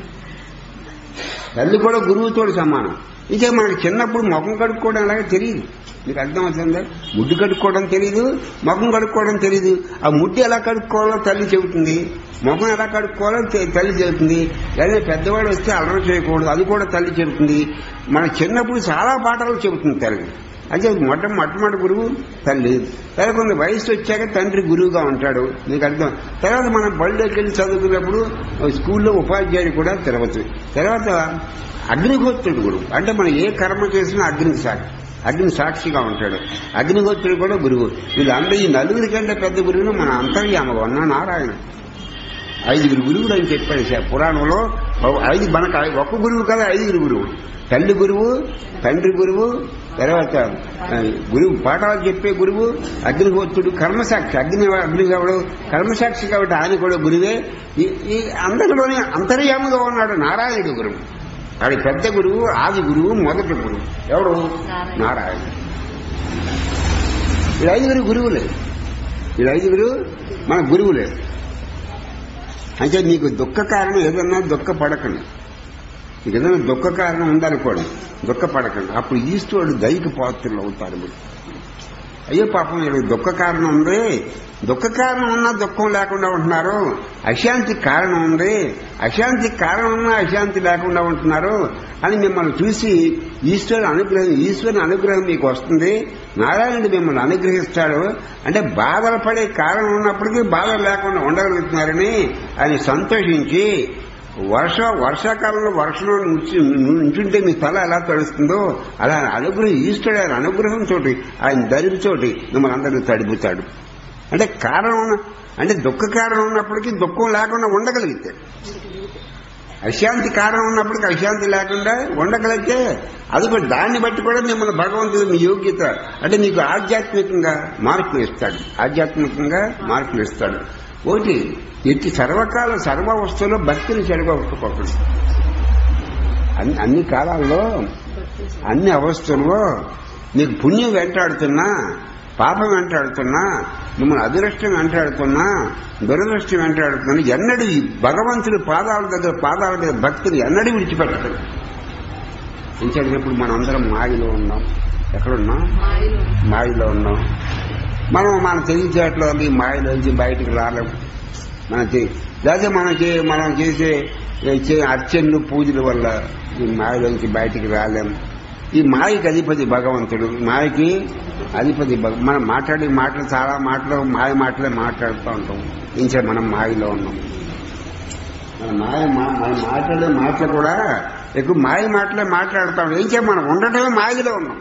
తల్లి కూడా గురువుతోడు సమానం ఇక మనకి చిన్నప్పుడు ముఖం కడుక్కోవడం అలాగే తెలియదు మీకు అర్థం అవుతుందా ముడ్డు కడుక్కోవడం తెలియదు ముఖం కడుక్కోవడం తెలియదు ఆ ముడ్డు ఎలా కడుక్కోవాలో తల్లి చెబుతుంది ముఖం ఎలా కడుక్కోవాలో తె- తల్లి చెబుతుంది లేదా పెద్దవాడు వస్తే అలర చేయకూడదు అది కూడా తల్లి చెబుతుంది మన చిన్నప్పుడు చాలా పాఠాలు చెబుతుంది తల్లి అంటే మొట్ట మొట్టమొదటి గురువు తల్లి తర్వాత కొంత వయసు వచ్చాక తండ్రి గురువుగా ఉంటాడు మీకు అర్థం తర్వాత మనం బడిలోకి వెళ్ళి చదువుకున్నప్పుడు స్కూల్లో ఉపాధ్యాయుడు కూడా తిరగచ్చు తర్వాత అగ్నిహోత్రుడు గురువు అంటే మనం ఏ కర్మ చేసినా అగ్నికి సాక్షి అగ్ని సాక్షిగా ఉంటాడు అగ్నిహోత్రుడు కూడా గురువు వీళ్ళందరూ ఈ నలుగురి కంటే పెద్ద గురువును మన అంతర్యామగా ఉన్న నారాయణ ఐదుగురు గురువులు అని చెప్పాడు సార్ పురాణంలో ఐదు మనకు ఐ- ఒక్క గురువు కదా ఐదుగురు గురువు తల్లి గురువు తండ్రి గురువు తర్వాత ఆ, గురువు పాఠాలు చెప్పే గురువు అగ్నిహోత్రుడు కర్మసాక్షి అగ్ని అగ్ని కావడం కర్మసాక్షి కాబట్టి ఆయన కూడా గురువే ఈ ఈ అందరిలోనే అంతర్యాముగా ఉన్నాడు నారాయణుడు గురువు ఆడి పెద్ద గురువు ఆది గురువు మొదటి గురువు ఎవడు నారాయణ ఈ ఐదుగురు గురువులే ఈ ఐదుగురు మన గురువులే అంటే మీకు దుఃఖ కారణం ఏదన్నా దుఃఖపడకండి మీకు ఏదైనా దుఃఖ కారణం ఉందనుకోండి దుఃఖపడకండి అప్పుడు ఈశ్వరుడు దైక పాత్రలు అవుతారు మీరు అయ్యో పాపం వీళ్ళకి దుఃఖ కారణం ఉంది దుఃఖ కారణం ఉన్నా దుఃఖం లేకుండా ఉంటున్నారు అశాంతి కారణం ఉంది అశాంతి కారణం ఉన్నా అశాంతి లేకుండా ఉంటున్నారు అని మిమ్మల్ని చూసి ఈశ్వరుడు అనుగ్రహం ఈశ్వరుని అనుగ్రహం మీకు వస్తుంది నారాయణుడు మిమ్మల్ని అనుగ్రహిస్తాడు అంటే బాధలు పడే కారణం ఉన్నప్పటికీ బాధలు లేకుండా ఉండగలుగుతున్నారని ఆయన సంతోషించి వర్ష వర్షాకాలంలో వర్షంలో నుంచి నుంచుంటే మీ తల ఎలా తడుస్తుందో అలా అనుగ్రహం ఈశ్వరుడు ఆయన అనుగ్రహంతో ఆయన దరితోటి మిమ్మల్ని అందరినీ తడుపుతాడు అంటే కారణం ఉన్న- అంటే దుఃఖ కారణం ఉన్నప్పటికీ దుఃఖం లేకుండా ఉండగలిగితే అశాంతి కారణం ఉన్నప్పటికీ అశాంతి లేకుండా ఉండగలిగితే అది కూడా దాన్ని బట్టి కూడా మిమ్మల్ని భగవంతుడు మీ యోగ్యత అంటే మీకు ఆధ్యాత్మికంగా మార్పులు ఇస్తాడు ఆధ్యాత్మికంగా మార్పులు ఇస్తాడు ఒకటి ఎట్టి సర్వకాల సర్వ వస్తువులో భక్తిని చెడగొట్టుకోకూడదు అన్ని అన్ని కాలాల్లో అన్ని అవస్థల్లో నీకు పుణ్యం వెంటాడుతున్నా పాపం వెంటాడుతున్నా మిమ్మల్ని అదృష్టం వెంటాడుతున్నా దురదృష్టం వెంటాడుతున్నా ఎన్నడూ ఈ భగవంతుడి పాదాల దగ్గర పాదాల దగ్గర భక్తిని ఎన్నడూ విడిచిపెట్టదు ఇంచేటప్పుడు మనం అందరం మాయలో ఉన్నాం ఎక్కడున్నాం మాయలో మాయలో ఉన్నాం మనం మన తెలివితేటలో ఈ మాయలోంచి బయటికి రాలేము మనకి లేకపోతే మనకి మనం చేసే చే- అర్చనలు పూజల వల్ల ఈ మాయలోంచి బయటికి రాలేం ఈ మాయకి అధిపతి భగవంతుడు మాయకి అధిపతి భగ మనం మాట్లాడే మాటలు చాలా మాటలు మాయ మాటలే మాట్లాడుతూ ఉంటాం ఇంకా మనం మాయలో ఉన్నాం మన మాయ మా- మనం మాట్లాడే మాటలు కూడా ఎక్కువ మాయ మాటలే మాట్లాడుతాం ఏం చేయ మనం ఉండటమే మాయలో ఉన్నాం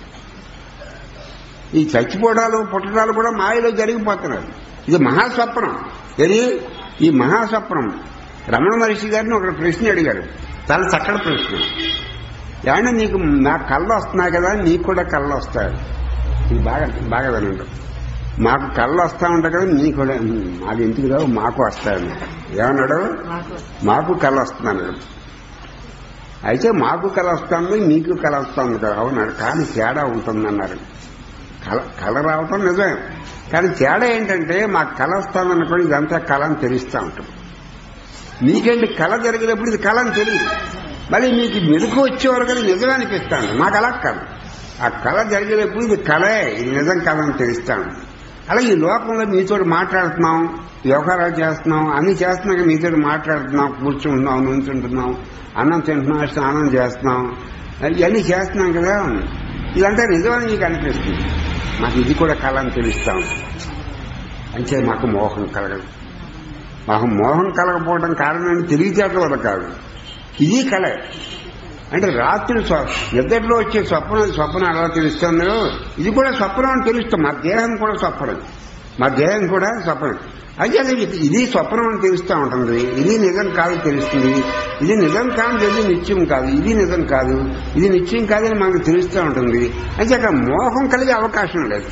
ఈ చచ్చిపోవడాలు పుట్టడాలు కూడా మాయలో జరిగిపోతున్నాయి ఇది మహాస్వప్నం ఇది ఈ మహాస్వప్నం రమణ మహర్షి గారిని ఒక ప్రశ్న అడిగారు చాలా చక్కటి ప్రశ్న ఏమన్నా నీకు నా కళ్ళు వస్తున్నాయి కదా నీకు కూడా కళ్ళు వస్తాయి ఇది బాగా బాగా వినండి మాకు కళ్ళు వస్తా ఉంటాయి కదా నీకు కూడా "ఉమ్, మాకు ఎందుకు రావు మాకు వస్తాయని ఏమన్నాడు మాకు మాకు కళ వస్తున్నాను అయితే మాకు కళ వస్తుంది మీకు కళ వస్తుంది కదా అవునాడు కానీ తేడా ఉంటుందన్నారు కళ కళ రావటం నిజమే కానీ తేడా ఏంటంటే మాకు కళ వస్తుందనుకోని ఇదంతా కళ అని తెలుస్తూ ఉంటాం మీకేంటి కళ జరిగినప్పుడు ఇది కళ అని తెలియదు మళ్ళీ మీకు మెలకు వచ్చే వరకు అది నిజమే అనిపిస్తాను నాకు అలా కాదు ఆ కళ జరిగినప్పుడు ఇది కళే ఇది నిజం కాదని తెలుస్తాను అలా ఈ లోకంలో మీతో మాట్లాడుతున్నాం వ్యవహారాలు చేస్తున్నాం అన్ని చేస్తున్నాక మీతో మాట్లాడుతున్నాం కూర్చుంటున్నాం నుంచుంటున్నాం అన్నం తింటున్నాం స్నానం చేస్తున్నాం ఇవన్నీ చేస్తున్నాం కదా ఇదంతా నిజమని మీకు అనిపిస్తుంది మాకు ఇది కూడా కళ అని తెలుస్తాం అంటే మాకు మోహం కలగదు మాకు మోహం కలగపోవడం కారణం తెలివితేటల వల్ల కాదు ఇది కళ అంటే రాత్రి స్వ- నిద్రలో వచ్చే స్వప్నం స్వప్నం ఎలా తెలుస్తుందో ఇది కూడా స్వప్నం అని తెలుస్తాం మా దేహం కూడా స్వప్నం మా దేహం కూడా స్వప్నం అయితే అది ఇది స్వప్నం అని తెలుస్తూ ఉంటుంది ఇది నిజం కాదు తెలుస్తుంది ఇది నిజం కాదు ఇది నిత్యం కాదు ఇది నిజం కాదు ఇది నిత్యం కాదని మనకు తెలుస్తూ ఉంటుంది అయితే అక్కడ మోహం కలిగే అవకాశం లేదు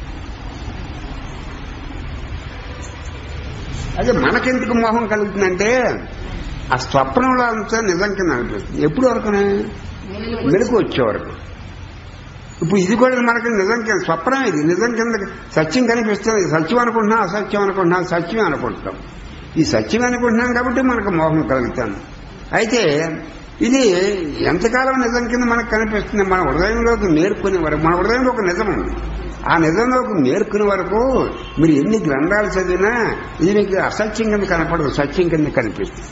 అదే మనకెందుకు మోహం కలుగుతుందంటే ఆ స్వప్నంలో అంతా నిజం కింద అనిపిస్తుంది ఎప్పుడు వరకునే మెలకు వచ్చే వరకు ఇప్పుడు ఇది కూడా మనకి నిజం కింద స్వప్నం ఇది నిజం కింద సత్యం కనిపిస్తుంది సత్యం అనుకుంటున్నాం అసత్యం అనుకుంటున్నాం సత్యం అనుకుంటున్నాం ఈ సత్యం అనుకుంటున్నాం కాబట్టి మనకు మోహం కలుగుతాం అయితే ఇది ఎంతకాలం నిజం కింద మనకు కనిపిస్తుంది మన హృదయంలోకి నేర్చుకునే వరకు మన హృదయంలో ఒక నిజం ఉంది ఆ నిజంలోకి నేర్చుకునే వరకు మీరు ఎన్ని గ్రంథాలు చదివినా ఇది మీకు అసత్యం కింద కనపడదు సత్యం కింద కనిపిస్తుంది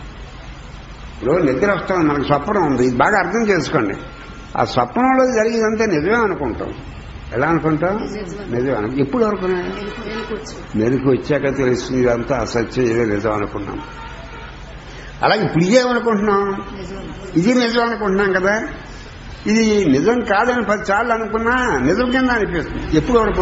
ఇప్పుడు నిద్ర వస్తాం మనకు స్వప్నం ఉంది ఇది బాగా అర్థం చేసుకోండి ఆ స్వప్నంలో జరిగేదంతా నిజమే అనుకుంటాం ఎలా అనుకుంటాం నిజమే అను ఎప్పుడు అనుకున్నా మెరుగు వచ్చాక తెలుస్తుంది ఇదంతా అసత్యం ఏదో నిజం అనుకున్నాం అలాగే ఇప్పుడు ఇదేమనుకుంటున్నాం ఇది నిజం అనుకుంటున్నాం కదా ఇది నిజం కాదని పది సార్లు అనుకున్నా నిజం కింద అనిపిస్తుంది ఎప్పుడు వరకు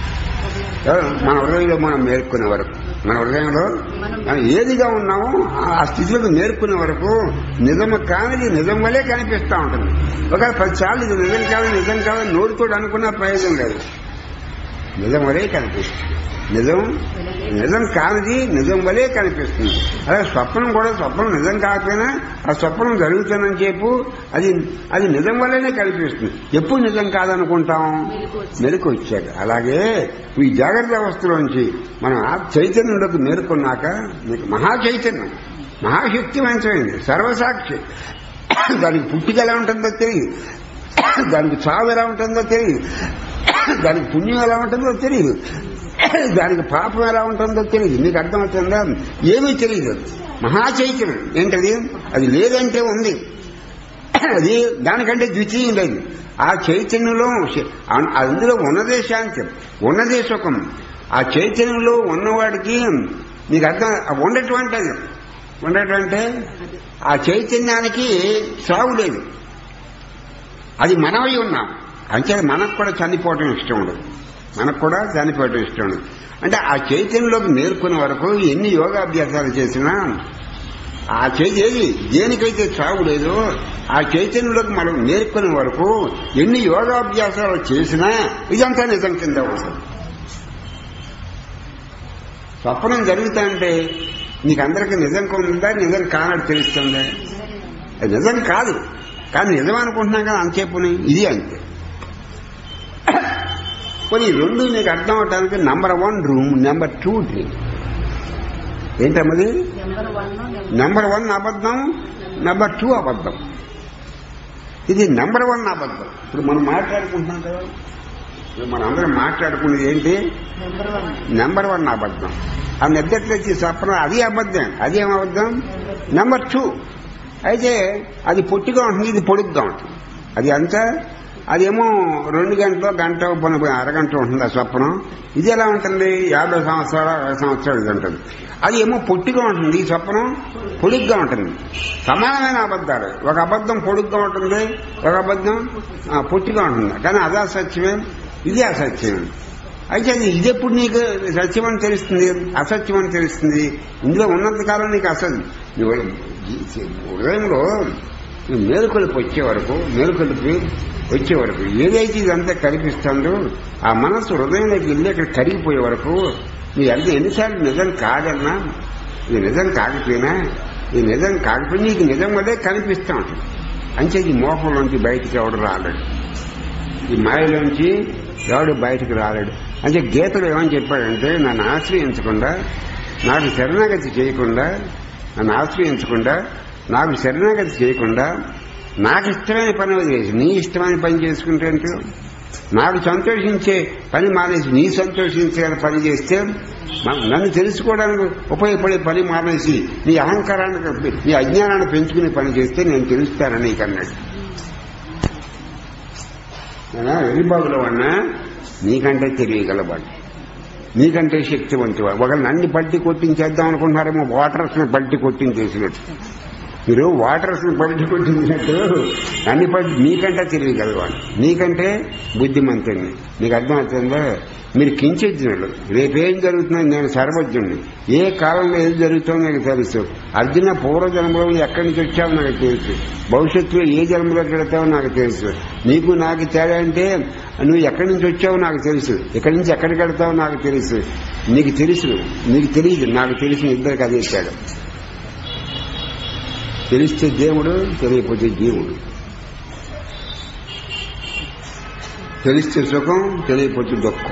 మన హృదయంలో మనం మేర్కొనే వరకు మన హృదయంలో మనం ఏదిగా ఉన్నామో ఆ స్థితిలోకి నేర్చుకునే వరకు నిజం కానిది నిజం వల్లే కనిపిస్తూ ఉంటుంది ఒకవేళ పదిసార్లు ఇది నిజం కాదు నిజం కాదు నోటితోడు అనుకున్న ప్రయోజనం లేదు నిజం వలే కనిపిస్తుంది నిజం నిజం కానిది నిజం వలే కనిపిస్తుంది అలాగే స్వప్నం కూడా స్వప్నం నిజం కాకపోయినా ఆ స్వప్నం జరుగుతుందని చెప్పు అది అది నిజం వల్లనే కనిపిస్తుంది ఎప్పుడు నిజం కాదనుకుంటాం మెలకు వచ్చాక అలాగే ఈ జాగ్రత్త అవస్థలోంచి మనం ఆ చైతన్యంలోకి మేరుకున్నాక మీకు మహా చైతన్యం మహాశక్తివంతమైంది సర్వసాక్షి దానికి పుట్టిక ఎలా ఉంటుందో తెలియదు దానికి చావు ఎలా ఉంటుందో తెలియదు దానికి పుణ్యం ఎలా ఉంటుందో తెలియదు దానికి పాపం ఎలా ఉంటుందో తెలియదు మీకు అర్థమవుతుందా ఏమీ తెలియదు మహాచైతన్యం ఏంటది అది లేదంటే ఉంది అది దానికంటే ద్వితీయం లేదు ఆ చైతన్యంలో అ- అందులో ఉన్నదే శాంతి ఉన్నదే సుఖం ఆ చైతన్యంలో ఉన్నవాడికి నీకు అర్థం ఉండటువంటి అది ఉండటంటే ఆ చైతన్యానికి సాగు లేదు అది మనమై ఉన్నాం అంతే మనకు కూడా చనిపోవటం ఇష్టం ఉండదు మనకు కూడా చనిపోవటం ఇష్టం ఉండదు అంటే ఆ చైతన్యంలోకి నేర్కొనే వరకు ఎన్ని యోగాభ్యాసాలు చేసినా ఆ చైతన్య ఏది దేనికైతే చావు లేదో ఆ చైతన్యంలోకి మనం నేర్కొనే వరకు ఎన్ని యోగాభ్యాసాలు చేసినా ఇదంతా నిజం కింద వస్తుంది స్వప్నం జరుగుతుంటే నీకు అందరికీ నిజం ఉందా నిజం కానట్టు తెలుస్తుందా అది నిజం కాదు కానీ నిజం అనుకుంటున్నాం కదా అంతసేపుని ఇది అంతే పోనీ ఈ రెండు నీకు అర్థం అవటానికి number one room number two dream ఏంటమ్మది number one number number one అబద్ధం నెంబర్ టూ అబద్ధం ఇది నెంబర్ వన్ అబద్ధం ఇప్పుడు మనం మాట్లాడుకుంటున్నాం కదా ఇప్పుడు మనం అందరం మాట్లాడుకునేది ఏంటి నెంబర్ వన్ నెంబర్ వన్ అబద్ధం ఆ నిద్రలో వచ్చి స్వప్నం అది అబద్ధం అది ఏం అబద్ధం నెంబర్ టూ అయితే అది పొట్టిగా ఉంటుంది ఇది పొడుగ్గా ఉంటుంది అది అంతా అదేమో రెండు గంటలు గంట పని అరగంట ఉంటుంది ఆ స్వప్నం ఇది ఎలా ఉంటుంది యాభై సంవత్సరాలు అరవై సంవత్సరాలు ఇది ఉంటుంది అది ఏమో పొట్టిగా ఉంటుంది ఈ స్వప్నం పొడుగ్గా ఉంటుంది సమానమైన అబద్ధాలు ఒక అబద్ధం పొడుగ్గా ఉంటుంది ఒక అబద్ధం ఆ, పొట్టిగా ఉంటుంది కానీ అదే సత్యమే ఇది అసత్యమే అయితే అది ఇది ఎప్పుడు నీకు సత్యం అని తెలుస్తుంది అసత్యం అని తెలుస్తుంది ఇందులో ఉన్నంత కాలం నీకు అసలు నువ్వు ఉదయంలో నువ్వు మేలుకొలిపి వచ్చే వరకు మేలుకొలిపి వచ్చే వరకు ఏదైతే ఇదంతా కనిపిస్తుందో ఆ మనస్సు హృదయంలోకి వెళ్ళి అక్కడ కరిగిపోయే వరకు నీ ఎంత ఎన్నిసార్లు నిజం కాదన్నా ఇది నిజం కాకపోయినా ఇది నిజం కాకపోయినా నీకు నిజం వల్లే కనిపిస్తూ ఉంటుంది అంటే ఈ మోహంలోంచి బయటికి ఎవడు రాలేడు ఈ మాయలోంచి ఎవడు బయటకు రాలేడు అంటే గీతలు ఏమని చెప్పాడంటే నన్ను ఆశ్రయించకుండా నాకు శరణాగతి చేయకుండా నన్ను ఆశ్రయించకుండా నాకు శరణాగతి చేయకుండా నాకు ఇష్టమైన పని వదిలేసి నీ ఇష్టమైన పని చేసుకుంటే అంటే నాకు సంతోషించే పని మానేసి నీ సంతోషించే పని చేస్తే మ- నన్ను తెలుసుకోవడానికి ఉపయోగపడే పని మానేసి నీ అహంకారాన్ని నీ అజ్ఞానాన్ని పెంచుకునే పని చేస్తే నేను తెలుస్తానని నీకు అన్నాడు ఎరిబాబులో అన్నా నీకంటే తెలియగలవాడు నీకంటే శక్తివంతువాడు ఒకళ్ళు నన్ను పట్టి కొట్టించేద్దాం అనుకుంటున్నారేమో వాటర్స్ ని పట్టి కొట్టించేసినట్టు మీరు వాటర్స్ ని పట్టి కొట్టించినట్టు నన్ను పట్టి నీకంటే తెలియగలవాడు నీకంటే బుద్ధిమంతుడిని నీకు అర్థమవుతుందా మీరు కించజ్ఞుడు రేపేం జరుగుతుందో నేను సర్వజ్ఞుడిని ఏ కాలంలో ఏది జరుగుతుందో నాకు తెలుసు అర్జున పూర్వజన్మలో నువ్వు ఎక్కడి నుంచి వచ్చావో నాకు తెలుసు భవిష్యత్తులో ఏ జన్మలోకి వెళతావో నాకు తెలుసు నీకు నాకు తేడా అంటే నువ్వు ఎక్కడి నుంచి వచ్చావో నాకు తెలుసు ఎక్కడి నుంచి ఎక్కడికి వెళ్తావో నాకు తెలుసు నీకు తెలుసు నీకు తెలియదు నాకు తెలిసిన ఇద్దరికి అదే తేడా తెలిస్తే దేవుడు తెలియకపోతే జీవుడు తెలిస్తే సుఖం తెలియకపోతే దుఃఖం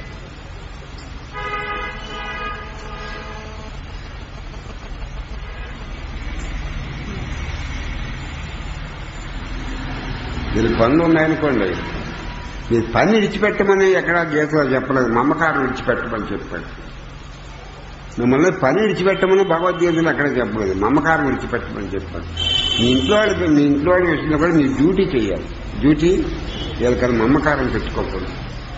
మీరు పనులు ఉన్నాయనుకోండి మీరు పని విడిచిపెట్టమని ఎక్కడా గీతలో చెప్పలేదు మమకారం విడిచిపెట్టమని చెప్పాడు మిమ్మల్ని పని విడిచిపెట్టమని భగవద్గీతలు ఎక్కడ చెప్పలేదు మమకారం విడిచిపెట్టమని చెప్పాడు మీ ఇంట్లో వాళ్ళకి మీ ఇంట్లో వాళ్ళ విషయంలో కూడా మీరు డ్యూటీ చేయాలి డ్యూటీ వీళ్ళకన్నా మమకారం పెట్టుకోకూడదు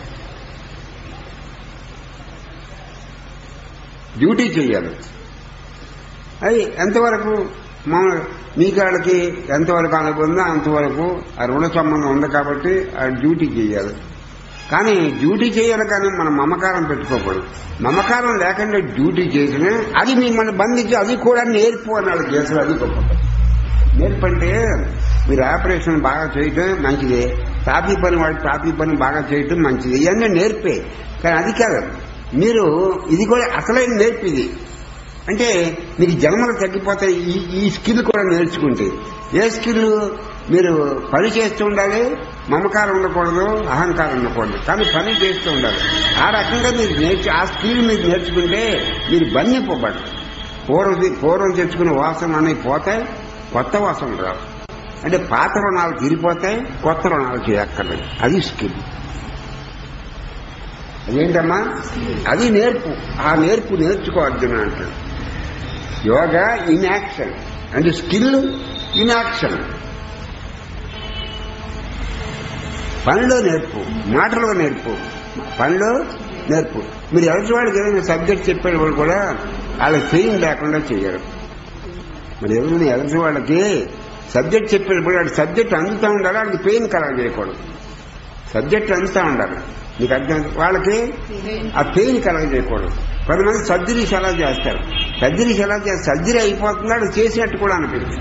డ్యూటీ చేయాలి అది ఎంతవరకు మా మీ కాళ్ళకి ఎంతవరకు అనుకుందో అంతవరకు ఆ రుణ సంబంధం ఉంది కాబట్టి ఆ డ్యూటీ చేయాలి కానీ డ్యూటీ చేయాలి కానీ మనం మమకారం పెట్టుకోకూడదు మమకారం లేకుండా డ్యూటీ చేసినా అది మిమ్మల్ని బంధించి అది కూడా నేర్పు అన్నాడు కేసులు అది గొప్ప నేర్పంటే మీరు ఆపరేషన్ బాగా చేయటం మంచిదే టాపీ పని వాడు టాపీ పని బాగా చేయటం మంచిది ఇవన్నీ నేర్పే కానీ అది కాదు మీరు ఇది కూడా అసలైన నేర్పు ఇది అంటే మీకు జన్మలు తగ్గిపోతాయి ఈ ఈ స్కిల్ కూడా నేర్చుకుంటే ఏ స్కిల్ మీరు పని చేస్తూ ఉండాలి మమకారం ఉండకూడదు అహంకారం ఉండకూడదు కానీ పని చేస్తూ ఉండాలి ఆ రకంగా మీరు నేర్చు ఆ స్కిల్ మీరు నేర్చుకుంటే మీరు బంధింపబడు పూర్వం పూర్వం తెచ్చుకున్న వాసన అనేవి పోతాయి కొత్త వాసన రావు అంటే పాత రుణాలు తీరిపోతాయి కొత్త రుణాలు చేయక్కర్లేదు అది స్కిల్ అదేంటమ్మా అది నేర్పు ఆ నేర్పు నేర్చుకో అర్జున అంటాడు యోగా ఇన్ యాక్షన్ అంటే స్కిల్ ఇన్ యాక్షన్ పనిలో నేర్పు మాటలో నేర్పు పనిలో నేర్పు మీరు ఎవరి వాళ్ళకి ఏదైనా సబ్జెక్ట్ చెప్పేటప్పుడు కూడా వాళ్ళకి పెయిన్ లేకుండా చేయరు మరి ఎవరైనా ఎదుటి వాళ్ళకి సబ్జెక్ట్ చెప్పేటప్పుడు వాడి సబ్జెక్ట్ అందుతూ ఉండాలి వాళ్ళకి పెయిన్ కలగ చేయకూడదు సబ్జెక్ట్ అందుతూ ఉండాలి నీకు అర్థం వాళ్ళకి ఆ పెయిన్ కలగ చేయకూడదు కొంతమంది సర్జరీస్ ఎలా చేస్తారు సర్జరీస్ ఎలా చేస్తారు సర్జరీ అయిపోతున్నాడు చేసినట్టు కూడా అనిపిస్తుంది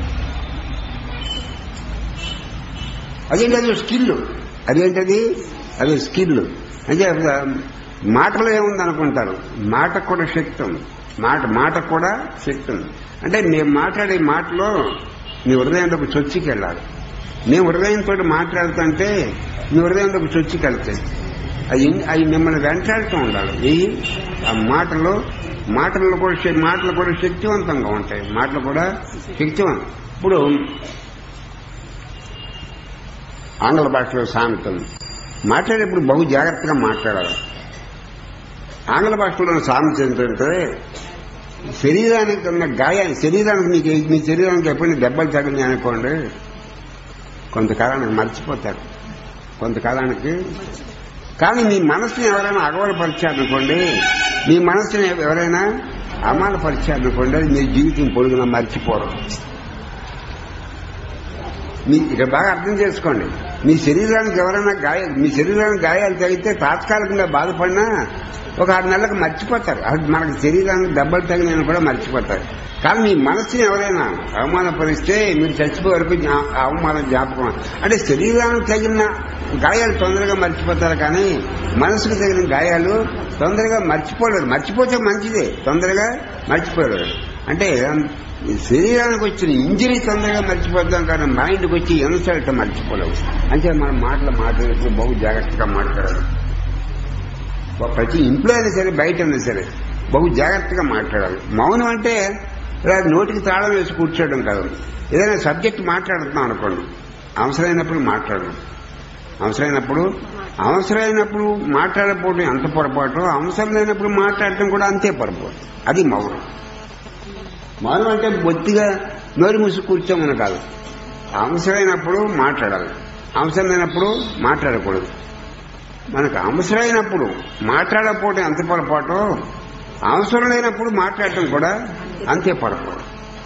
అదేంటి అది స్కిల్ అదేంటది అది స్కిల్ అంటే మాటలో ఏముంది అనుకుంటారు మాటకు కూడా శక్తి ఉంది మాట మాటకు కూడా శక్తి ఉంది అంటే మేము మాట్లాడే మాటలో నీ హృదయంలోకి చొచ్చుకి వెళ్ళాలి నీ హృదయంతో మాట్లాడుతుంటే నీ హృదయంలోకి చొచ్చుకి వెళ్తాయి అవి అవి మిమ్మల్ని వెంటాడుతూ ఉండాలి ఈ ఆ మాటలు మాటలు కూడా శ- మాటలు కూడా శక్తివంతంగా ఉంటాయి మాటలు కూడా శక్తివంతం ఇప్పుడు ఆంగ్ల భాషలో సామెత ఉంది. మాట్లాడేప్పుడు బహు జాగ్రత్తగా మాట్లాడాలి ఆంగ్ల భాషలో సామెత ఏంటంటే శరీరానికి ఉన్న గాయాన్ని శరీరానికి మీకు మీ శరీరానికి ఎప్పుడైనా దెబ్బలు తగిలినాయి అనుకోండి కొంతకాలానికి మర్చిపోతారు కొంతకాలానికి కానీ మీ మనసుని ఎవరైనా అగవడపరిచారనుకోండి మీ మనసుని ఎవరైనా అమానపరిచారనుకోండి అది మీ జీవితం పొడుగున మర్చిపోరు మీ ఇక బాగా అర్థం చేసుకోండి మీ శరీరానికి ఎవరైనా గాయాలు మీ శరీరానికి గాయాలు తగిలితే తాత్కాలికంగా బాధపడినా ఒక ఆరు నెలలకు మర్చిపోతారు అది మనకి శరీరానికి దెబ్బలు తగిలిన కూడా మర్చిపోతారు కానీ మీ మనసుని ఎవరైనా అవమానపరిస్తే మీరు చచ్చిపోయే వరకు జ్ఞా- ఆ అవమానం జ్ఞాపకం అంటే శరీరానికి తగిలిన గాయాలు తొందరగా మర్చిపోతారు కానీ మనసుకు తగిన గాయాలు తొందరగా మర్చిపోలేరు మర్చిపోతే మంచిదే తొందరగా మర్చిపోలేరు అంటే ఈ శరీరానికి వచ్చిన ఇంజరీ తొందరగా మర్చిపోతాం కానీ మైండ్కి వచ్చి ఎన్సల్ట్ మర్చిపోలేవు అంటే మనం మాటలు మాట్లాడేప్పుడు బహు జాగ్రత్తగా మాట్లాడాలి ప్రతి ఇంట్లో అయినా సరే బయట అయినా సరే బహు జాగ్రత్తగా మాట్లాడాలి మౌనం అంటే ఇలా నోటికి తాళం వేసి కూర్చోవడం కాదు ఏదైనా సబ్జెక్ట్ మాట్లాడుతున్నాం అనుకోండి అవసరమైనప్పుడు మాట్లాడడం అవసరమైనప్పుడు అవసరమైనప్పుడు మాట్లాడకపోవడం ఎంత పొరపాటు అవసరం లేనప్పుడు మాట్లాడటం కూడా అంతే పొరపాటు అది మౌనం మౌనం అంటే బొత్తిగా నోరు మూసి కూర్చోమని కాదు అవసరమైనప్పుడు మాట్లాడాలి అవసరం లేనప్పుడు మాట్లాడకూడదు మనకు అవసరమైనప్పుడు మాట్లాడకపోవడం ఎంత పొరపాటు అవసరం లేనప్పుడు మాట్లాడటం కూడా అంతే పొరపాటు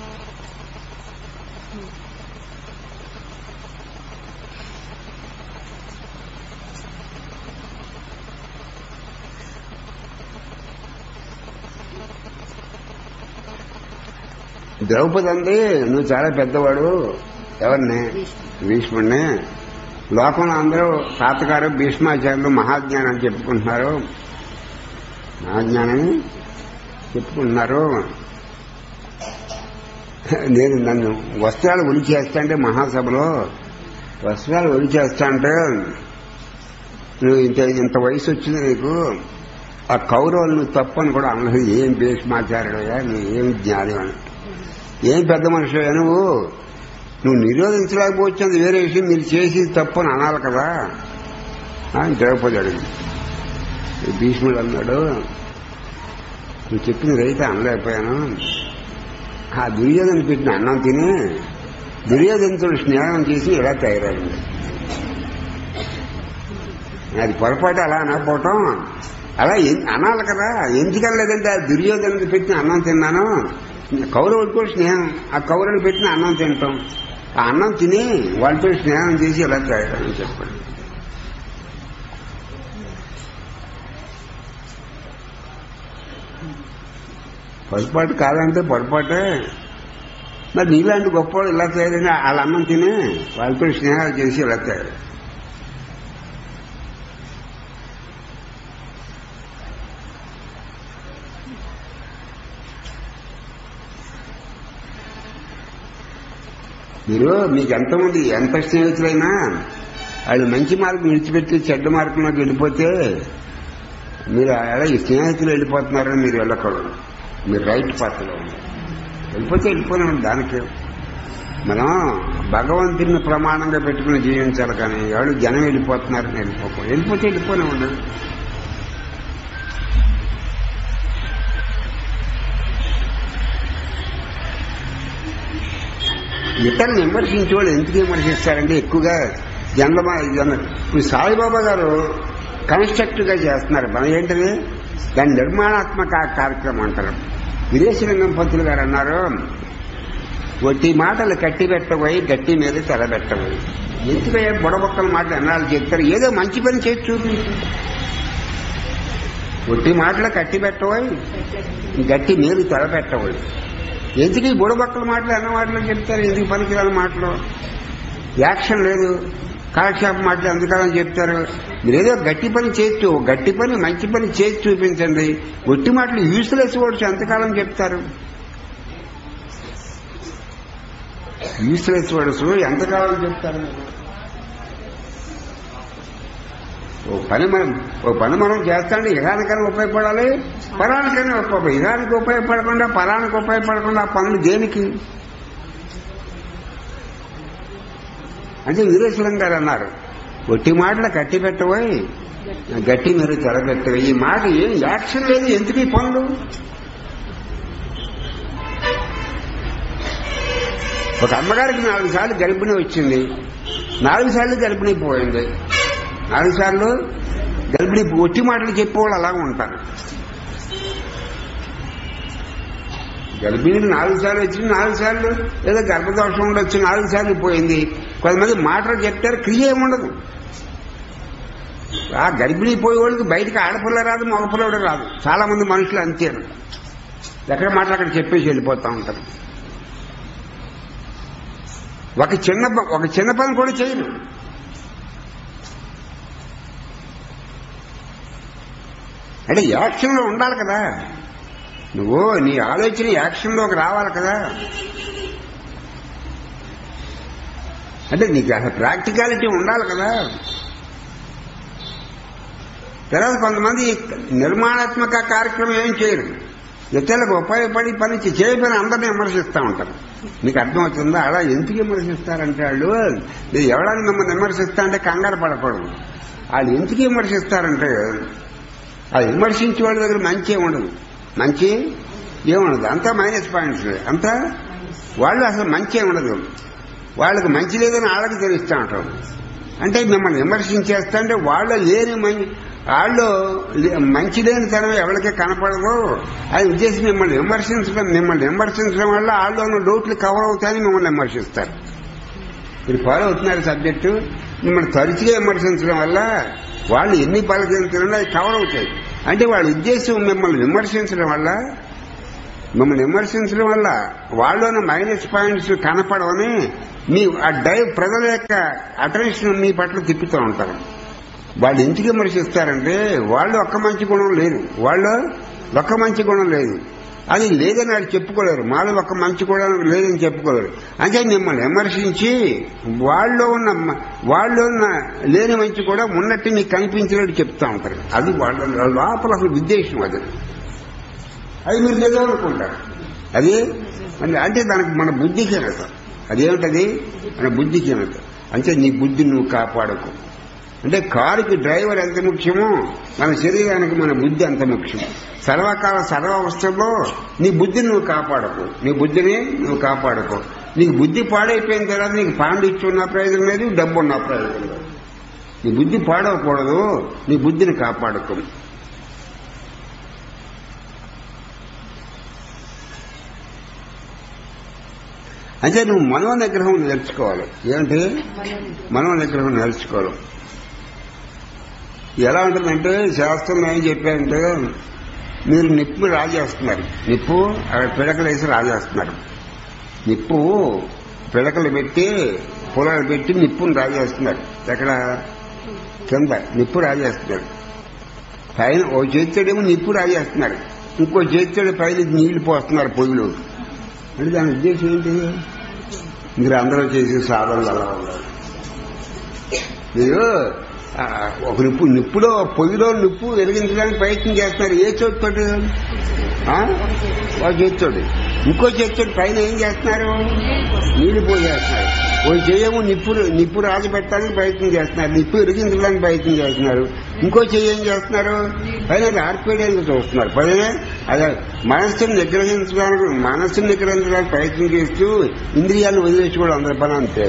ద్రౌపది అంది నువ్వు చాలా పెద్దవాడు ఎవరిని భీష్ముడిని లోకంలో అందరూ తాతగారు భీష్మాచార్యులు మహాజ్ఞానం అని చెప్పుకుంటున్నారు మహాజ్ఞానం చెప్పుకుంటున్నారు నేను నన్ను వస్త్రాలు ఒలిచేస్తాంటే మహాసభలో వస్త్రాలు ఒలిచేస్తాంటే నువ్వు ఇంత ఇంత వయసు వచ్చింది నీకు ఆ కౌరవులు నువ్వు తప్పని కూడా అనలేదు ఏం భీష్మాచార్యుడయ్యా నువ్వు ఏం జ్ఞాని అని ఏం పెద్ద మనిషి నువ్వు నువ్వు నిరోధించలేకపోవచ్చు అది వేరే విషయం మీరు చేసి తప్పు అని అనాలి కదా అని ద్రౌపది అడిగింది భీష్ముడు అన్నాడు నువ్వు చెప్పింది రైతే అనలేకపోయాను ఆ దుర్యోధన పెట్టిన అన్నం తిని దుర్యోధనతో స్నేహం చేసి ఇలా తయారైంది అది పొరపాటు అలా అనకపోవటం అలా ఎన్- అనాలి కదా ఎందుకని లేదంటే ఆ దుర్యోధన పెట్టిన అన్నం తిన్నాను కౌరవులతో స్నేహం ఆ కౌరవులు పెట్టిన అన్నం తింటాం ఆ అన్నం తిని వాళ్ళతో స్నేహం చేసి ఇలా తయారని చెప్పండి పొరపాటు కాదంటే పొరపాటే మరి నీలాంటి గొప్పవాడు ఇలా తయారైన వాళ్ళ అన్నం తిని వాళ్ళతో స్నేహాలు చేసి ఇలా తయారు మీరు మీకు ఎంతమంది ఎంత స్నేహితులైనా వాళ్ళు మంచి మార్గం విడిచిపెట్టి చెడ్డ మార్గంలోకి వెళ్ళిపోతే మీరు అలా ఈ స్నేహితులు వెళ్ళిపోతున్నారని మీరు వెళ్ళకూడదు మీరు రైట్ పాత్రలో ఉన్నారు వెళ్ళిపోతే వెళ్ళిపోయినాం దానికి మనం భగవంతుని ప్రమాణంగా పెట్టుకుని జీవించాలి కానీ ఎవరు జనం వెళ్ళిపోతున్నారని వెళ్ళిపోకూడదు వెళ్ళిపోతే వెళ్ళిపోయినా ఉండదు ఇతరులను విమర్శించే వాళ్ళు ఎందుకు విమర్శిస్తారంటే ఎక్కువగా జన్మ ఇప్పుడు సాయిబాబా గారు కన్స్ట్రక్టివ్ గా చేస్తున్నారు మనం ఏంటది దాని నిర్మాణాత్మక కార్యక్రమం అంటారు వీరేశలింగం పంతులు గారు అన్నారు ఒట్టి మాటలు కట్టి పెట్టబోయి గట్టి మీద తెలబెట్టబోయి ఎందుకయ్యా బుడబొక్కల మాటలు ఎన్నాళ్ళు చెప్తారు ఏదో మంచి పని చేసి చూపించు ఒట్టి మాటలు కట్టి పెట్టబోయి గట్టి మీద తెలబెట్టబోయి ఎందుకు ఈ బుడబక్కల మాటలు అన్న మాటలు చెప్తారు ఎందుకు పనికిరాని మాటలు యాక్షన్ లేదు కాలక్షేప మాటలు ఎందుకని చెప్తారు మీరేదో గట్టి పని చేస్తూ గట్టి పని మంచి పని చేసి చూపించండి ఒట్టి మాటలు యూస్లెస్ వర్డ్స్ ఎంతకాలం చెప్తారు యూస్లెస్ వర్డ్స్ ఎంతకాలం చెప్తారు మీరు? ఓ పని మనం ఓ పని మనం చేస్తాంటే ఇహానికైనా ఉపయోగపడాలి పరానికైనా ఉపయోగ ఇహానికి ఉపయోగపడకుండా పరానికి ఉపయోగపడకుండా ఆ పనులు దేనికి అంటే వీరేశ్వరం గారు అన్నారు ఒట్టి మాటలు కట్టి పెట్టబోయి గట్టి మీరు తెరబెట్టవు ఈ మాట ఏం యాక్షన్ లేదు ఎందుకు ఈ పనులు ఒక అమ్మగారికి నాలుగు సార్లు గర్భిణి వచ్చింది నాలుగు సార్లు గర్భిణి పోయింది నాలుగు సార్లు గర్భిణి ఒట్టి మాటలు చెప్పేవాళ్ళు అలా ఉంటారు గర్భిణికి నాలుగు సార్లు వచ్చింది నాలుగు సార్లు ఏదో గర్భదోషం ఉండొచ్చు నాలుగు సార్లు పోయింది కొంతమంది మాటలు చెప్తారు క్రియ ఏముండదు ఆ గర్భిణీ పోయే వాళ్ళకి బయటకు ఆడపిల్ల రాదు మగపిల్లడు రాదు చాలా మంది మనుషులు అంతే ఎక్కడ మాటలు అక్కడ చెప్పేసి వెళ్ళిపోతా ఉంటారు ఒక చిన్న ప- ఒక చిన్న పని కూడా చేయరు అంటే యాక్షన్లో ఉండాలి కదా నువ్వు నీ ఆలోచన యాక్షన్లోకి రావాలి కదా అంటే నీకు అసలు ప్రాక్టికాలిటీ ఉండాలి కదా తర్వాత కొంతమంది నిర్మాణాత్మక కార్యక్రమం ఏం చేయరు ఇతరులకు ఉపయోగపడి పని చే- చేయని అందరినీ విమర్శిస్తూ ఉంటారు మీకు అర్థమవుతుందా అలా ఎందుకు విమర్శిస్తారంటే వాళ్ళు మీరు ఎవరైనా మిమ్మల్ని విమర్శిస్తా అంటే కంగారు పడకూడదు వాళ్ళు ఎందుకు విమర్శిస్తారంటే ఆ విమర్శించే వాళ్ళ దగ్గర మంచి ఏమి ఉండదు మంచి ఏముండదు అంతా మైనస్ పాయింట్స్ అంతా వాళ్ళు అసలు మంచి ఏమి ఉండదు వాళ్ళకి మంచి లేదని వాళ్ళకి తెలుస్తూ ఉంటారు అంటే మిమ్మల్ని విమర్శించేస్తా అంటే వాళ్ళ లేని మం- వాళ్ళు లే- మంచి లేని తనం ఎవరికి కనపడదు అది ఉద్దేశం మిమ్మల్ని విమర్శించడం మిమ్మల్ని విమర్శించడం వల్ల వాళ్ళు ఉన్న లోట్లు కవర్ అవుతాయని మిమ్మల్ని విమర్శిస్తారు మీరు ఫాలో అవుతున్నారు సబ్జెక్టు మిమ్మల్ని తరచుగా విమర్శించడం వల్ల వాళ్ళు ఎన్ని పలకరించడం అవి కవర్ అవుతాయి అంటే వాళ్ళ ఉద్దేశం మిమ్మల్ని విమర్శించడం వల్ల మిమ్మల్ని విమర్శించడం వల్ల వాళ్ళలోని మైనస్ పాయింట్స్ కనపడవని మీ ఆ డై ప్రజల యొక్క అటెన్షన్ మీ పట్ల తిప్పుతూ ఉంటారు వాళ్ళు ఎందుకు విమర్శిస్తారంటే వాళ్ళు ఒక్క మంచి గుణం లేదు వాళ్ళు ఒక్క మంచి గుణం లేదు అది లేదని వాళ్ళు చెప్పుకోలేరు మాలో ఒక్క మంచి గుణం లేదని చెప్పుకోలేరు అంటే మిమ్మల్ని విమర్శించి వాళ్ళలో ఉన్న మ- వాళ్ళలో ఉన్న లేని మంచి కూడా ఉన్నట్టు మీకు కనిపించినట్టు చెప్తా ఉంటారు అది వాళ్ళ లోపల అసలు ఉద్దేశం అది అది మీరు నిజం అనుకుంటారు అది అంటే- అంటే దానికి మన బుద్ధిహీనత అదేమిటది మన బుద్ధిహీనత అంటే నీ బుద్ధి నువ్వు కాపాడకు అంటే కారుకి డ్రైవర్ ఎంత ముఖ్యమో మన శరీరానికి మన బుద్ధి అంత ముఖ్యం సర్వకాల సర్వావస్థల్లో నీ బుద్ధిని నువ్వు కాపాడకు నీ బుద్ధిని నువ్వు కాపాడకు నీకు బుద్ధి పాడైపోయిన తర్వాత నీకు పాండిత్యం ఉన్న ప్రయోజనం లేదు డబ్బు ఉన్న ప్రయోజనం లేదు నీ బుద్ధి పాడవకూడదు నీ బుద్ధిని కాపాడకు అంటే నువ్వు మనో నిగ్రహం నేర్చుకోవాలి ఏంటి మనో నిగ్రహం నేర్చుకోవాలి ఎలా ఉంటుందంటే శాస్త్రంలో ఏం చెప్పారంటే మీరు నిప్పు రాజేస్తున్నారు నిప్పు అక్కడ పిడకలు వేసి రాజేస్తున్నారు నిప్పు పిడకలు పెట్టి పొలాలు పెట్టి నిప్పును రాజేస్తున్నారు ఎక్కడ కింద నిప్పు రాజేస్తున్నారు పైన ఓ చేతితోడేమో నిప్పు రాజేస్తున్నారు ఇంకో చేతితోడు పైన నీళ్లు పోస్తున్నారు పొయ్యిలో అంటే దాని ఉద్దేశం ఏంటి మీరు అందరూ చేసే సాధనలు అలా ఉన్నారు మీరు ఆ, ఒక నిప్పు నిప్పులో పొయ్యిలో నిప్పు వెలిగించడానికి ప్రయత్నం చేస్తున్నారు ఏ చోటుతోటి ఆ? ఒక చేతితోటి ఇంకో చేతితోటి పైన ఏం చేస్తున్నారు నీళ్లు పోసేస్తున్నారు ఓ చేయము నిప్పు నిప్పు రాజు పెట్టడానికి ప్రయత్నం చేస్తున్నారు నిప్పు ఇరిగించడానికి ప్రయత్నం చేస్తున్నారు ఇంకో చెయ్యి ఏం చేస్తున్నారు పైన ఆర్పేయడానికి చూస్తున్నారు పైన అదే మనస్సును నిగ్రహించడానికి మనస్సును నిగ్రహించడానికి ప్రయత్నం చేస్తూ ఇంద్రియాలను వదిలేసుకోవడం అందరి పని అంతే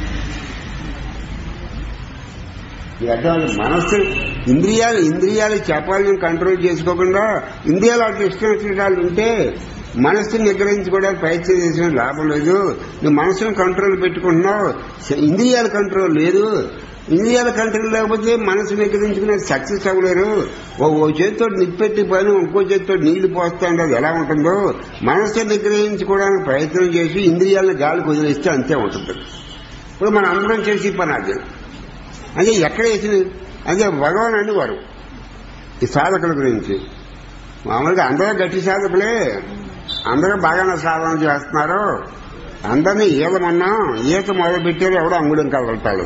ఈ అర్థం మనస్సు ఇంద్రియాలు ఇంద్రియాలు చేపాలను కంట్రోల్ చేసుకోకుండా ఇంద్రియాలు అటు ఇష్టం వచ్చిన వాళ్ళు ఉంటే మనస్సును నిగ్రహించుకోవడానికి ప్రయత్నం చేసిన లాభం లేదు నువ్వు మనసును కంట్రోల్ పెట్టుకుంటున్నావు ఇంద్రియాల కంట్రోల్ లేదు ఇంద్రియాల కంట్రోల్ లేకపోతే మనసు నిగ్రహించుకునే సక్సెస్ అవ్వలేరు ఓ ఓ చేతితో నిప్పెట్టి పైన ఇంకో చేతితో నీళ్లు పోస్తా అంటే అది ఎలా ఉంటుందో మనసు నిగ్రహించుకోవడానికి ప్రయత్నం చేసి ఇంద్రియాలను గాలికి వదిలేస్తే అంతే ఉంటుంది ఇప్పుడు మనం అందరం చేసి పని అది అంటే ఎక్కడ వేసిన అంటే భగవాన్ అనేవారు ఈ సాధకుల గురించి మామూలుగా అందరూ గట్టి సాధకులే అందరూ బాగానే సాధన చేస్తున్నారు అందరినీ ఈదమన్నా ఈత మొదలు పెట్టారు ఎవడో అంగుళం కదలతాడు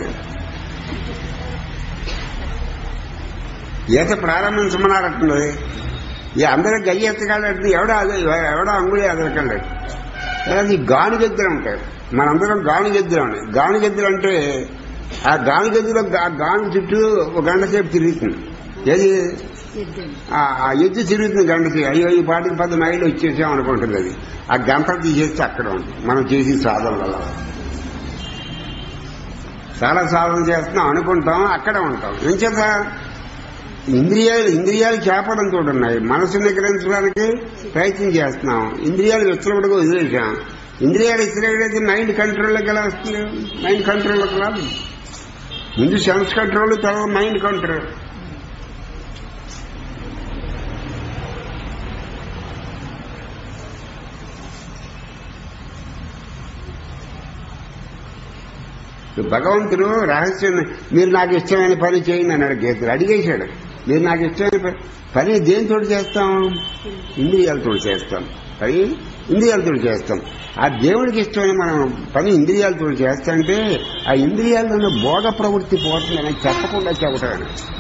ఈత ప్రారంభించమన్నారటండి ఈ అందరూ గయ్య ఎత్తగాడంటే ఎవడో అదే ఎవడో అంగుళి ఎదరకండి అది గానుగెద్దులు ఉంటాయి మనందరం గానుగెద్దులు అని గానుగెద్దులు అంటే ఆ గానుగెద్దులో గా- గాను చుట్టూ ఒక గంట సేపు తిరుగుతుంది ఏది సిద్ధం ఆ ఆ ఎద్దు తిరుగుతుంది గంటకి అయ్యో ఈ పాటికి పది మైళ్ళు వచ్చేసాం అనుకుంటుంది అది ఆ గంట తీసేస్తే అక్కడ ఉంది మనం చేసి సాధన వల్ల చాలా సాధన చేస్తున్నాం అనుకుంటాం అక్కడ ఉంటాం ఏం చేత ఇంద్రియాలు ఇంద్రియాలు చేపడంతో ఉన్నాయి మనసు నిగ్రహించడానికి ప్రయత్నం చేస్తున్నాం ఇంద్రియాలు విచ్చలబడిగా వదిలేసాం ఇంద్రియాలు ఇచ్చినట్లయితే మైండ్ కంట్రోల్లోకి ఎలా వస్తుంది మైండ్ కంట్రోల్లోకి రాదు ముందు సెన్స్ కంట్రోల్ తర్వాత మైండ్ కంట్రోల్ భగవంతుడు రహస్యం మీరు నాకు ఇష్టమైన పని చేయండి అన్నాడు గీతలు అడిగేశాడు మీరు నాకు ఇష్టమైన పని పని దేనితో చేస్తాం ఇంద్రియాలతో చేస్తాం పని ఇంద్రియాలతో చేస్తాం ఆ దేవుడికి ఇష్టమైన మనం పని ఇంద్రియాలతో చేస్తాంటే ఆ ఇంద్రియాల్లో భోగ ప్రవృత్తి పోతుందని చెప్పకుండా చెప్పటం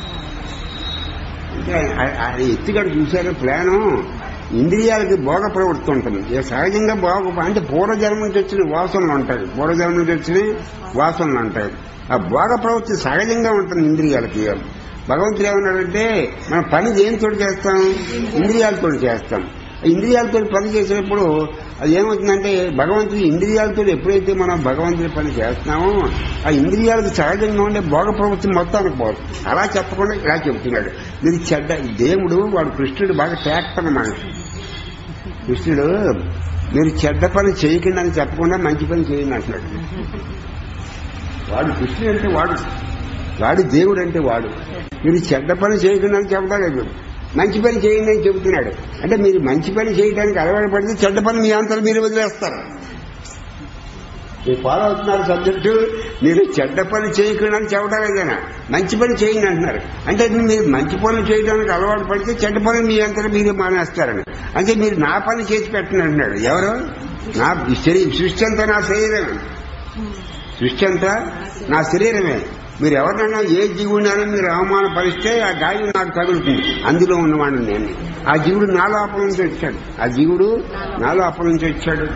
అంటే ఆ- ఆ ఎత్తుగడ చూశారు ప్లాను ఇంద్రియాలకి భోగ ప్రవృత్తి ఉంటుంది ఇక సహజంగా భోగ అంటే పూర్వజన్మ నుంచి వచ్చిన వాసనలు ఉంటాయి పూర్వజన్మ నుంచి వచ్చిన వాసనలు ఉంటాయి ఆ భోగ ప్రవృత్తి సహజంగా ఉంటుంది ఇంద్రియాలకి భగవంతుడు ఏమన్నాడంటే మనం పని దేనితో చేస్తాం ఇంద్రియాలతో చేస్తాం ఇంద్రియాలతో పని చేసేటప్పుడు అది ఏమవుతుందంటే భగవంతుడి ఇంద్రియాలతో ఎప్పుడైతే మనం భగవంతుడి పని చేస్తున్నామో ఆ ఇంద్రియాలకు సహజంగా ఉండే భోగ ప్రవృత్తి మొత్తానికి పోతుంది అలా చెప్పకుండా ఇలా చెప్తున్నాడు ఇది చెడ్డ దేవుడు వాడు కృష్ణుడు బాగా ట్యాక్టర్ మనిషి కృష్ణుడు మీరు చెడ్డ పని చేయకండి అని చెప్పకుండా మంచి పని చేయండి అంటున్నాడు వాడు కృష్ణుడు అంటే వాడు వాడు దేవుడు అంటే వాడు మీరు చెడ్డ పని చేయకుండా అని చెప్తా లేదు మంచి పని చేయండి అని చెబుతున్నాడు అంటే మీరు మంచి పని చేయడానికి అలవాటు పడితే చెడ్డ పని మీ అంతలు మీరు వదిలేస్తారు మీరు ఫాలో అవుతున్నారు సబ్జెక్టు మీరు చెడ్డ పని చేయకుండా అని చెప్పడం లేదైనా మంచి పని చేయండి అంటున్నారు అంటే మీరు మంచి పనులు చేయడానికి అలవాటు పడితే చెడ్డ పని మీ అంతలో మీరు మానేస్తారని అంటే మీరు నా పని చేసి పెట్టండి అంటున్నాడు ఎవరు నా శరీ- సృష్టి అంతా నా శరీరమే సృష్టి అంతా నా శరీరమే మీరు ఎవరినైనా ఏ జీవుడినైనా మీరు అవమానపరిస్తే ఆ గాయం నాకు తగులుతుంది అందులో ఉన్నవాడిని నేను ఆ జీవుడు నా లోపల నుంచి వచ్చాడు ఆ జీవుడు నా లోపల నుంచి వచ్చాడు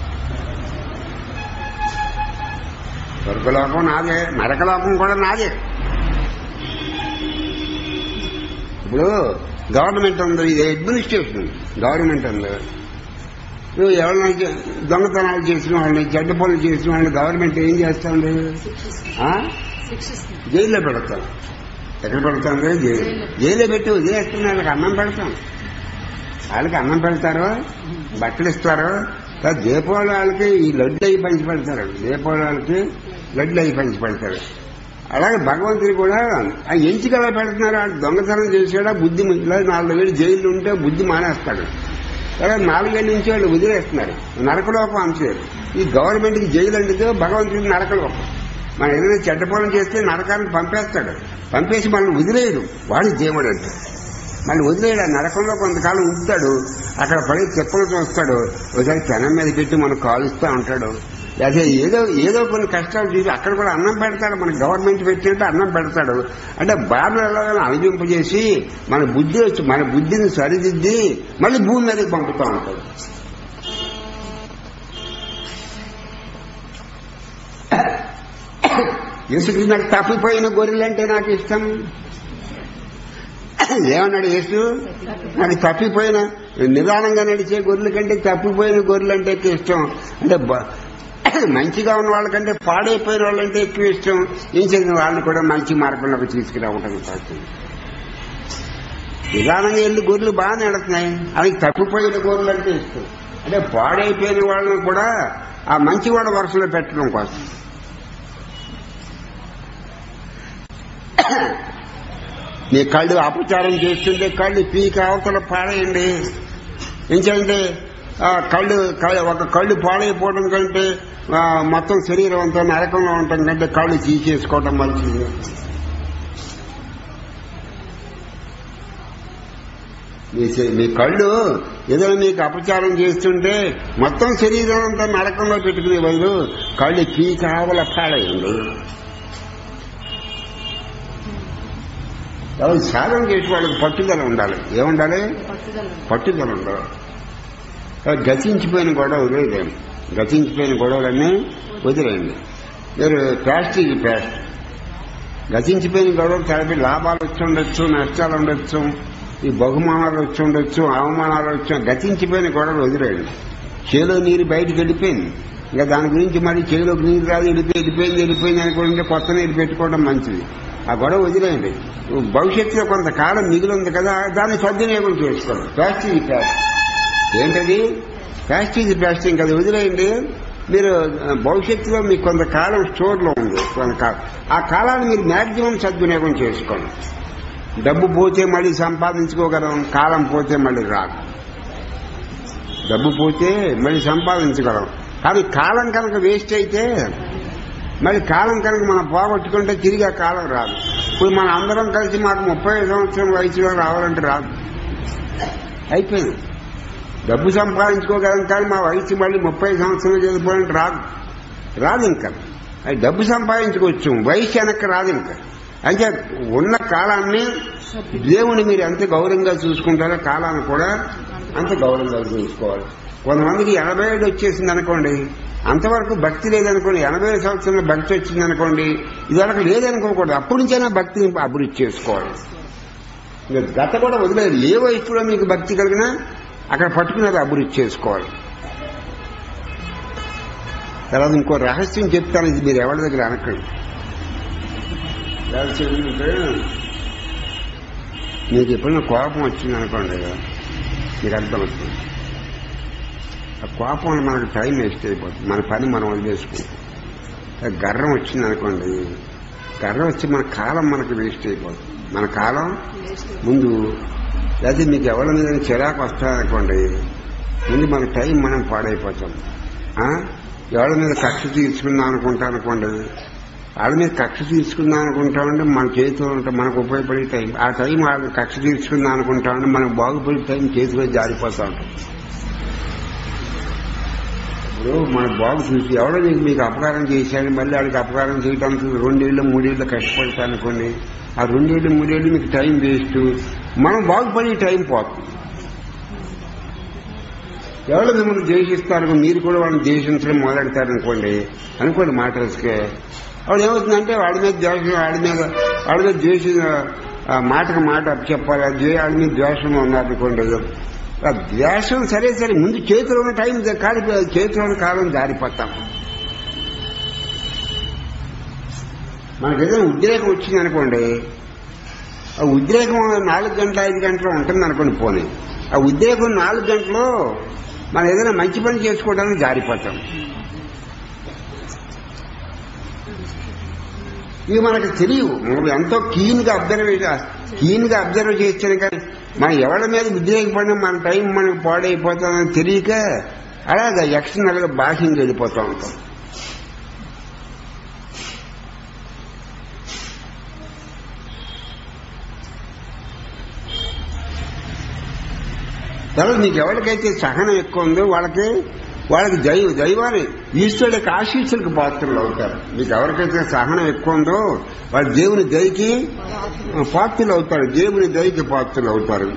స్వర్గలోకం నాదే నరకలోకం కూడా నాదే ఇప్పుడు గవర్నమెంట్ ఉంది ఇది అడ్మినిస్ట్రేషన్ గవర్నమెంట్ ఉంది ఇప్పుడు ఎవరైనా దొంగతనాలు చేసిన వాళ్ళని చెడ్డ పనులు చేసిన వాళ్ళని గవర్నమెంట్ ఏం చేస్తుంది ఆ? శిక్షిస్తుంది జైల్లో పెడతాం ఎక్కడ పెడతాం జైలు జైల్లో పెట్టి వదిలేస్తున్న వాళ్ళకి అన్నం పెడతాం వాళ్ళకి అన్నం పెడతారు బట్టలు ఇస్తారు తర్వాత దీపావళి వాళ్ళకి ఈ లడ్డు అయి పంచి పెడతారు దీపావళి వాళ్ళకి లడ్డు అయి పంచి పెడతారు అలాగే భగవంతుడు కూడా ఆ ఎంచిక ఎలా పెడుతున్నారు ఆ దొంగతనం చేసాడా బుద్ధి ఇలా నాలుగు వేలు జైలు ఉంటే బుద్ధి మానేస్తాడు అలా నాలుగేళ్ళ నుంచి వాళ్ళు వదిలేస్తున్నారు నరకలోకం అంశారు ఈ గవర్నమెంట్కి జైలు అంటే భగవంతుడికి నరకలోకం మనం ఏదైనా చెడ్డ పనులు చేస్తే నరకానికి పంపేస్తాడు పంపేసి మనల్ని వదిలేయడు వాడి దేవుడు అంటే మళ్ళీ వదిలేయడు ఆ నరకంలో కొంతకాలం ఉంచుతాడు అక్కడ పడి చెప్పులు చూస్తాడు ఒకసారి పెనం మీద పెట్టి మనం కాలుస్తూ ఉంటాడు అదే ఏదో ఏదో కొన్ని కష్టాలు చూసి అక్కడ కూడా అన్నం పెడతాడు మన గవర్నమెంట్ పెట్టినట్టు అన్నం పెడతాడు అంటే బాధలు ఎలాగైనా అనుజింపజేసి మన బుద్ధి వచ్చి మన బుద్ధిని సరిదిద్ది మళ్ళీ భూమి మీదకి పంపుతూ ఉంటాడు యేసుకి నాకు తప్పిపోయిన గొర్రెలంటే నాకు ఇష్టం ఏమన్నాడు యేసు నాకు తప్పిపోయిన నిదానంగా నడిచే గొర్రెల కంటే తప్పిపోయిన గొర్రెలు అంటే ఎక్కువ ఇష్టం అంటే బ- మంచిగా ఉన్న వాళ్ళకంటే పాడైపోయిన వాళ్ళంటే ఎక్కువ ఇష్టం ఏం చేసిన వాళ్ళని కూడా మంచి మార్గంలోకి తీసుకురావటం ప్రయత్నం నిదానంగా వెళ్ళి గొర్రెలు బాగా నడుతున్నాయి అవి తప్పిపోయిన గొర్రెలు అంటే ఇష్టం అంటే పాడైపోయిన వాళ్ళని కూడా ఆ మంచి వాళ్ళ వరుసలో పెట్టడం కోసం మీ కళ్ళు అపచారం చేస్తుంటే కళ్ళు పీక అవతల పాడేయండి ఏంటంటే ఆ కళ్ళు కళ్ళు- ఒక కళ్ళు పాడైపోవడం కంటే ఆ, మొత్తం శరీరం అంతా నరకంలో ఉండటం కంటే కళ్ళు తీసేసుకోవడం మంచిది మీ శ- మీ కళ్ళు ఏదైనా మీకు అపచారం చేస్తుంటే మొత్తం శరీరం అంతా నరకంలో పెట్టుకునే బదులు కళ్ళు పీకావల పాడైంది ఎవరు సాధన చేసే వాళ్ళకి పట్టుదల ఉండాలి ఏముండాలి పట్టుదల ఉంది. పట్టుదల ఉండాలి అవి గతించిపోయిన గొడవ వదిలేదేం గతించిపోయిన గొడవలన్నీ వదిలేయండి మీరు ప్లాస్టిక్ ప్లాస్ట్ గతించిపోయిన గొడవలు తలపి లాభాలు వచ్చి ఉండొచ్చు నష్టాలు ఉండొచ్చు ఈ బహుమానాలు వచ్చి ఉండొచ్చు అవమానాలు వచ్చి గతించిపోయిన గొడవలు వదిలేయండి చేలో నీరు బయటికి వెళ్ళిపోయింది ఇంకా దాని గురించి మరి చేలోకి నీరు రాదు వెళ్ళిపోయి వెళ్ళిపోయింది వెళ్ళిపోయింది అనుకుంటే కొత్త నీరు పెట్టుకోవడం మంచిది ఆ గొడవ వదిలేయండి భవిష్యత్తులో కొంతకాలం మిగిలి ఉంది కదా దాన్ని సద్వినియోగం చేసుకోండి ప్లాస్టిక్ ప్లాస్ట్ ఏంటది ప్లాస్టిక్ ప్లాస్టిక్ అది వదిలేయండి మీరు ఆ, భవిష్యత్తులో మీకు కొంతకాలం స్టోర్లో ఉంది కొంతకాలం ఆ కాలాన్ని మీరు మ్యాక్సిమం సద్వినియోగం చేసుకోండి డబ్బు పోతే మళ్ళీ సంపాదించుకోగలం కాలం పోతే మళ్ళీ రాదు డబ్బు పోతే మళ్ళీ సంపాదించగలం కానీ కాలం కనుక వేస్ట్ అయితే మరి కాలం కనుక మనం పోగొట్టుకుంటే తిరిగి ఆ కాలం రాదు ఇప్పుడు మన అందరం కలిసి మాకు ముప్పై సంవత్సరం వయసులో రావాలంటే రాదు అయిపోయింది డబ్బు సంపాదించుకోగలం కానీ మా వయసు మళ్ళీ ముప్పై సంవత్సరాలు చదువుకోవాలంటే రాదు రాదు ఇంకా అది డబ్బు సంపాదించుకోవచ్చు వయసు వెనక్కి రాదు ఇంకా అంటే ఉన్న కాలాన్ని దేవుని మీరు ఎంత గౌరవంగా చూసుకుంటారో కాలాన్ని కూడా అంత గౌరవంగా చూసుకోవాలి కొంతమందికి ఎనభై ఏడు వచ్చేసింది అనుకోండి అంతవరకు భక్తి లేదనుకోండి ఎనభై సంవత్సరంలో భక్తి వచ్చింది అనుకోండి ఇదివరకు లేదనుకోకూడదు అప్పటి నుంచైనా భక్తిని అభివృద్ధి చేసుకోవాలి ఇంకా గత కూడా వదిలేదు ఏ వయసులో మీకు భక్తి కలిగినా అక్కడ పట్టుకున్నది అభివృద్ధి చేసుకోవాలి తర్వాత ఇంకో రహస్యం చెప్తాను ఇది మీరు ఎవరి దగ్గర అనకండి రహస్యం ఏంటంటే మీకు ఎప్పుడైనా కోపం వచ్చింది అనుకోండి మీకు అర్థమవుతుంది ఆ కోపం వల్ల మనకు టైం వేస్ట్ అయిపోతుంది మన పని మనం వదిలేసుకుంటాం ఆ గర్వం వచ్చింది అనుకోండి గర్వం వచ్చి మన కాలం మనకు వేస్ట్ అయిపోతుంది మన కాలం ముందు లేదా మీకు ఎవరి మీద చిరాకు వస్తారనుకోండి ముందు మన టైం మనం పాడైపోతాం ఆ? ఎవరి మీద కక్ష తీర్చుకుందాం అనుకుంటా అనుకోండి వాళ్ళ మీద కక్ష తీసుకుందాం అనుకుంటామంటే మన చేతిలో ఉంటే మనకు ఉపయోగపడే టైం ఆ టైం వాళ్ళ కక్ష తీర్చుకుందాం అనుకుంటామంటే మనకు బాగుపడే టైం చేతిలో జారిపోతా ఉంటాం ఇప్పుడు మనకు బాగు చూసి ఎవడో నీకు మీకు అపకారం చేశాడు మళ్ళీ వాడికి అపకారం చేయడానికి రెండేళ్ళు మూడేళ్ళు కష్టపడతా అనుకోండి ఆ రెండేళ్ళు మూడేళ్ళు మీకు టైం వేస్ట్ మనం బాగుపడే టైం పోతుంది ఎవరు మిమ్మల్ని ద్వేషిస్తారు మీరు కూడా వాళ్ళని ద్వేషించడం మొదలెడతారనుకోండి అనుకోండి మాటలకి వాడు ఏమవుతుందంటే వాడి మీద ద్వేషం వాడి మీద వాడి మీద ద్వేష ఆ, మాటకు మాట చెప్పాలి ఆ ద్వే వాడి మీద ద్వేషం ఉన్నారనుకోండి ఆ ద్వేషం సరే సరే ముందు చేతిలో ఉన్న టైం కాలి చేతిలో ఉన్న కాలం జారిపోతాం మనకి ఏదైనా ఉద్రేకం వచ్చింది అనుకోండి ఆ ఉద్రేకం నాలుగు గంటల ఐదు గంటలు ఉంటుంది అనుకోండి పోనీ ఆ ఉద్రేకం నాలుగు గంటలు మనం ఏదైనా మంచి పని చేసుకోవడానికి జారిపోతాం ఇవి మనకు తెలియవు మనం ఎంతో కీన్ గా అబ్జర్వ్ కీన్ గా అబ్జర్వ్ చేస్తాను కానీ మనం ఎవరి మీద ఉద్రేకపడినా మన టైం మనకు పాడైపోతుందని తెలియక అలాగా ఎక్స్టర్నల్ గా బాహ్యంగా వెళ్ళిపోతూ ఉంటాం తర్వాత మీకు ఎవరికైతే సహనం ఎక్కువ ఉందో వాళ్ళకి వాళ్ళకి దైవ దైవాన్ని ఈశ్వరుడి యొక్క ఆశీస్సులకు పాత్రలు అవుతారు మీకు ఎవరికైతే సహనం ఎక్కువ ఉందో వాళ్ళు దేవుని దయకి పాత్రలు అవుతారు దేవుని దయకి పాత్రలు అవుతారు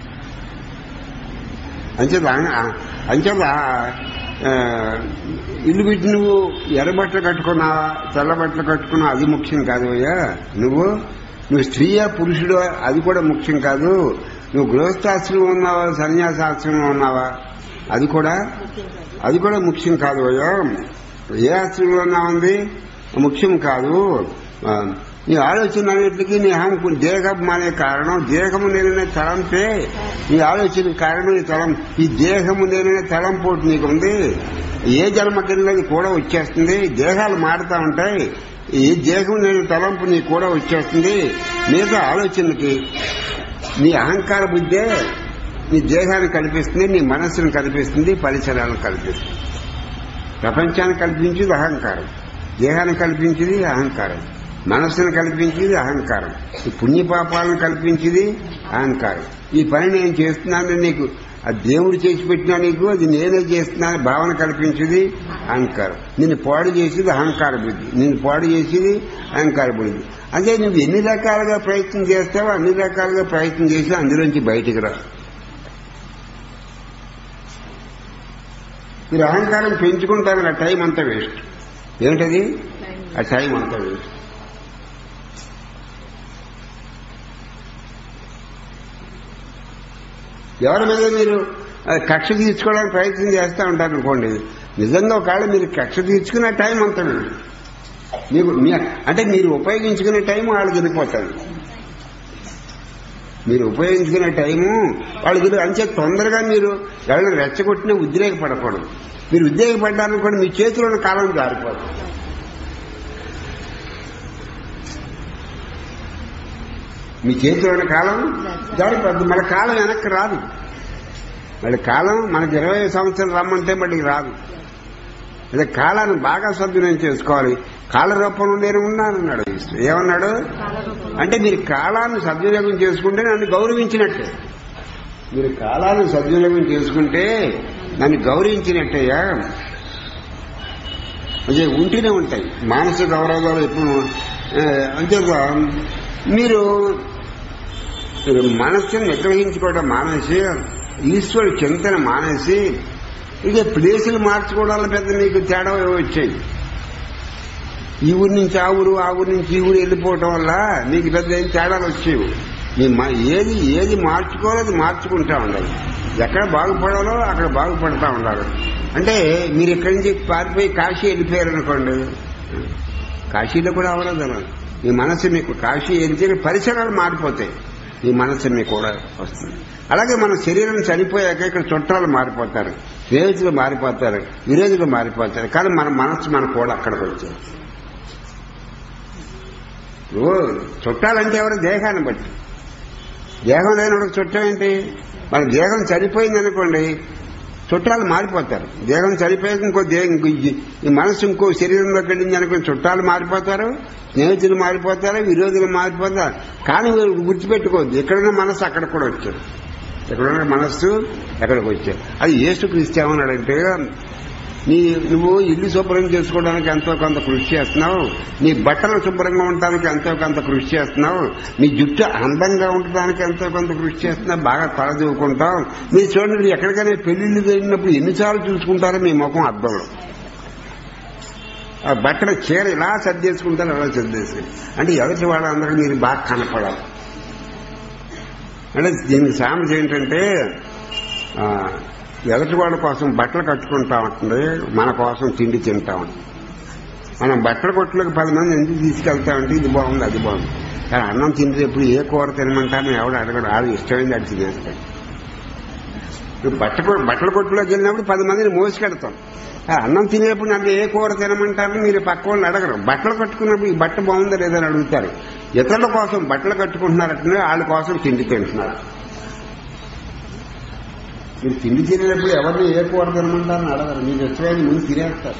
అంచేత అంచేత ఆ, ఇల్లు పెట్టి నువ్వు ఎర్రబట్టలు కట్టుకున్నావా తెల్ల బట్టలు కట్టుకున్నావా అది ముఖ్యం కాదు అయ్యా నువ్వు నువ్వు స్త్రీయా పురుషుడు అది కూడా ముఖ్యం కాదు నువ్వు గృహస్థాశ్రమం ఉన్నావా సన్యాసాశ్రమం ఉన్నావా అది కూడా అది కూడా ముఖ్యం కాదు అయ్యా ఏ ఆశ్రమంలో ఉన్నావుంది ముఖ్యం కాదు ఆ, నీ ఆలోచన అన్నింటికి నీ అహంకు దేహం అనే కారణం దేహము నేననే తలంపే నీ ఆలోచన కారణం ఈ తలం ఈ దేహము నేననే తలంపోటు నీకు ఉంది ఏ జన్మకెళ్ళది కూడా వచ్చేస్తుంది దేహాలు మారుతా ఉంటాయి ఈ దేహం నేను తలంపు నీకు కూడా వచ్చేస్తుంది మిగతా ఆలోచనకి నీ అహంకార బుద్ధే నీ దేహాన్ని కల్పిస్తుంది నీ మనస్సును కల్పిస్తుంది పరిసరాలను కల్పిస్తుంది ప్రపంచాన్ని కల్పించేది అహంకారం దేహాన్ని కల్పించేది అహంకారం మనస్సును కల్పించేది అహంకారం ఈ పుణ్యపాపాలను కల్పించేది అహంకారం ఈ పని నేను చేస్తున్నాను నీకు ఆ దేవుడు చేసి పెట్టినా నీకు అది నేనే చేస్తున్నాను భావన కల్పించేది అహంకారం నిన్ను పాడు చేసేది అహంకార బుద్ధి నిన్ను పాడు చేసేది అహంకార బుద్ధి అదే నువ్వు ఎన్ని రకాలుగా ప్రయత్నం చేస్తావో అన్ని రకాలుగా ప్రయత్నం చేసి అందులోంచి బయటికి రా మీరు అహంకారం పెంచుకుంటారు ఆ టైం అంతా వేస్ట్ ఏమిటది ఆ టైం అంతా వేస్ట్ ఎవరి మీద మీరు ఆ, కక్ష తీర్చుకోవడానికి ప్రయత్నం చేస్తూ ఉంటారు అనుకోండి నిజంగా ఒకవేళ మీరు కక్ష తీర్చుకునే టైం అంతా వేస్ట్. మీకు మీ అంటే మీరు ఉపయోగించుకునే టైం వాళ్ళకి వెళ్ళిపోతుంది మీరు ఉపయోగించుకునే టైము వాళ్ళకి వెళ్ళి అంతే తొందరగా మీరు ఎవరైనా రెచ్చగొట్టిన ఉద్రేకపడకూడదు మీరు ఉద్రేకపడ్డారనుకోండి మీ చేతిలో ఉన్న కాలం జారిపోతుంది మీ చేతిలో ఉన్న కాలం జారిపోద్ది మన కాలం వెనక్కి రాదు మళ్ళీ కాలం మనకి ఇరవై సంవత్సరాలు రమ్మంటే మళ్ళీ రాదు అదే కాలాన్ని బాగా సద్వినియోగం చేసుకోవాలి కాల రూపంలో నేను ఉన్నానన్నాడు ఈశ్వరుడు. ఏమన్నాడు అంటే మీరు కాలాన్ని సద్వినియోగం చేసుకుంటే నన్ను గౌరవించినట్టే మీరు కాలాన్ని సద్వినియోగం చేసుకుంటే నన్ను గౌరవించినట్టయ్యా అదే ఉంటూనే ఉంటాయి మానసిక గౌరవాలు ఎప్పుడు ఆ, అంతేగా మీరు మీరు మనస్సును నిగ్రహించుకోవడం మానేసి ఈశ్వరుడు చింతన మానేసి ఇక ప్లేసులు మార్చుకోవడాల పెద్ద మీకు తేడా వచ్చాయి ఈ ఊరి నుంచి ఆ ఊరు ఆ ఊరి నుంచి ఈ ఊరు వెళ్ళిపోవటం వల్ల మీకు పెద్ద ఏం తేడాలు వచ్చేవి మీ మ- ఏది ఏది మార్చుకోవాలో అది మార్చుకుంటా ఉండాలి ఎక్కడ బాగుపడాలో అక్కడ బాగుపడతా ఉండాలి అంటే మీరు ఇక్కడి నుంచి పారిపోయి కాశీ వెళ్ళిపోయారు అనుకోండి కాశీలో కూడా అవ్వలేదు అలా మీ మనసు మీకు కాశీ వెళ్తే పరిసరాలు మారిపోతాయి మీ మనసు మీకు కూడా వస్తుంది అలాగే మన శరీరం చనిపోయాక ఇక్కడ చుట్టాలు మారిపోతారు స్నేహితులు మారిపోతారు విరోధులు మారిపోతారు కానీ మన మనసు మన కూడా అక్కడికి వచ్చారు ఓ చుట్టాలంటే ఎవరు దేహాన్ని బట్టి దేహం లేనప్పుడు చుట్టం ఏంటి మన దేహం చనిపోయింది అనుకోండి చుట్టాలు మారిపోతారు దేహం చనిపోయాక ఇంకో దేహం ఇంకో ఈ- ఈ మనసు ఇంకో శరీరంలోకి వెళ్ళింది అనుకుని చుట్టాలు మారిపోతారు స్నేహితులు మారిపోతారు విరోధులు మారిపోతారు కానీ మీరు గుర్తుపెట్టుకోవద్దు ఎక్కడున్న మనసు అక్కడ కూడా వచ్చారు ఎక్కడున్న మనస్సు ఎక్కడికి వచ్చారు అది ఏసు క్రీస్తు ఏమన్నాడంటే నీ నువ్వు ఇల్లు శుభ్రం చేసుకోవడానికి ఎంతో కొంత కృషి చేస్తున్నావు నీ బట్టలు శుభ్రంగా ఉండడానికి ఎంతో కొంత కృషి చేస్తున్నావు నీ జుట్టు అందంగా ఉండడానికి ఎంతో కొంత కృషి చేస్తున్నావు బాగా తలదూకుంటావు మీరు చూడండి మీరు ఎక్కడికైనా పెళ్లిళ్ళు వెళ్ళినప్పుడు ఎన్నిసార్లు చూసుకుంటారో మీ ముఖం అద్దంలో ఆ బట్టల చీర ఇలా సర్దేసుకుంటారు అలా సర్దేసుకుంటారు అంటే ఎదుటి వాళ్ళందరికీ మీరు బాగా కనపడాలి అంటే దీనికి సామెత ఏంటంటే ఆ, ఎదుటి వాళ్ళ కోసం బట్టలు కట్టుకుంటా ఉంటుంది మన కోసం తిండి తింటా ఉంటుంది మనం బట్టల కొట్టులకు పది మంది ఎందుకు తీసుకెళ్తామంటే ఇది బాగుంది అది బాగుంది కానీ అన్నం తినేటప్పుడు ఏ కూర తినమంటారని ఎవడు అడగడు ఆడు ఇష్టమైంది అడిగి తినేస్తాడు ఇప్పుడు బట్ట కొ- బట్టల కొట్టులోకి వెళ్ళినప్పుడు పది మందిని మోసుకెడతాం ఆ అన్నం తినేప్పుడు నన్ను ఏ కూర తినమంటారని మీరు పక్క వాళ్ళు అడగరు బట్టలు కట్టుకున్నప్పుడు ఈ బట్ట బాగుందా లేదని అడుగుతారు ఇతరుల కోసం బట్టలు కట్టుకుంటున్నారంటే వాళ్ళ కోసం తిండి తింటున్నారు మీరు తిండి తినేటప్పుడు ఎవరిని ఏ కూర తినమంటారని అడగరు మీకు ఇష్టమైన ముందు తినేస్తారు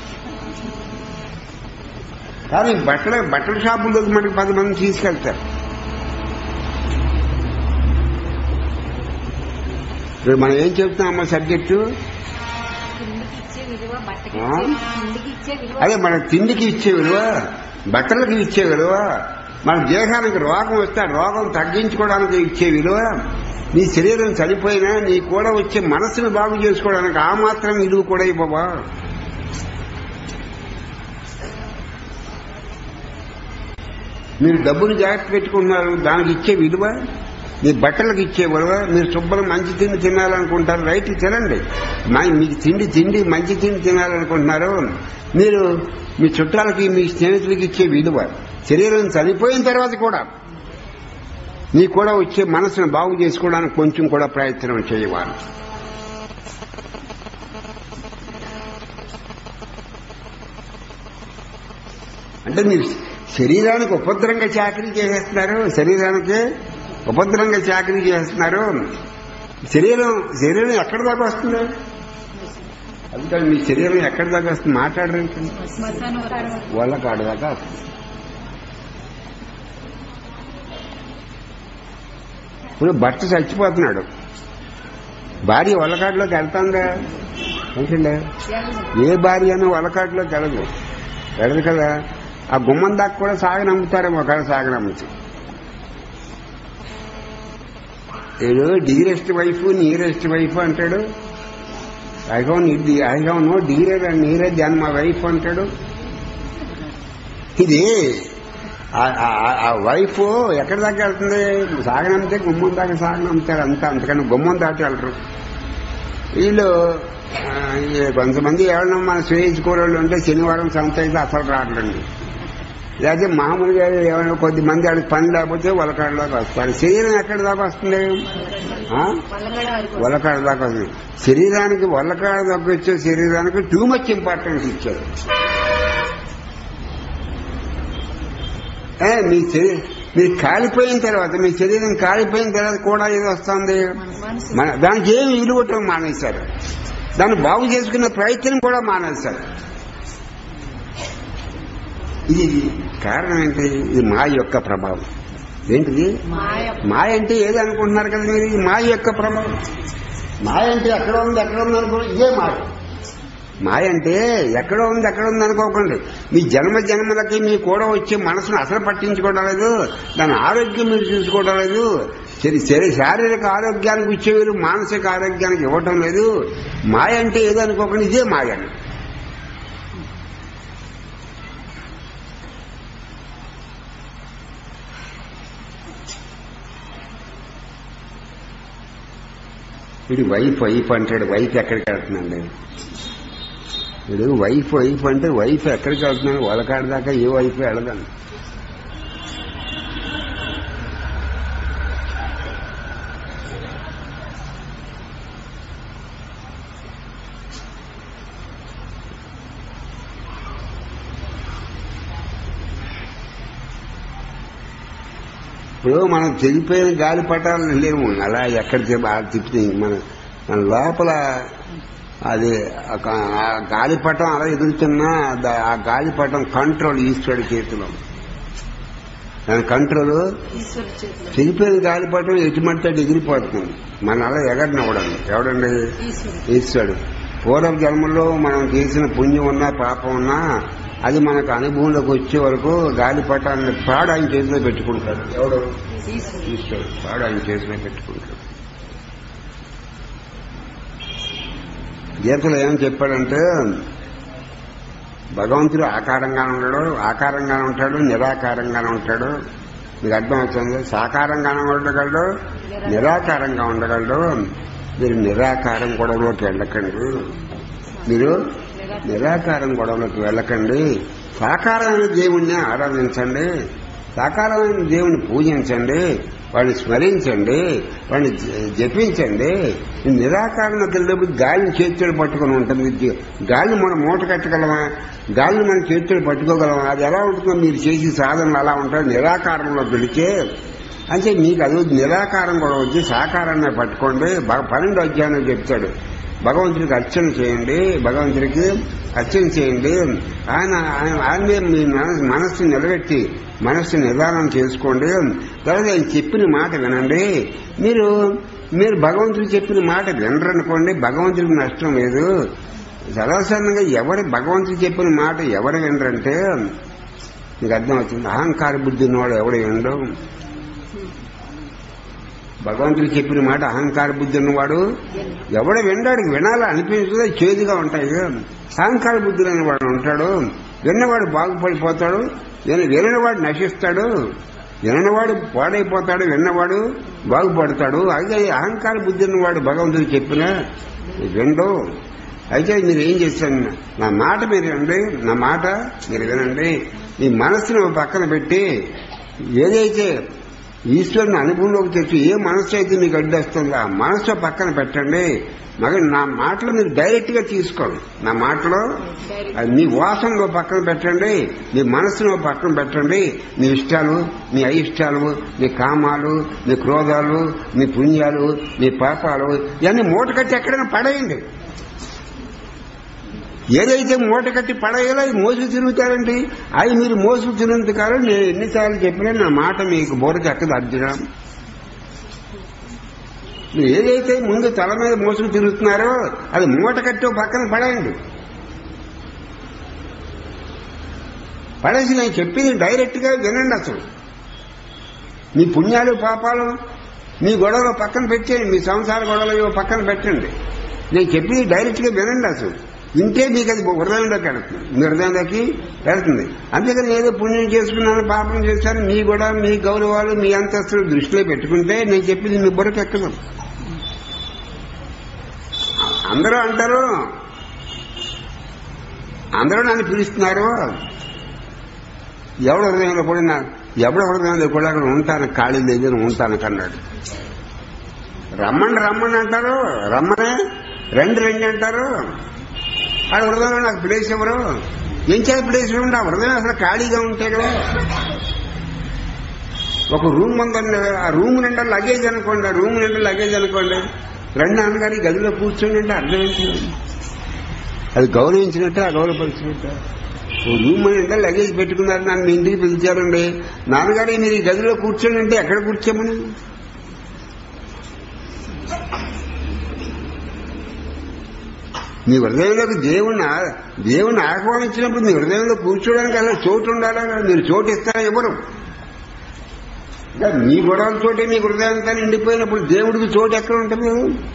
కానీ బట్టల బట్టల షాపుల్లోకి మనకి పది మంది తీసుకెళ్తారు ఇప్పుడు మనం ఏం చెప్తున్నామా సబ్జెక్టు కిందికి ఇచ్చే విలువ బట్టకి ఆ? ఇచ్చే కిందికి ఇచ్చే విలువ అదే మన తిండికి ఇచ్చే విలువ బట్టలకు ఇచ్చే విలువ మన దేహానికి రోగం వస్తే ఆ రోగం తగ్గించుకోవడానికి ఇచ్చే విలువ నీ శరీరం చనిపోయినా నీ కూడా వచ్చే మనసును బాగు చేసుకోవడానికి ఆ మాత్రం విలువ కూడా ఇవ్వవా మీరు డబ్బును జాగ్రత్త పెట్టుకుంటున్నారు దానికి ఇచ్చే విలువ మీ బట్టలకు ఇచ్చే విలువ మీరు శుభ్రం మంచి తిండి తినాలనుకుంటారు రైట్ తినండి మా- మీకు తిండి తిండి మంచి తిండి తినాలనుకుంటున్నారు మీరు మీ చుట్టాలకి మీ స్నేహితులకి ఇచ్చే విలువ శరీరం చనిపోయిన తర్వాత కూడా మీకు కూడా వచ్చే మనసును బాగు చేసుకోవడానికి కొంచెం కూడా ప్రయత్నం చేయవాలి అంటే మీరు శరీరానికి ఉపద్రంగా చాకరీ చేసేస్తున్నారు శరీరానికి ఉపద్రంగా చాకరీ చేస్తున్నారు శరీరం శరీరం ఎక్కడి దాకా వస్తుంది అందుకని మీ శరీరం ఎక్కడి దాకా వస్తుంది మాట్లాడరేంటి శ్మశానం వరకు వాళ్ళ కాడు దాకా వస్తుంది ఇప్పుడు భర్త చచ్చిపోతున్నాడు భార్య వల్లకాడులోకి వెళ్తాందా ఏంటండి ఏ భార్య అని వల్లకాడులోకి వెళ్ళదు వెళ్ళదు కదా ఆ గుమ్మం దాకా కూడా సాగనమ్ముతారేమో ఒకవేళ సాగనమ్ముతారు ఏదో డియరెస్ట్ వైఫ్ నియరెస్ట్ వైఫ్ అంటాడు I have I have no dear and nearest than my wife అంటాడు ఇది ఆ- ఆ- ఆ వైఫ్ ఎక్కడి దాకా వెళ్తుంది సాగనంతే గుమ్మం దాకా సాగనంతారు అంతా అంతకని గుమ్మం దాటి వెళ్ళరు వీళ్ళు ఆ, ఈ కొంతమంది ఎవరన్నా మన స్వేజ్ కూరళ్ళు ఉంటే శనివారం సంత అయితే అసలు రావట్లండి లేకపోతే మామూలుగా ఏమైనా కొద్ది మంది ఆడికి పని లేకపోతే వలకాడలోకి వస్తారు శరీరం ఎక్కడి దాకా వస్తుంది ఆ? పల్లగడ వరకు వల్లకాడ దాకా వస్తుంది శరీరానికి వల్లకాడ దాకా వచ్చే శరీరానికి టూ మచ్ ఇంపార్టెన్స్ ఇచ్చారు ఏ, మీ శరీరం మీరు కాలిపోయిన తర్వాత మీ శరీరం కాలిపోయిన తర్వాత కూడా ఏది వస్తుంది మన మనసు మన దానికి ఏమి విలువటం మానేశారు దాన్ని బాగు చేసుకునే ప్రయత్నం కూడా మానేశారు ఇది కారణం ఏంటి ఇది మా యొక్క ప్రభావం ఏంటిది మాయ మాయ అంటే ఏది అనుకుంటున్నారు కదా మీరు ఇది మాయ యొక్క ప్రభావం మాయ అంటే ఎక్కడ ఉంది ఎక్కడ ఉంది అనుకో ఇదే మాయ మాయ అంటే ఎక్కడ ఉంది ఎక్కడ ఉంది అనుకోకండి మీ జన్మ జన్మలకి మీ కూడా వచ్చే మనసును అసలు పట్టించుకోవడం లేదు దాని ఆరోగ్యం మీరు చూసుకోవడం లేదు శరీ శరీ శారీరక ఆరోగ్యానికి ఇచ్చేవారు మానసిక ఆరోగ్యానికి ఇవ్వటం లేదు మాయ అంటే ఏదో అనుకోకండి ఇదే మాయ అని వీడు వైఫ్ వైఫ్ అంటాడు వైఫ్ ఎక్కడికి వెళ్తున్నాడు వీడు వైఫ్ వైఫ్ అంటే వైఫ్ ఎక్కడికి వెళ్తున్నాడు వాళ్ళకాడి దాకా ఏ వైఫ్ వెళ్ళదని ఇప్పుడు మనం చెడిపోయిన గాలిపటాలు లేవు అలా ఎక్కడ చెప్పి ఆ తిప్పి మన మన లోపల అది ఆ గా- ఆ గాలిపటం అలా ఎదురుతున్నా దా- ఆ గాలిపటం కంట్రోల్ ఈశ్వరుడి చేతిలో దాని కంట్రోల్ ఈశ్వరు చేతిలో చెడిపోయిన గాలిపటం ఎటుమంటే ఎగిరిపోతుంది మన అలా ఎగరనివ్వడండి ఎవడండి ఈశ్వరు ఈశ్వరుడు పూర్వ జన్మలో మనం చేసిన పుణ్యం ఉన్నా పాపం ఉన్నా అది మనకు అనుభవంలోకి వచ్చే వరకు గాలిపటాన్ని పాడు ఆయన చేతిలో పెట్టుకుంటాడు ఎవడు ఈశ్వరు ఈశ్వరుడు పాడు ఆయన చేతిలో పెట్టుకుంటాడు గీతలో ఏం చెప్పాడంటే భగవంతుడు ఆకారంగానే ఉండడు ఆకారంగానే ఉంటాడు నిరాకారంగానే ఉంటాడు మీకు అర్థం అవుతుంది సాకారంగానే ఉండగలడు నిరాకారంగా ఉండగలడు మీరు నిరాకారం గొడవలోకి వెళ్ళకండి మీరు నిరాకారం గొడవలోకి వెళ్ళకండి సాకారమైన దేవుణ్ణి ఆరాధించండి సాకారమైన దేవుని పూజించండి వాడిని స్మరించండి వాడిని జ- జపించండి ఈ నిరాకారంలోకి వెళ్ళేప్పుడు గాలిని చేతులు పట్టుకొని ఉంటుంది ఇది- గాలిని మనం మూట కట్టగలమా గాలిని మన చేతులు పట్టుకోగలమా అది ఎలా ఉంటుందో మీరు చేసే సాధనలు అలా ఉంటాయి నిరాకారంలో వెళితే అంటే మీకు అది నిరాకారం కూడా వచ్చి సాకారాన్ని పట్టుకోండి బ- పన్నెండు అధ్యాయంలో చెప్తాడు భగవంతుడికి అర్చన చేయండి భగవంతుడికి అర్చన చేయండి ఆయన ఆయన ఆయన మీద మీ మనసు మనస్సు నిలబెట్టి మనస్సు నిదానం చేసుకోండి తర్వాత ఆయన చెప్పిన మాట వినండి మీరు మీరు భగవంతుడు చెప్పిన మాట వినరనుకోండి భగవంతుడికి నష్టం లేదు సర్వసాధారణంగా ఎవరి భగవంతుడు చెప్పిన మాట ఎవరు వినరంటే మీకు అర్థం అవుతుంది అహంకార బుద్ధి ఉన్నవాడు ఎవడు వినడు భగవంతుడు చెప్పిన మాట అహంకార బుద్ధి ఉన్నవాడు ఎవడ వినడానికి వినాలా అనిపించదో చేదుగా ఉంటాయి అహంకార బుద్ధి లేని వాడు ఉంటాడు విన్నవాడు బాగుపడిపోతాడు విన- విననివాడు నశిస్తాడు విననివాడు పాడైపోతాడు విన్నవాడు బాగుపడతాడు అయితే ఈ అహంకార బుద్ధి ఉన్నవాడు భగవంతుడు చెప్పిన విండు అయితే మీరు ఏం చేశాను నా మాట మీరు వినండి నా మాట మీరు వినండి మీ మనసును ఓ పక్కన పెట్టి ఏదైతే ఈశ్వరుని అనుభవంలోకి తెచ్చి ఏ మనసు అయితే మీకు అడ్డొస్తుందో ఆ మనసు పక్కన పెట్టండి మగ నా మాటలు మీరు డైరెక్ట్ గా తీసుకోండి నా మాటలో అది మీ వాసనలో పక్కన పెట్టండి మీ మనసులో పక్కన పెట్టండి మీ ఇష్టాలు మీ అయిష్టాలు మీ కామాలు మీ క్రోధాలు మీ పుణ్యాలు మీ పాపాలు ఇవన్నీ మూట కట్టి ఎక్కడైనా పడేయండి ఏదైతే మూట కట్టి పడేయాలో అవి మోసుకు తిరుగుతారండి అవి మీరు మోసుకు తిరిగినంత కాలం నేను ఎన్నిసార్లు చెప్పినా నా మాట మీకు బోరకి ఎక్కదు అర్జున మీరు ఏదైతే ముందు తల మీద మోసుకు తిరుగుతున్నారో అది మూట కట్టి ఓ పక్కన పడేయండి పడేసి నేను చెప్పింది డైరెక్ట్ గా వినండి అసలు మీ పుణ్యాలు పాపాలు మీ గొడవలు పక్కన పెట్టేయండి మీ సంసార గొడవలు ఏవో పక్కన పెట్టండి నేను చెప్పింది డైరెక్ట్ గా వినండి అసలు వింటే మీకు అది హృదయంలోకి వెళ్తుంది మీ హృదయంలోకి వెళ్తుంది అంతేకాని ఏదో పుణ్యం చేసుకున్నాను పాపం చేశాను మీ కూడా మీ గౌరవాలు మీ అంతస్తులు దృష్టిలో పెట్టుకుంటే నేను చెప్పింది మీ బుర్రకు ఎక్కదు అందరూ అంటారు అందరూ నన్ను పిలుస్తున్నారు ఎవడ హృదయంలో కూడా నా ఎవడ హృదయంలో కూడా అక్కడ ఉంటాను ఖాళీ దగ్గర ఉంటాను కన్నాడు రమ్మండి రమ్మండి అంటారు రమ్మనే రెండు రెండు అంటారు ఆ హృదయంలో నాకు ప్లేస్ ఎవరు ఏం చేయాలి ప్లేస్ ఉండి ఆ హృదయం అసలు ఖాళీగా ఉంటే కదా ఒక రూమ్ ఉందండి ఆ రూమ్ నిండా లగేజ్ అనుకోండి ఆ రూమ్ నిండా లగేజ్ అనుకోండి రెండు నాన్నగారి గదిలో కూర్చోండి అంటే అర్థం ఏంటి అది గౌరవించినట్టే అగౌరవపరిచినట్టే ఓ రూమ్ నిండా లగేజ్ పెట్టుకున్నారు నన్ను మీ ఇంటికి పిలిచారండి నాన్నగారు మీరు ఈ గదిలో కూర్చోండి అంటే ఎక్కడ కూర్చోమని మీ హృదయంలోకి దేవుణ్ణి ఆ- దేవుణ్ణి ఆహ్వానించినప్పుడు మీ హృదయంలో కూర్చోడానికి అలా చోటు ఉండాలా మీరు చోటు ఇస్తారా ఎవరు ఇంకా మీ గొడవలతోటి మీ హృదయంతో నిండిపోయినప్పుడు దేవుడికి చోటు ఎక్కడ ఉంటుంది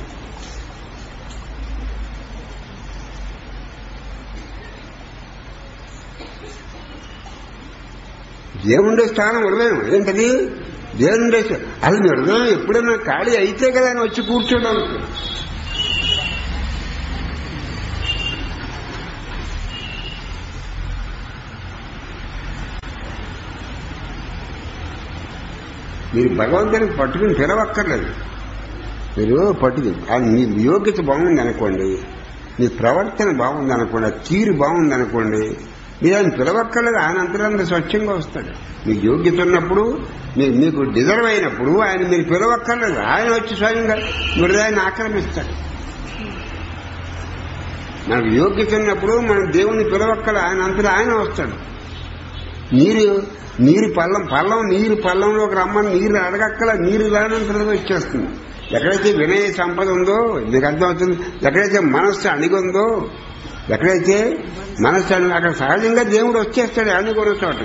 దేవుండే స్థానం హృదయం ఏంటది దేవుండే స్థా- అసలు మీ హృదయం ఎప్పుడైనా ఖాళీ అయితే కదా అని వచ్చి కూర్చోడానికి మీరు భగవంతునికి పట్టుకుని పిలవక్కర్లేదు మీరు పట్టుకుని అది మీ యోగ్యత బాగుంది అనుకోండి మీ ప్రవర్తన బాగుంది అనుకోండి ఆ తీరు బాగుంది అనుకోండి మీరు ఆయన పిలవక్కర్లేదు ఆయన అంతరంత స్వచ్ఛంగా వస్తాడు మీకు యోగ్యత ఉన్నప్పుడు మీ- మీకు డిజర్వ్ అయినప్పుడు ఆయన మీరు పిలవక్కర్లేదు ఆయన వచ్చి స్వయంగా హృదయాన్ని ఆక్రమిస్తాడు మనకు యోగ్యత ఉన్నప్పుడు మనం దేవుణ్ణి పిలవక్కల ఆయన అంతటా ఆయన వస్తాడు నీరు నీరు పల్లం పల్లం నీరు పల్లంలోకి రమ్మని నీరు అడగక్కల నీరు రానంతలో వచ్చేస్తుంది ఎక్కడైతే వినయ సంపద ఉందో మీకు అర్థమవుతుంది ఎక్కడైతే మనస్సు అణిగుందో ఎక్కడైతే మనస్సు అణి అక్కడ సహజంగా దేవుడు వచ్చేస్తాడు అణిగొన్న చోట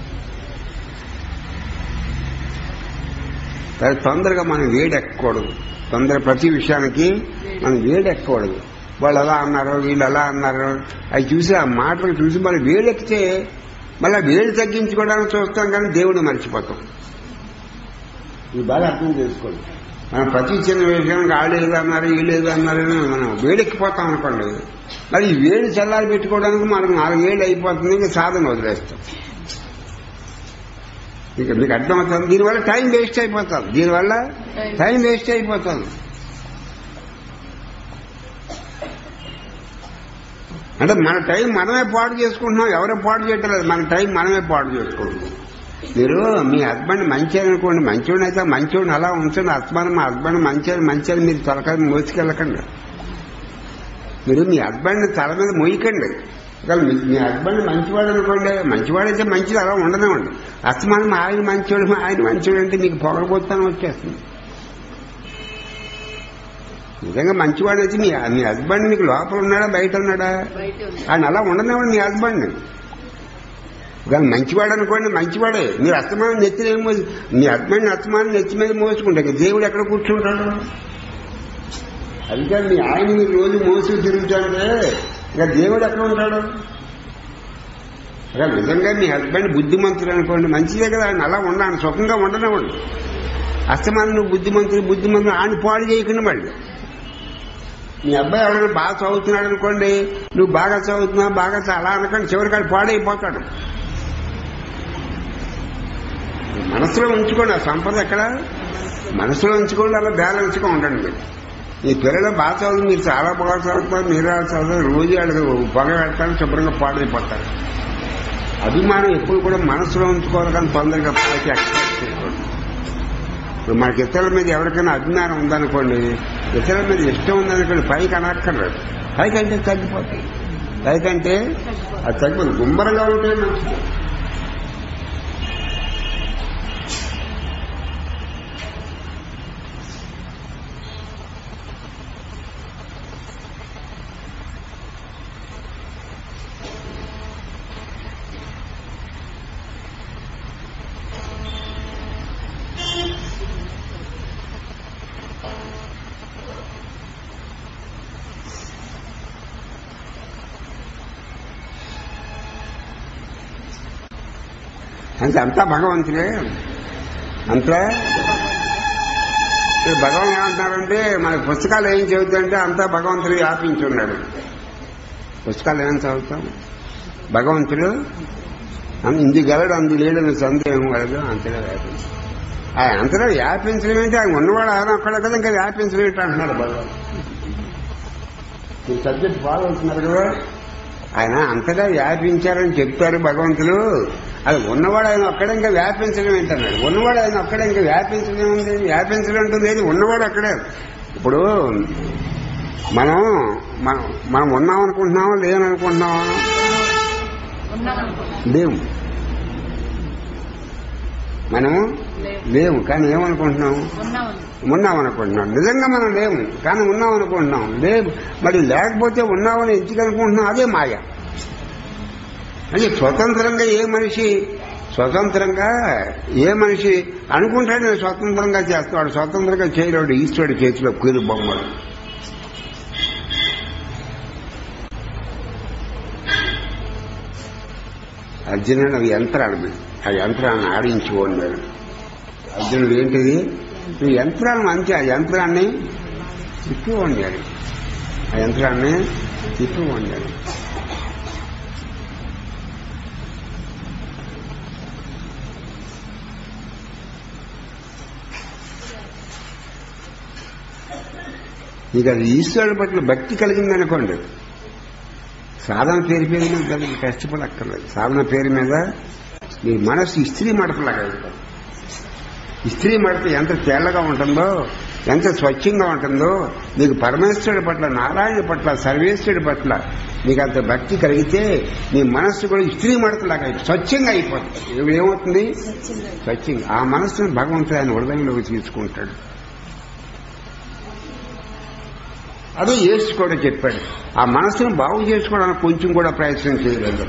కానీ తొందరగా మనం వేడెక్కకూడదు తొందర ప్రతి విషయానికి మనం వేడెక్కకూడదు వాళ్ళు అలా అన్నారు వీళ్ళు అలా అన్నారు అవి చూసి ఆ మాటలు చూసి మనం వేడెక్కితే మళ్ళీ వేడి తగ్గించుకోవడానికి చూస్తాం కానీ దేవుడిని మర్చిపోతాం ఇది బాగా అర్థం చేసుకోండి మనం ప్రతి చిన్న విషయానికి ఆళ్ళు ఏదో అన్నారు వీళ్ళు ఏదో అన్నారు అని మనం వేడెక్కిపోతాం అనుకోండి మరి ఈ వేడి చల్లారి పెట్టుకోవడానికి మనకు నాలుగేళ్ళు అయిపోతుంది ఇంకా సాధన వదిలేస్తాం ఇక మీకు అర్థమవుతుంది దీనివల్ల టైం వేస్ట్ అయిపోతుంది దీనివల్ల టైం వేస్ట్ అయిపోతుంది అంటే మన టైం మనమే పాడు చేసుకుంటున్నాం ఎవరో పాడు చేయట్లేదు మన టైం మనమే పాడు చేసుకుంటున్నాం మీరు మీ హస్బెండ్ మంచి అనుకోండి మంచోడు అయితే మంచోడిని అలా ఉంచండి హస్బెండ్ మా హస్బెండ్ మంచి మంచి మీరు తలకాయ మోసుకెళ్ళకండి మీరు మీ హస్బెండ్ తల మీద మోయకండి ఒకవేళ మీ- మీ హస్బెండ్ మంచివాడు అనుకోండి మంచివాడైతే మంచిది అలా ఉండనివ్వండి అస్తమానం మా ఆయన మంచివాడు మా ఆయన మంచివాడు అంటే మీకు పొగరపోతాను వచ్చేస్తుంది నిజంగా మంచివాడైతే మీ మీ హస్బెండ్ మీకు లోపల ఉన్నాడా బయట ఉన్నాడా బయట ఉంది ఆయన అలా ఉండనివ్వండి మీ హస్బెండ్ కానీ మంచివాడు అనుకోండి మంచివాడే మీరు అస్తమానం నెత్తిన ఏం మోసి మీ హస్బెండ్ అస్తమానం నెత్తి మీద మోసుకుంటే ఇక దేవుడు ఎక్కడ కూర్చుంటాడు అందుకని మీ ఆయన మీరు రోజు మోసుకు తిరుగుతాడే ఇక దేవుడు ఎక్కడ ఉంటాడు ఇక నిజంగా మీ హస్బెండ్ బుద్ధిమంతుడు అనుకోండి మంచిదే కదా ఆయన అలా ఉండాలి సుఖంగా ఉండనివ్వండి అస్తమానం నువ్వు బుద్ధిమంతుడు బుద్ధిమంతుడు ఆయన పాడు చేయకుండా మళ్ళీ మీ అబ్బాయి ఎవరైనా బాగా చదువుతున్నాడు అనుకోండి నువ్వు బాగా చదువుతున్నావు బాగా చ- అలా అనుకోండి చివరికి వాడు పాడైపోతాడు మనసులో ఉంచుకోండి ఆ సంపద ఎక్కడ మనసులో ఉంచుకోండి అలా బ్యాలెన్స్గా ఉండండి మీరు మీ పిల్లలు బాగా చదువు మీరు చాలా బాగా చదువుతారు మీరు అలా చదువు రోజు వాళ్ళకి పొగ పెడతారు శుభ్రంగా పాడైపోతారు అభిమానం ఎప్పుడు కూడా మనసులో ఉంచుకోవాలి కానీ తొందరగా పైకి ఎక్స్ప్రెస్ చేయకూడదు ఇప్పుడు మనకి ఇతరుల మీద ఎవరికైనా అభిమానం ఉందనుకోండి ఇతరుల మీద ఇష్టం ఉందనుకోండి పైకి అనక్కర్లేదు పైకి అంటే తగ్గిపోతాయి పైకంటే అది తగ్గిపోతుంది గుంబరంగా ఉంటే మంచిది అంటే అంతా భగవంతుడే అంతా ఈ భగవాన్ ఏమంటున్నారంటే మన పుస్తకాలు ఏం చదువుతుంటే అంతా భగవంతుడు వ్యాపించి ఉన్నాడు పుస్తకాలు ఏం చదువుతాం భగవంతుడు అం- ఇంది గలడు అందు లేడని సందేహం కలదు అంతగా వ్యాపించి ఆ అంతలో వ్యాపించడం ఏంటి ఆయన ఉన్నవాడు ఆయన ఒక్కడ కదా ఇంకా వ్యాపించడం ఏంటి అంటున్నాడు భగవాన్ ఈ సబ్జెక్ట్ ఫాలో అవుతున్నారు కదా ఆయన అంతగా వ్యాపించారని చెప్తారు భగవంతుడు అది ఉన్నవాడు ఆయన ఒక్కడ ఇంకా వ్యాపించడం ఏంటన్నాడు ఉన్నవాడు ఆయన ఒక్కడ ఇంకా వ్యాపించడం ఉంది వ్యాపించడం ఉంటుంది ఏది ఉన్నవాడు అక్కడే ఇప్పుడు మనం మనం మనం ఉన్నాం అనుకుంటున్నామా లేదనుకుంటున్నామా ఉన్నామనుకో లేవు మనం లేవు కానీ ఏమనుకుంటున్నాం ఉన్నామని ఉన్నాం అనుకుంటున్నాం నిజంగా మనం లేవు కానీ ఉన్నాం అనుకుంటున్నాం లేవు మరి లేకపోతే ఉన్నామని ఎందుకు అనుకుంటున్నాం అదే మాయ అంటే స్వతంత్రంగా ఏ మనిషి స్వతంత్రంగా ఏ మనిషి అనుకుంటాడు నేను స్వతంత్రంగా చేస్తాడు స్వతంత్రంగా చేయలేడు ఈశ్వరుడి చేతిలో కీలు బొమ్మడు అర్జునుడు అవి యంత్రాలు ఆ యంత్రాన్ని ఆడించి ఉన్నాడు అర్జునుడు ఏంటిది ఈ యంత్రాలను అంతే ఆ యంత్రాన్ని తిప్పి వండాడు ఆ యంత్రాన్ని తిప్పి వండాడు నీకు అది ఈశ్వరుడి పట్ల భక్తి కలిగిందనుకోండి సాధన పేరు పేరు మీద దానికి కష్టపడక్కర్లేదు సాధన పేరు మీద నీ మనసు ఇస్త్రీ మడతలాగా అయిపోతుంది ఇస్త్రీ మడత ఎంత తెల్లగా ఉంటుందో ఎంత స్వచ్ఛంగా ఉంటుందో నీకు పరమేశ్వరుడి పట్ల నారాయణ పట్ల సర్వేశ్వరుడి పట్ల నీకు అంత భక్తి కలిగితే నీ మనస్సు కూడా ఇస్త్రీ మడతలాగా అయిపోతుంది. స్వచ్ఛంగా అయిపోతుంది ఏం- ఏమవుతుంది స్వచ్ఛంగా ఆ మనస్సును భగవంతుడు ఆయన హృదయంలోకి తీసుకుంటాడు అదే యేసు కూడా చెప్పాడు ఆ మనస్సును బాగు చేసుకోవడానికి కొంచెం కూడా ప్రయత్నం చేయలేదు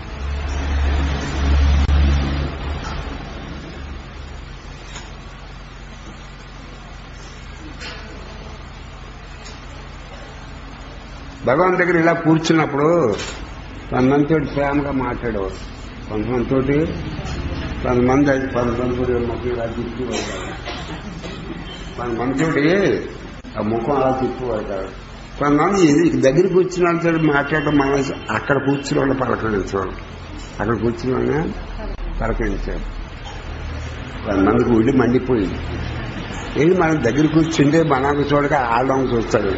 భగవాన్ దగ్గర ఇలా కూర్చున్నప్పుడు కొంతమందితో ప్రేమగా మాట్లాడేవారు కొంతమందితోటి కొంతమంది అయితే కొంతమంది ముఖం ఇలా తిప్పి పడతారు కొంతమందితోటి ఆ ముఖం అలా తిప్పి పడతారు కొంతమంది ఇది దగ్గర కూర్చున్న వాళ్ళతో మాట్లాడడం మానేసి అక్కడ కూర్చున్న వాళ్ళు పలకరించేవాళ్ళు అక్కడ కూర్చున్న వాళ్ళని పలకరించారు కొంతమందికి ఉడి మండిపోయింది ఏంటి మనం దగ్గర కూర్చుంటే మనకు చూడక ఆడడం చూస్తాడు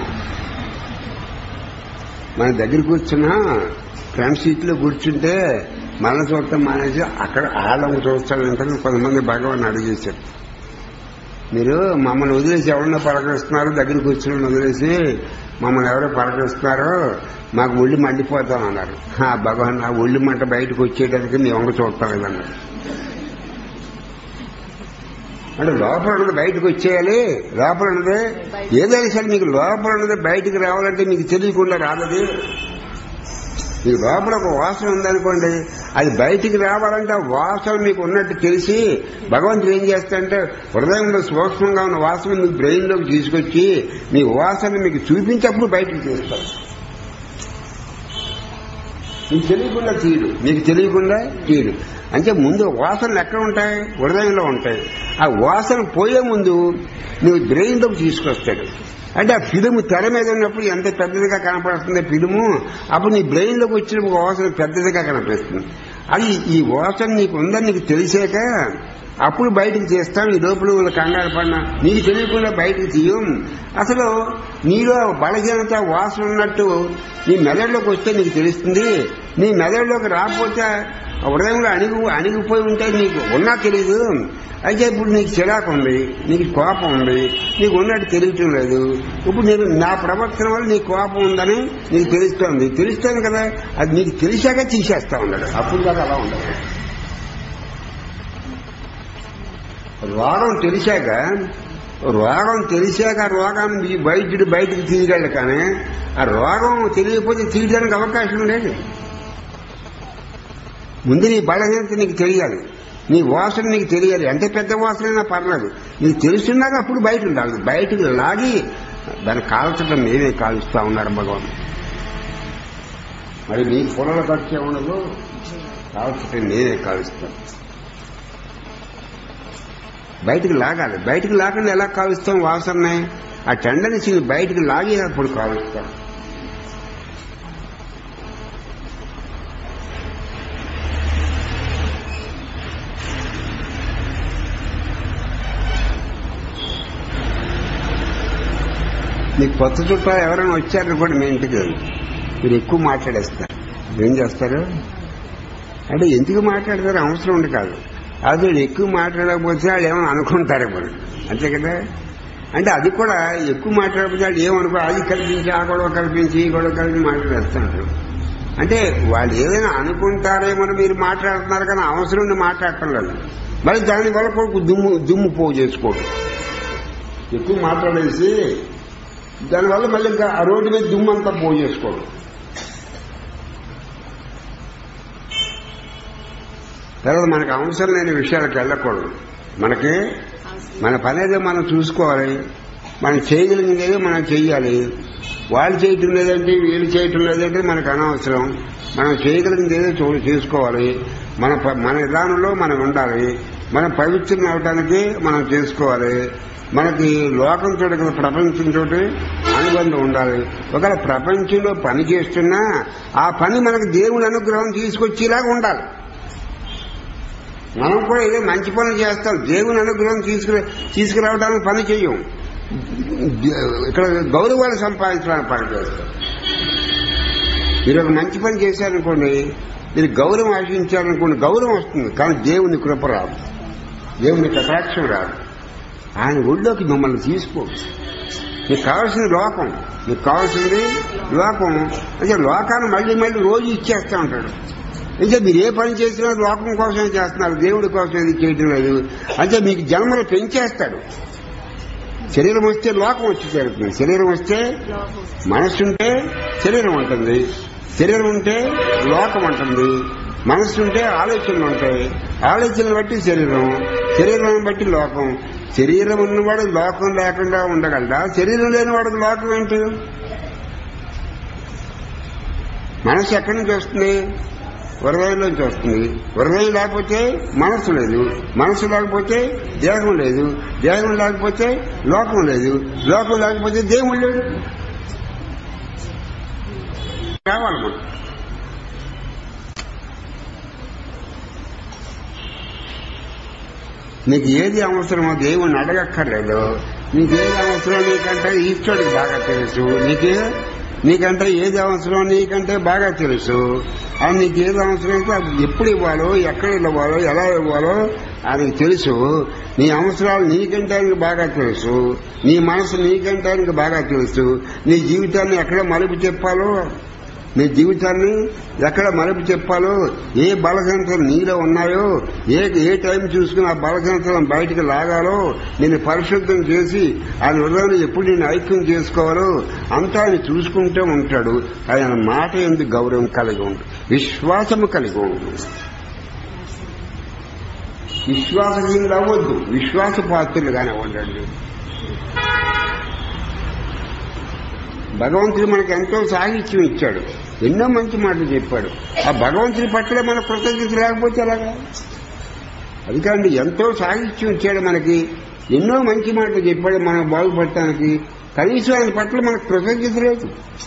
మన దగ్గర కూర్చున్నా ఫ్రంట్ సీట్ లో కూర్చుంటే మన చూడటం మానేసి అక్కడ ఆళ్ళం చూస్తాడంటే కొంతమంది భగవాన్ అడిగేశారు మీరు మమ్మల్ని వదిలేసి ఎవరన్నా పలకరిస్తున్నారు దగ్గర కూర్చుని వదిలేసి మమ్మల్ని ఎవరో పలకరిస్తున్నారో మాకు ఒళ్ళు మండిపోతాం అన్నారు ఆ భగవాన్ ఆ ఒళ్ళు మంట బయటకు వచ్చేటప్పటికి మీ వంక చూడటం లేదన్నారు అంటే లోపల ఉన్నది బయటకు వచ్చేయాలి లోపల ఉన్నది ఏదైనా సరే మీకు లోపల ఉన్నది బయటకు రావాలంటే మీకు తెలియకుండా రాదది మీకు లోపల ఒక వాసన ఉందనుకోండి అది బయటికి రావాలంటే ఆ వాసన మీకు ఉన్నట్టు తెలిసి భగవంతుడు ఏం చేస్తాడంటే హృదయంలో సూక్ష్మంగా ఉన్న వాసన మీకు బ్రెయిన్ లోకి తీసుకొచ్చి మీ వాసన మీకు చూపించప్పుడు బయటకు తీస్తాడు మీకు తెలియకుండా తీయడు మీకు తెలియకుండా తీయడు అంటే ముందు వాసనలు ఎక్కడ ఉంటాయి హృదయంలో ఉంటాయి ఆ వాసన పోయే ముందు నువ్వు బ్రెయిన్లోకి తీసుకొస్తాడు అంటే ఆ ఫిలిము తెర మీద ఉన్నప్పుడు ఎంత పెద్దదిగా కనపడుతుంది ఫిలిము అప్పుడు నీ బ్రెయిన్లోకి వచ్చిన వాసన పెద్దదిగా కనిపిస్తుంది అది ఈ వాసన నీకు ఉందని నీకు తెలిసాక అప్పుడు బయటకు చేస్తాం ఈ లోపల వాళ్ళు కంగారు పడినా నీకు తెలియకుండా బయటకు తీయం అసలు నీలో బలహీనత వాసన ఉన్నట్టు నీ మెదడులోకి వస్తే నీకు తెలుస్తుంది నీ మెదడులోకి రాకపోతే హృదయంలో అణిగి అణిగిపోయి ఉంటే నీకు ఉన్నా తెలియదు అయితే ఇప్పుడు నీకు చిరాకు ఉంది నీకు కోపం ఉంది నీకు ఉన్నట్టు తెలియటం లేదు ఇప్పుడు నేను నా ప్రవర్తన వల్ల నీకు కోపం ఉందని నీకు తెలుస్తోంది తెలుస్తాను కదా అది నీకు తెలిసాక తీసేస్తా ఉన్నాడు అప్పుడు దాకా అలా ఉండదు రోగం తెలిసాక రోగం తెలిసాక ఆ రోగాన్ని ఈ వైద్యుడు బయటకు తీయగలడు కానీ ఆ రోగం తెలియకపోతే తీయడానికి అవకాశం లేదు ముందు నీ బలహీనత నీకు తెలియాలి నీ వాసన నీకు తెలియాలి ఎంత పెద్ద వాసనైనా పర్లేదు నీకు తెలుసున్నాక అప్పుడు బయట ఉండాలి బయటకు లాగి దాన్ని కాల్చడం మేమే కాలుస్తా ఉన్నారు భగవాన్ మరి నీ పొలాల ఖర్చు ఉండదు కాల్చడం నేనే కాలుస్తాను బయటికి లాగాలి బయటికి లాగకుండా ఎలా కాలుస్తాం వాసనని ఆ టెండెన్సీని బయటికి లాగి అప్పుడు కాలుస్తాం మీకు కొత్త చుట్టాలు ఎవరైనా వచ్చారనుకోండి మీ ఇంటికి మీరు ఎక్కువ మాట్లాడేస్తారు ఏం చేస్తారు అంటే ఎందుకు మాట్లాడతారు అవసరం ఉంది కాదు అది వీడు ఎక్కువ మాట్లాడకపోతే వాళ్ళు ఏమైనా అనుకుంటారు ఇప్పుడు అంతే కదా అంటే అది కూడా ఎక్కువ మాట్లాడకపోతే వాళ్ళు ఏమనుకో అది కల్పించి ఆ గొడవ కల్పించి ఈ గొడవ కల్పించి మాట్లాడేస్తున్నారు అంటే వాళ్ళు ఏదైనా అనుకుంటారేమో మీరు మాట్లాడుతున్నారు కానీ అవసరం ఉండి మాట్లాడటం లేదు మరి దానివల్ల కొడుకు దుమ్ము దుమ్ము పోగు చేసుకోవడం ఎక్కువ మాట్లాడేసి దానివల్ల మళ్ళీ ఇంకా ఆ రోడ్డు మీద దుమ్ము అంతా పోగు చేసుకోవడం తర్వాత మనకు అవసరం లేని విషయాలకు వెళ్ళకూడదు మనకి మన పని ఏదో మనం చూసుకోవాలి మనం చేయగలిగిందేదో మనం చెయ్యాలి వాళ్ళు చేయటం లేదంటే వీళ్ళు చేయటం లేదంటే మనకు అనవసరం మనం చేయగలిగింది ఏదో చూ చేసుకోవాలి మన ప- మన విధానంలో మనం ఉండాలి మనం పవిత్రం అవటానికి మనం చేసుకోవాలి మనకి లోకం చోట కదా ప్రపంచం చోటి అనుబంధం ఉండాలి ఒకవేళ ప్రపంచంలో పని చేస్తున్నా ఆ పని మనకు దేవుని అనుగ్రహం తీసుకొచ్చేలాగా ఉండాలి మనం కూడా ఏదో మంచి పనులు చేస్తాం దేవుని అనుగ్రహం తీసుకురా తీసుకురావడానికి పని చెయ్యం ఇక్కడ గౌరవాలు సంపాదించడానికి పని చేస్తాం మీరు ఒక మంచి పని చేశారనుకోండి మీరు గౌరవం ఆశించారనుకోండి గౌరవం వస్తుంది కానీ దేవుని కృప రాదు దేవుని కటాక్షం రాదు ఆయన ఒళ్ళోకి మిమ్మల్ని తీసుకోడు మీకు కావాల్సింది లోకం మీకు కావాల్సింది లోకం అంటే లోకాన్ని మళ్ళీ మళ్ళీ రోజు ఇచ్చేస్తా ఉంటాడు అంటే మీరు ఏ పని చేసినా లోకం కోసమే చేస్తున్నారు దేవుడి కోసం ఇది చేయడం లేదు అంటే మీకు జన్మలు పెంచేస్తాడు శరీరం వస్తే లోకం వచ్చి చేరుతుంది శరీరం వస్తే లోపం మనస్సు ఉంటే శరీరం ఉంటుంది శరీరం ఉంటే లోకం ఉంటుంది మనస్సు ఉంటే ఆలోచనలు ఉంటాయి ఆలోచనలు బట్టి శరీరం శరీరం బట్టి లోకం శరీరం ఉన్నవాడు లోకం లేకుండా ఉండగలడా శరీరం లేని వాడికి లోకం ఏంటి మనసు ఎక్కడి నుంచి వస్తుంది హృదయంలోంచి వస్తుంది హృదయం లేకపోతే మనసు లేదు మనసు లేకపోతే దేహం లేదు దేహం లేకపోతే లోకం లేదు లోకం లేకపోతే దేవుడు లేడు కావాలి మనం నీకు ఏది అవసరమో దేవుణ్ణి అడగక్కర్లేదు నీకేది అవసరం నీకంటే ఈశ్వరుడికి బాగా తెలుసు నీకే నీకంటే ఏది అవసరం నీకంటే బాగా తెలుసు అది నీకు ఏది అవసరం అయితే అది ఎప్పుడు ఇవ్వాలో ఎక్కడ ఇవ్వాలో ఎలా ఇవ్వాలో ఆయనకు తెలుసు నీ అవసరాలు నీకంటే ఆయనకు బాగా తెలుసు నీ మనసు నీకంటే ఆయనకు బాగా తెలుసు నీ జీవితాన్ని ఎక్కడ మలుపు చెప్పాలో నీ జీవితాన్ని ఎక్కడ మలుపు చెప్పాలో ఏ బలహీనతలు నీలో ఉన్నాయో ఏ ఏ టైం చూసుకుని ఆ బలహీనతలను బయటికి లాగాలో నేను పరిశుద్ధం చేసి ఆయన హృదయాన్ని ఎప్పుడు నేను ఐక్యం చేసుకోవాలో అంతా ఆయన చూసుకుంటూ ఉంటాడు ఆయన మాట ఎందుకు గౌరవం కలిగి ఉండు విశ్వాసము కలిగి ఉండు విశ్వాసహీనులు అవ్వద్దు విశ్వాసపాత్రులుగానే ఉండండి భగవంతుడు మనకు ఎంతో సాహిత్యం ఇచ్చాడు ఎన్నో మంచి మాటలు చెప్పాడు ఆ భగవంతుడి పట్ల మన కృతజ్ఞత లేకపోతే ఎలాగా అది కాండి ఎంతో సాహిత్యం ఇచ్చాడు మనకి ఎన్నో మంచి మాటలు చెప్పాడు మనం బాగుపడటానికి కనీసం ఆయన పట్ల మనకు కృతజ్ఞత లేదు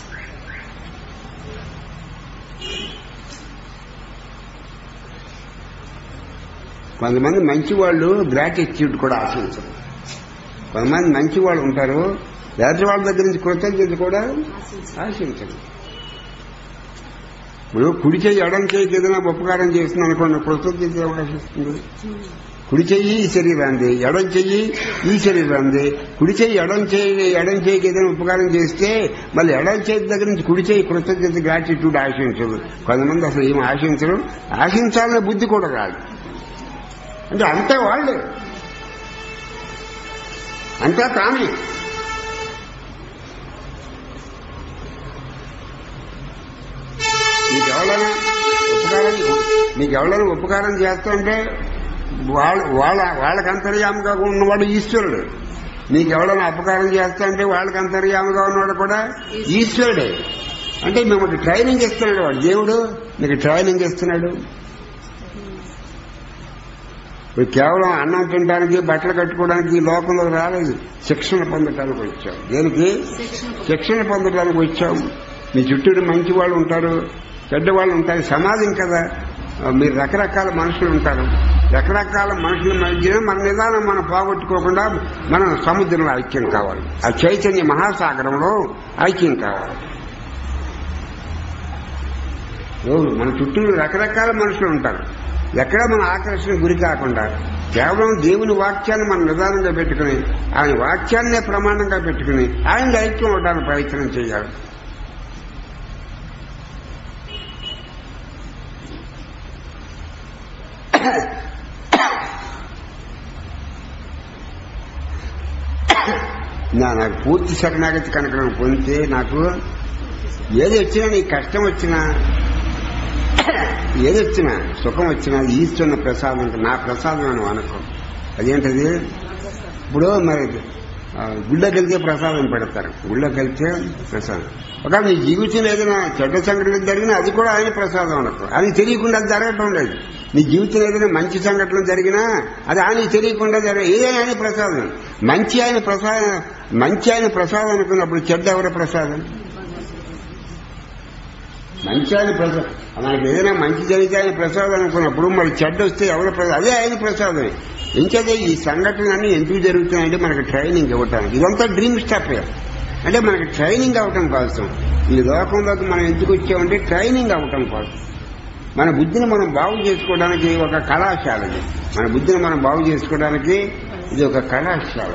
కొంతమంది మంచి వాళ్ళు గ్రాటిట్యూడ్ కూడా ఆశించరు కొంతమంది మంచి వాళ్ళు ఉంటారు ఎదుటి వాళ్ళ దగ్గర నుంచి కృతజ్ఞత కూడా ఆశించరు ఇప్పుడు కుడి చెయ్యి ఎడం చేయికి ఏదైనా ఉపకారం చేస్తుంది అనుకోండి కృతజ్ఞత ఏం ఆశిస్తుంది కుడి చెయ్యి ఈ శరీరాంది ఎడం చెయ్యి ఈ శరీరాంది కుడి చెయ్యి ఎడం చేయి ఎడం చేయికి ఏదైనా ఉపకారం చేస్తే మళ్ళీ ఎడం చేతి దగ్గర నుంచి కుడి చేయి కృతజ్ఞత గ్రాటిట్యూడ్ ఆశించదు కొంతమంది అసలు ఏం ఆశించరు ఆశించాలనే బుద్ధి కూడా రాదు అంటే అంతా వాళ్ళే అంతా తానే మీకు ఎవరైనా ఉపకారం మీకు ఎవరైనా ఉపకారం చేస్తుంటే వాళ్ళ వాళ్ళ వాళ్ళకి అంతర్యాముగా ఉన్నవాడు ఈశ్వరుడు మీకు ఎవరైనా అపకారం చేస్తుంటే వాళ్ళకి అంతర్యాముగా ఉన్నవాడు కూడా ఈశ్వరుడే అంటే మిమ్మల్ని ట్రైనింగ్ ఇస్తున్నాడు వాడు దేవుడు మీకు ట్రైనింగ్ ఇస్తున్నాడు ఇప్పుడు కేవలం అన్నం తినడానికి బట్టలు కట్టుకోవడానికి ఈ లోకంలో రాలేదు శిక్షణ పొందటానికి వచ్చాం దేనికి శిక్షణ పొందడానికి వచ్చాం మీ చుట్టూ మంచి వాళ్ళు ఉంటారు చెడ్డవాళ్ళు ఉంటారు సమాజం కదా మీరు రకరకాల మనుషులు ఉంటారు రకరకాల మనుషుల మధ్య మన నిదానం మనం పోగొట్టుకోకుండా మనం సముద్రంలో ఐక్యం కావాలి ఆ చైతన్య మహాసాగరంలో ఐక్యం కావాలి ఎవరు మన చుట్టూ రకరకాల మనుషులు ఉంటారు ఎక్కడ మన ఆకర్షణ గురి కాకుండా కేవలం దేవుని వాక్యాన్ని మనం నిదానంగా పెట్టుకుని ఆయన వాక్యాన్నే ప్రమాణంగా పెట్టుకుని ఆయన ఐక్యం అవడానికి ప్రయత్నం చేయాలి నా నాకు పూర్తి శరణాగతి కనుక నేను పొందితే నాకు ఏది వచ్చినా నీ కష్టం వచ్చినా ఏది వచ్చినా సుఖం వచ్చినా అది ఈస్తున్న ప్రసాదం అంటే నా ప్రసాదం అని అనుకో అదేంటది ఇప్పుడు మరి ఆ, గుళ్ళోకి వెళ్తే ప్రసాదం పెడతారు గుళ్ళోకి వెళ్తే ప్రసాదం ఒక నీ జీవితంలో ఏదైనా చెడ్డ సంఘటన జరిగినా అది కూడా ఆయన ప్రసాదం అనుకో అది తెలియకుండా అది జరగటం లేదు నీ జీవితంలో ఏదైనా మంచి సంఘటన జరిగినా అది ఆయన తెలియకుండా జరగ ఏదైనా ఆయన ప్రసాదం మంచి ఆయన ప్రసాదం మంచి ఆయన ప్రసాదం అనుకున్నప్పుడు చెడ్డ ఎవరి ప్రసాదం మంచి ఆయన ప్రసాదం మనకి ఏదైనా మంచి జరిగితే ఆయన ప్రసాదం అనుకున్నప్పుడు మరి చెడ్డ వస్తే ఎవరి ప్రసాదం అదే ఆయన ప్రసాదమే ఇంకదే ఈ సంఘటనలన్నీ ఎందుకు జరుగుతున్నాయంటే మనకి ట్రైనింగ్ ఇవ్వటానికి ఇదంతా డ్రీమ్ స్టాప్ అంటే మనకి ట్రైనింగ్ అవటం కోసం ఈ లోకంలోకి మనం ఎందుకు వచ్చామంటే ట్రైనింగ్ అవటం కోసం మన బుద్ధిని మనం బాగు చేసుకోవడానికి ఒక కళాశాల ఇది మన బుద్ధిని మనం బాగు చేసుకోవడానికి ఇది ఒక కళాశాల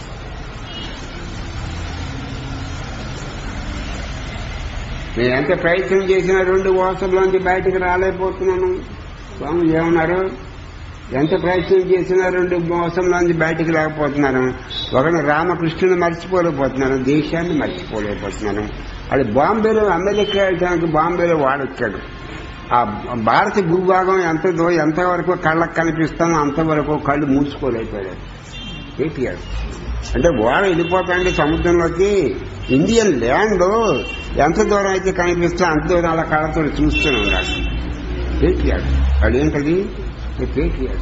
నేను ఎంత ప్రయత్నం చేసినా రెండు వాసంలోంచి బయటకు రాలేకపోతున్నాను స్వామి ఏమన్నారు ఎంత ప్రయత్నం చేసినా రెండు మోసంలోంచి బయటకు రాకపోతున్నాను ఒకడు రామకృష్ణుని మర్చిపోలేకపోతున్నాను దేశాన్ని మర్చిపోలేకపోతున్నాను అది బాంబేలో అమెరికా వెళ్ళడానికి బాంబేలో వాడొచ్చాడు ఆ భారత భూభాగం ఎంత దో ఎంతవరకు కళ్ళకు కనిపిస్తానో అంతవరకు కళ్ళు మూసుకోలేకపోయాడు కేటీఆర్ అంటే ఓడ వెళ్ళిపోతాండి సముద్రంలోకి ఇండియన్ ల్యాండ్ ఎంత దూరం అయితే కనిపిస్తే అంత దూరం అలా కళ్ళతో చూస్తూనే ఉండాలి కేటీఆర్ అదేంటది కేటీఆర్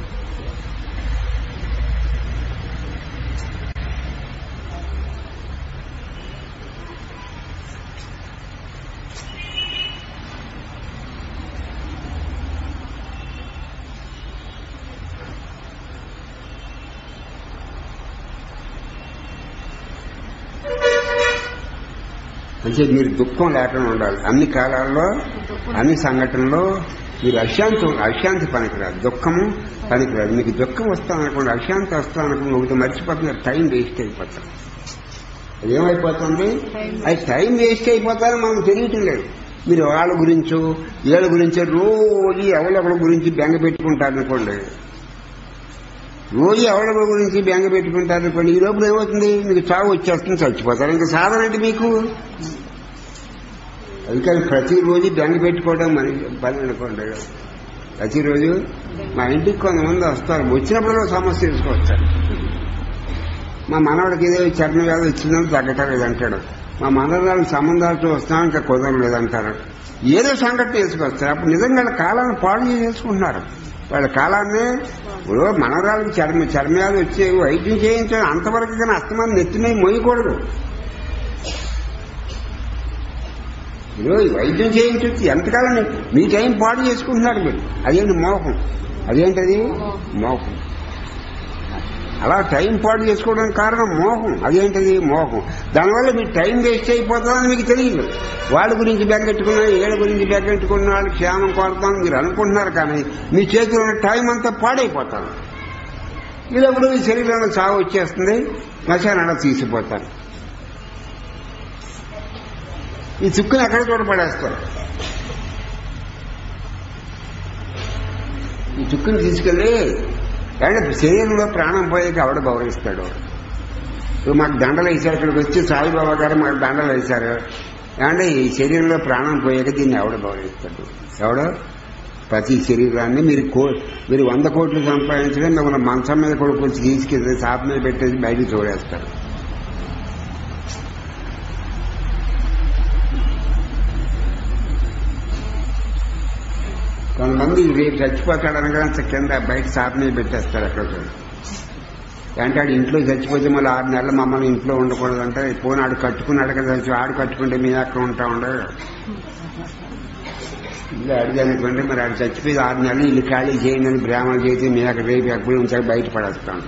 అంటే మీరు దుఃఖం లేకుండా ఉండాలి అన్ని కాలాల్లో అన్ని సంఘటనలో మీరు అశాంతి అశాంతి పనికిరాదు దుఃఖము పనికిరాదు మీకు దుఃఖం వస్తాననుకోండి అశాంతి వస్తాననుకోండి ఒకటి మర్చిపోతున్నారు టైం వేస్ట్ అయిపోతాం అది ఏమైపోతుంది అది టైం వేస్ట్ అయిపోతారని మనం తెలియటం లేదు మీరు వాళ్ళ గురించో వీళ్ళ గురించో రోజు ఎవరెవరి గురించి బెంగ పెట్టుకుంటారు అనుకోండి రోజు ఎవరెవరి గురించి బెంగ పెట్టుకుంటారు అనుకోండి ఈ లోపల ఏమవుతుంది మీకు చావు వచ్చేస్తుంది చచ్చిపోతారు ఇంకా సాధన ఏంటి మీకు అందుకని ప్రతిరోజు బెంగ పెట్టుకోవడం మన పని అనుకోండి ప్రతిరోజు మా ఇంటికి కొంతమంది వస్తారు వచ్చినప్పుడు సమస్య తీసుకొస్తారు మా మనవాడికి ఏదో చర్మ వ్యాధి వచ్చిందని తగ్గటం లేదంటాడు మా మనవరాలు సంబంధాలతో వస్తాం ఇంకా కుదరం లేదంటారు ఏదో సంఘటన తీసుకొస్తారు అప్పుడు నిజంగా వాళ్ళ కాలాన్ని పాడు చేసుకుంటున్నారు వాళ్ళ కాలాన్ని ఇప్పుడు మనవరాలకు చర్మ చర్మ వ్యాధి వచ్చే వైద్యం చేయించడం అంతవరకు కానీ అస్తమాన్ని నెత్తిమై మోయకూడదు ఇప్పుడు ఈ వైద్యం చేయించవచ్చు ఎంతకాలం మీ టైం పాడు చేసుకుంటున్నారు మీరు అదేంటి మోహం అదేంటది మోహం అలా టైం పాడు చేసుకోవడానికి కారణం మోహం అదేంటది మోహం దానివల్ల మీ టైం వేస్ట్ అయిపోతుందని మీకు తెలియదు వాళ్ళ గురించి బెంగెట్టుకున్నా ఏళ్ళ గురించి బెంగెట్టుకున్న వాళ్ళు క్షేమం కోరుతామని మీరు అనుకుంటున్నారు కానీ మీ చేతిలో ఉన్న టైం అంతా పాడైపోతారు ఇదప్పుడు మీ శరీరంలో చావు వచ్చేస్తుంది శ్మశానాడ తీసిపోతారు ఈ చుక్కుని ఎక్కడ చోట పడేస్తారు ఈ చుక్కుని తీసుకెళ్ళి అంటే శరీరంలో ప్రాణం పోయాక ఆవిడ గౌరవిస్తాడు ఇప్పుడు మాకు దండలు వేశారు ఇక్కడికి వచ్చి సాయిబాబా గారు మాకు దండలు వేశారు అంటే ఈ శరీరంలో ప్రాణం పోయాక దీన్ని ఎవడ గౌరవిస్తాడు ఎవడో ప్రతి శరీరాన్ని మీరు కో మీరు వంద కోట్లు సంపాదించడం మిమ్మల్ని మంచం మీద కూడా కొంచెం తీసుకెళ్ళి సాప మీద పెట్టేసి బయటికి చూడేస్తారు కొంతమంది రేపు చచ్చిపోతాడు అనగా కింద బయట సాప్ మీద పెట్టేస్తారు అక్కడ అంటే ఆడు ఇంట్లో చచ్చిపోతే మళ్ళీ ఆరు నెలలు మమ్మల్ని ఇంట్లో ఉండకూడదంటే పోనీ ఆడు కట్టుకున్నాడు కదా చచ్చి ఆడు కట్టుకుంటే మీ అక్కడ ఉంటా ఉండే ఇల్లు అడిగానుకోండి మరి ఆడు చచ్చిపోయి ఆరు నెలలు ఇల్లు ఖాళీ చేయండి అని బ్రాహ్మణులు చేసి మీ అక్కడ రేపు ఎప్పుడు ఉంచాక బయట పడేస్తాను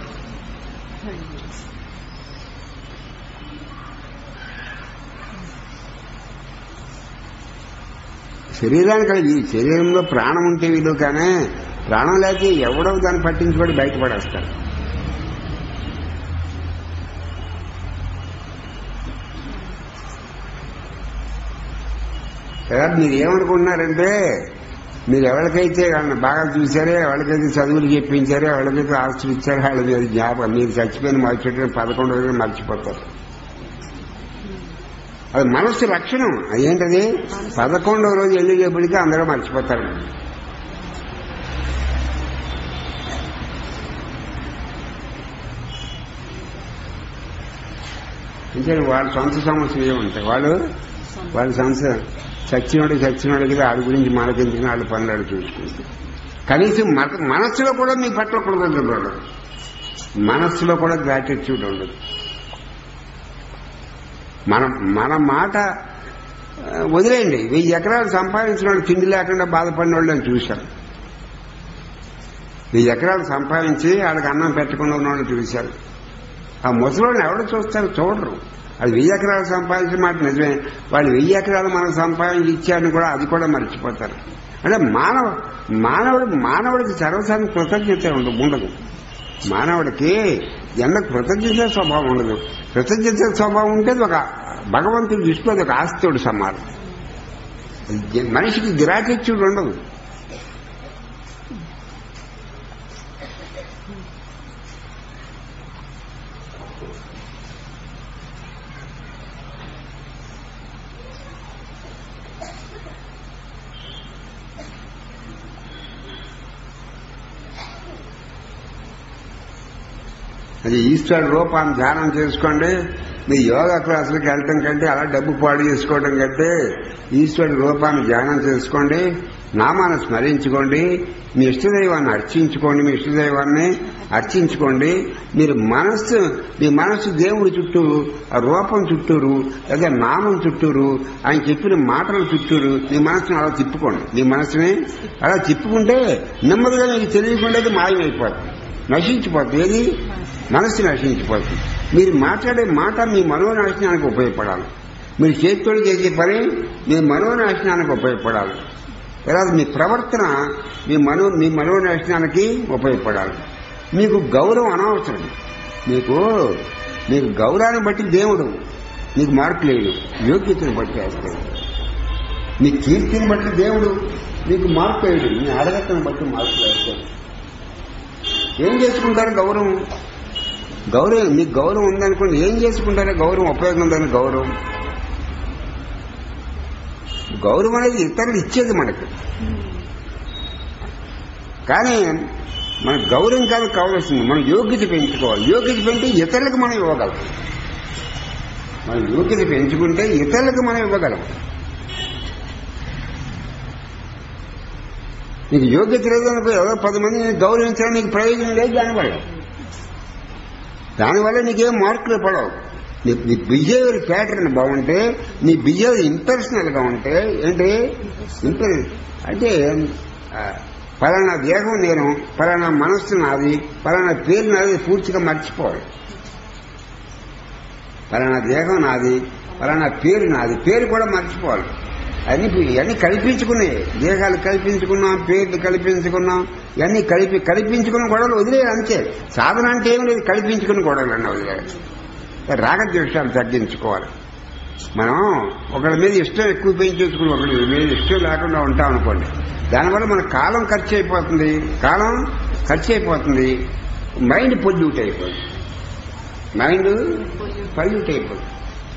శరీరానికి అది ఈ శరీరంలో ప్రాణం ఉంటే వీలు కానీ ప్రాణం లేక ఎవడో దాన్ని పట్టించుకొని బయటపడేస్తారు కదా మీరు ఏమనుకుంటున్నారంటే మీరు ఎవరికైతే వాళ్ళని బాగా చూసారో ఎవరికైతే చదువులు చెప్పించారో ఎవరికైతే ఆస్తులు ఇచ్చారో వాళ్ళ మీద జ్ఞాపకం మీరు చచ్చిపోయిన మరుసటి పదకొండు రోజులు మర్చిపోతారు అది మనస్సు లక్షణం అదేంటది పదకొండవ రోజు వెళ్ళేటప్పటికీ అందరూ మర్చిపోతారు అంటే వాళ్ళ సొంత సమస్యలు ఏముంటాయి వాళ్ళు వాళ్ళ సంస్థ చచ్చినోడు చచ్చినోడు కదా ఆడి గురించి మనకెందుకు వాళ్ళ పనులు ఆడు చూసుకుంటారు కనీసం మన మనస్సులో కూడా మీ పట్ల కృతజ్ఞత ఉండదు మనస్సులో కూడా గ్రాటిట్యూడ్ ఉండదు మన మన మాట ఆ, వదిలేయండి వెయ్యి ఎకరాలు సంపాదించిన వాళ్ళు తిండి లేకుండా బాధపడిన వాళ్ళు నేను చూశాను వెయ్యి ఎకరాలు సంపాదించి వాళ్ళకి అన్నం పెట్టకుండా ఉన్న వాళ్ళు చూశారు ఆ ముసలోళ్ళని ఎవరు చూస్తారు చూడరు అది వెయ్యి ఎకరాలు సంపాదించిన మాట నిజమే వాళ్ళు వెయ్యి ఎకరాలు మనకు సంపాదించి ఇచ్చారని కూడా అది కూడా మర్చిపోతారు అంటే మానవ మానవుడు మానవుడికి సర్వసాధారణ కృతజ్ఞత ఉండదు ఉండదు మానవుడికి ఎంత కృతజ్ఞత స్వభావం ఉండదు కృతజ్ఞత స్వభావం ఉంటే అది ఒక భగవంతుడి దృష్టిలో అది ఒక ఆస్తితోడు సమానం మనిషికి గ్రాటిట్యూడ్ ఉండదు అది ఈశ్వరుడు రూపాన్ని ధ్యానం చేసుకోండి మీ యోగా క్లాసులకు వెళ్ళటం కంటే అలా డబ్బు పాడు చేసుకోవడం కంటే ఈశ్వరుడు రూపాన్ని ధ్యానం చేసుకోండి నామాన్ని స్మరించుకోండి మీ ఇష్టదైవాన్ని అర్చించుకోండి మీ ఇష్టదైవాన్ని అర్చించుకోండి మీరు మనస్సు మీ మనస్సు దేవుడి చుట్టూ ఆ రూపం చుట్టూరు లేదా నామం చుట్టూరు ఆయన చెప్పిన మాటల చుట్టూరు మీ మనస్సును అలా తిప్పుకోండి మీ మనస్సుని అలా తిప్పుకుంటే నెమ్మదిగా మీకు తెలియకుండా అది మాయమైపోతుంది నశించిపోతుంది ఏది మనస్సు నశించిపోతుంది మీరు మాట్లాడే మాట మీ మనోనాశనానికి ఉపయోగపడాలి మీరు చేతితో చేసే పని మీ మనోనాశనానికి ఉపయోగపడాలి లేదా మీ ప్రవర్తన మీ మనో మీ మనోనాశనానికి ఉపయోగపడాలి మీకు గౌరవం అనవసరం మీకు మీకు గౌరవాన్ని బట్టి దేవుడు మీకు మార్పు లేదు యోగ్యతను బట్టి వేస్తాడు మీ కీర్తిని బట్టి దేవుడు మీకు మార్పు వేయడు మీ అర్హతను బట్టి మార్పు వేస్తాడు ఏం చేసుకుంటారు గౌరవం గౌరవం మీకు గౌరవం ఉందనుకోండి ఏం చేసుకుంటారో గౌరవం ఉపయోగం ఉందని గౌరవం గౌరవం అనేది ఇతరులు ఇచ్చేది మనకి కానీ మన గౌరవం కాదు కావాల్సింది మనం యోగ్యత పెంచుకోవాలి యోగ్యత పెంచి ఇతరులకు మనం ఇవ్వగలం మన యోగ్యత పెంచుకుంటే ఇతరులకు మనం ఇవ్వగలం నీకు యోగ్యత లేదనుకో ఎవరో పది మందిని గౌరవించడం నీకు ప్రయోజనం లేదు దానివల్ల దానివల్ల నీకేం మార్కులు పడవు నీ నీ బిహేవియర్ ప్యాటర్న్ బాగుంటే నీ బిహేవియర్ ఇంపర్సనల్ గా ఉంటే ఏంటి ఇంపర్ అంటే ఆ, పలానా దేహం నేను పలానా మనస్సు నాది పలానా పేరు నాది పూర్తిగా మర్చిపోవాలి పలానా దేహం నాది పలానా పేరు నాది పేరు కూడా మర్చిపోవాలి అన్ని ఇవన్నీ కల్పించుకున్నాయి దేహాలు కల్పించుకున్నాం పేర్లు కల్పించుకున్నాం ఇవన్నీ కలిపి కల్పించుకున్న గొడవలు వదిలేదు అంతే సాధన అంటే ఏం లేదు కల్పించుకున్న గొడవలు అన్న వదిలేదు రాగద్వేషాలు తగ్గించుకోవాలి మనం ఒకరి మీద ఇష్టం ఎక్కువ పెంచేసుకుని ఒకరి మీద ఇష్టం లేకుండా ఉంటాం అనుకోండి దానివల్ల మన కాలం ఖర్చు అయిపోతుంది కాలం ఖర్చు అయిపోతుంది మైండ్ పొల్యూట్ అయిపోతుంది మైండ్ పొల్యూట్ అయిపోతుంది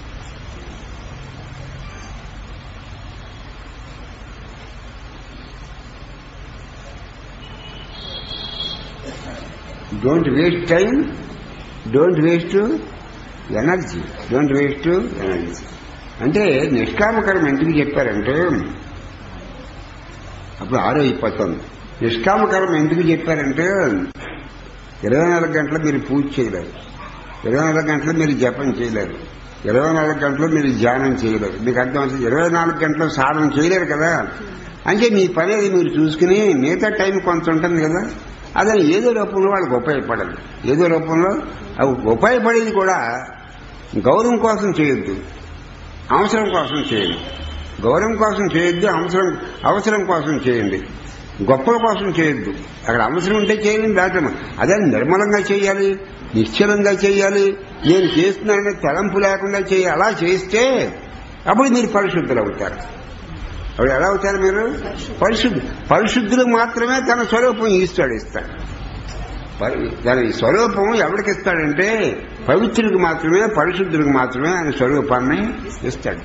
don't waste time don't waste energy don't waste energy అంటే నిష్కామకరం ఎందుకు చెప్పారంటే అప్పుడు ఆరు అయిపోతుంది నిష్కామకర్మ ఎందుకు చెప్పారంటే ఇరవై నాలుగు గంటలు మీరు పూజ చేయలేరు ఇరవై నాలుగు గంటలు మీరు జపం చేయలేరు ఇరవై నాలుగు గంటలు మీరు ధ్యానం చేయలేరు మీకు అర్థమవుతుంది ఇరవై నాలుగు గంటలు సాధన చేయలేరు కదా అంటే మీ పని అది మీరు చూసుకుని మిగతా టైం కొంత ఉంటుంది కదా అదని ఏదో రూపంలో వాళ్ళకి ఉపయోగపడాలి ఏదో రూపంలో అవి ఉపయోగపడేది కూడా గౌరవం కోసం చేయొద్దు అవసరం కోసం చేయండి గౌరవం కోసం చేయొద్దు అవసరం అవసరం కోసం చేయండి గొప్పల కోసం చేయొద్దు అక్కడ అవసరం ఉంటే చేయండి దాటం అదే నిర్మలంగా చేయాలి నిశ్చలంగా చేయాలి నేను చేస్తున్నానని తలంపు లేకుండా చేయాలి అలా చేస్తే అప్పుడు మీరు పరిశుద్ధులు అవుతారు అప్పుడు ఎలా అవుతారు మీరు పరిశుద్ధు పరిశుద్ధులు మాత్రమే తన స్వరూపం ఈస్తాడు ఇస్తాడు పరి- తన ఈ స్వరూపం ఎవరికి ఇస్తాడంటే పవిత్రుడికి మాత్రమే పరిశుద్ధుడికి మాత్రమే ఆయన స్వరూపాన్ని ఇస్తాడు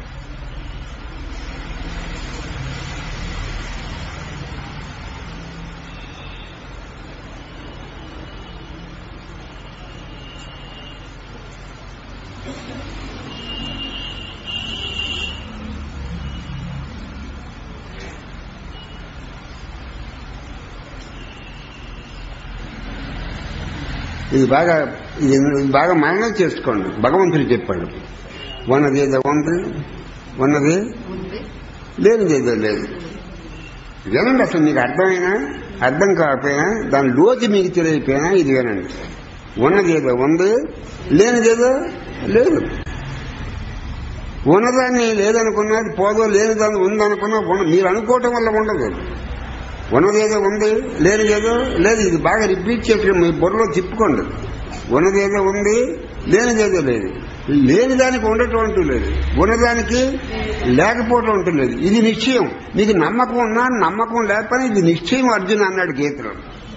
ఇది బాగా ఇది ఇది బాగా మననం చేసుకోండి భగవంతుడు చెప్పాడు ఉన్నది ఏదో ఉంది ఉన్నది ఉంది లేనిది ఏదో లేదు వినండి అసలు మీకు అర్థమైనా అర్థం కాకపోయినా దాని లోతు మీకు తెలియకపోయినా ఇది వినండి ఉన్నది ఏదో ఉంది లేనిదేదో లేదు ఉన్నదాన్ని లేదనుకున్నా అది పోదో లేనిదాన్ని ఉందనుకున్నా ఉండ- మీరు అనుకోవటం వల్ల ఉండదు ఉన్నదేదో ఉంది లేనిదేదో లేదు ఇది బాగా రిపీట్ చేసి మీ బుర్రలో తిప్పుకోండి ఉన్నదేదో ఉంది లేనిదేదో లేదు లేని దానికి ఉండటం అంటూ లేదు ఉన్నదానికి లేకపోవటం అంటూ లేదు ఇది నిశ్చయం మీకు నమ్మకం ఉన్నా నమ్మకం లేకపోయినా ఇది నిశ్చయం అర్జున్ అన్నాడు గీతలో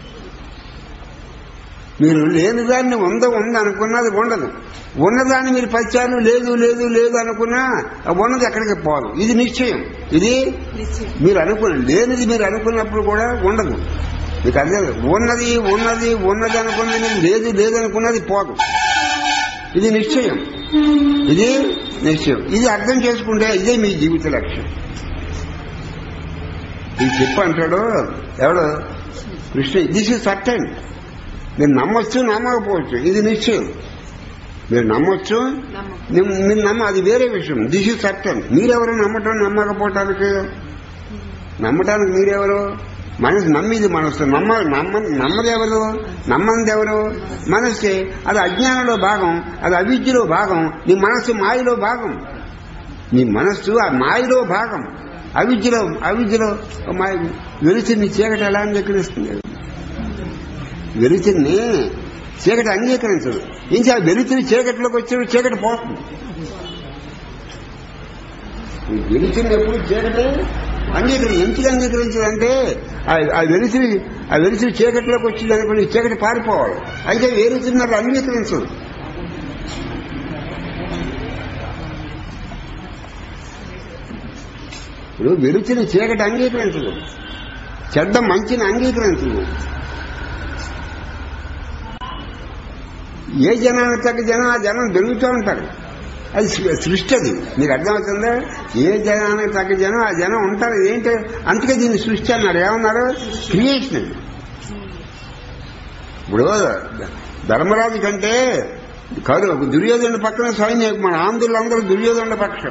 మీరు లేని దాన్ని ఉంద ఉంది అనుకున్నది ఉండదు ఉన్నదాన్ని మీరు పచ్చారు లేదు లేదు లేదు అనుకున్నా ఆ ఉన్నది ఎక్కడికి పోదు ఇది నిశ్చయం ఇది నిశ్చయం మీరు అనుకున్న లేనిది మీరు అనుకున్నప్పుడు కూడా ఉండదు మీకు అర్థం కాదు. ఉన్నది ఉన్నది ఉన్నది అనుకున్నది లేదు లేదు అనుకున్నది పోదు ఇది నిశ్చయం ఇది నిశ్చయం ఇది అర్థం చేసుకుంటే ఇదే మీ జీవిత లక్ష్యం ఇది చెప్పు అంటాడు ఎవడు కృష్ణ దిస్ ఇస్ సర్టెన్ మీరు నమ్మొచ్చు నమ్మకపోవచ్చు ఇది నిశ్చయం మీరు నమ్మొచ్చు నమ్మకం నిమ్- మీరు నమ్మ అది వేరే విషయం దిస్ ఇస్ సత్యం మీరెవరు నమ్మటం నమ్మకపోవటానికి నమ్మటానికి మీరెవరు మనసు నమ్మిది మనసు నమ్మ నమ్మ నమ్మది ఎవరు నమ్మంది ఎవరు మనస్సే అది అజ్ఞానంలో భాగం అది అవిద్యలో భాగం నీ మనస్సు మాయలో భాగం నీ మనస్సు ఆ మాయలో భాగం అవిద్యలో అవిద్యలో మాయ వెలుచుని చీకటి ఎలా అంగీకరిస్తుంది వెలుచుని చీకటి అంగీకరించదు ఇంకా ఆ వెలుతుని చీకటిలోకి వచ్చాడు చీకటి పోతుంది ఈ వెలుతుని ఎప్పుడు చీకటి అంగీకరి ఎందుకు అంగీకరించదంటే ఆ- ఆ వెలుతుని ఆ వెలుతుని చీకటిలోకి వచ్చింది అనుకోండి ఈ చీకటి పారిపోవాలి అయితే వెలుతుని అది అంగీకరించదు ఇప్పుడు వెలుతుని చీకటి అంగీకరించదు చెడ్డ మంచిని అంగీకరించదు ఏ జనానికి తగ్గ జనం ఆ జనం పెరుగుతూ ఉంటారు అది సృ- సృష్టి అది మీకు అర్థమవుతుందా ఏ జనానికి తగ్గ జనం ఆ జనం ఉంటారు ఏంటి అందుకే దీన్ని సృష్టి అన్నారు ఏమన్నారు క్రియేషన్ ఇప్పుడు ధర్మరాజు కంటే కాదు దుర్యోధనుడి పక్కన సైన్యం మన ఆంధ్రులందరూ దుర్యోధనుడి పక్షం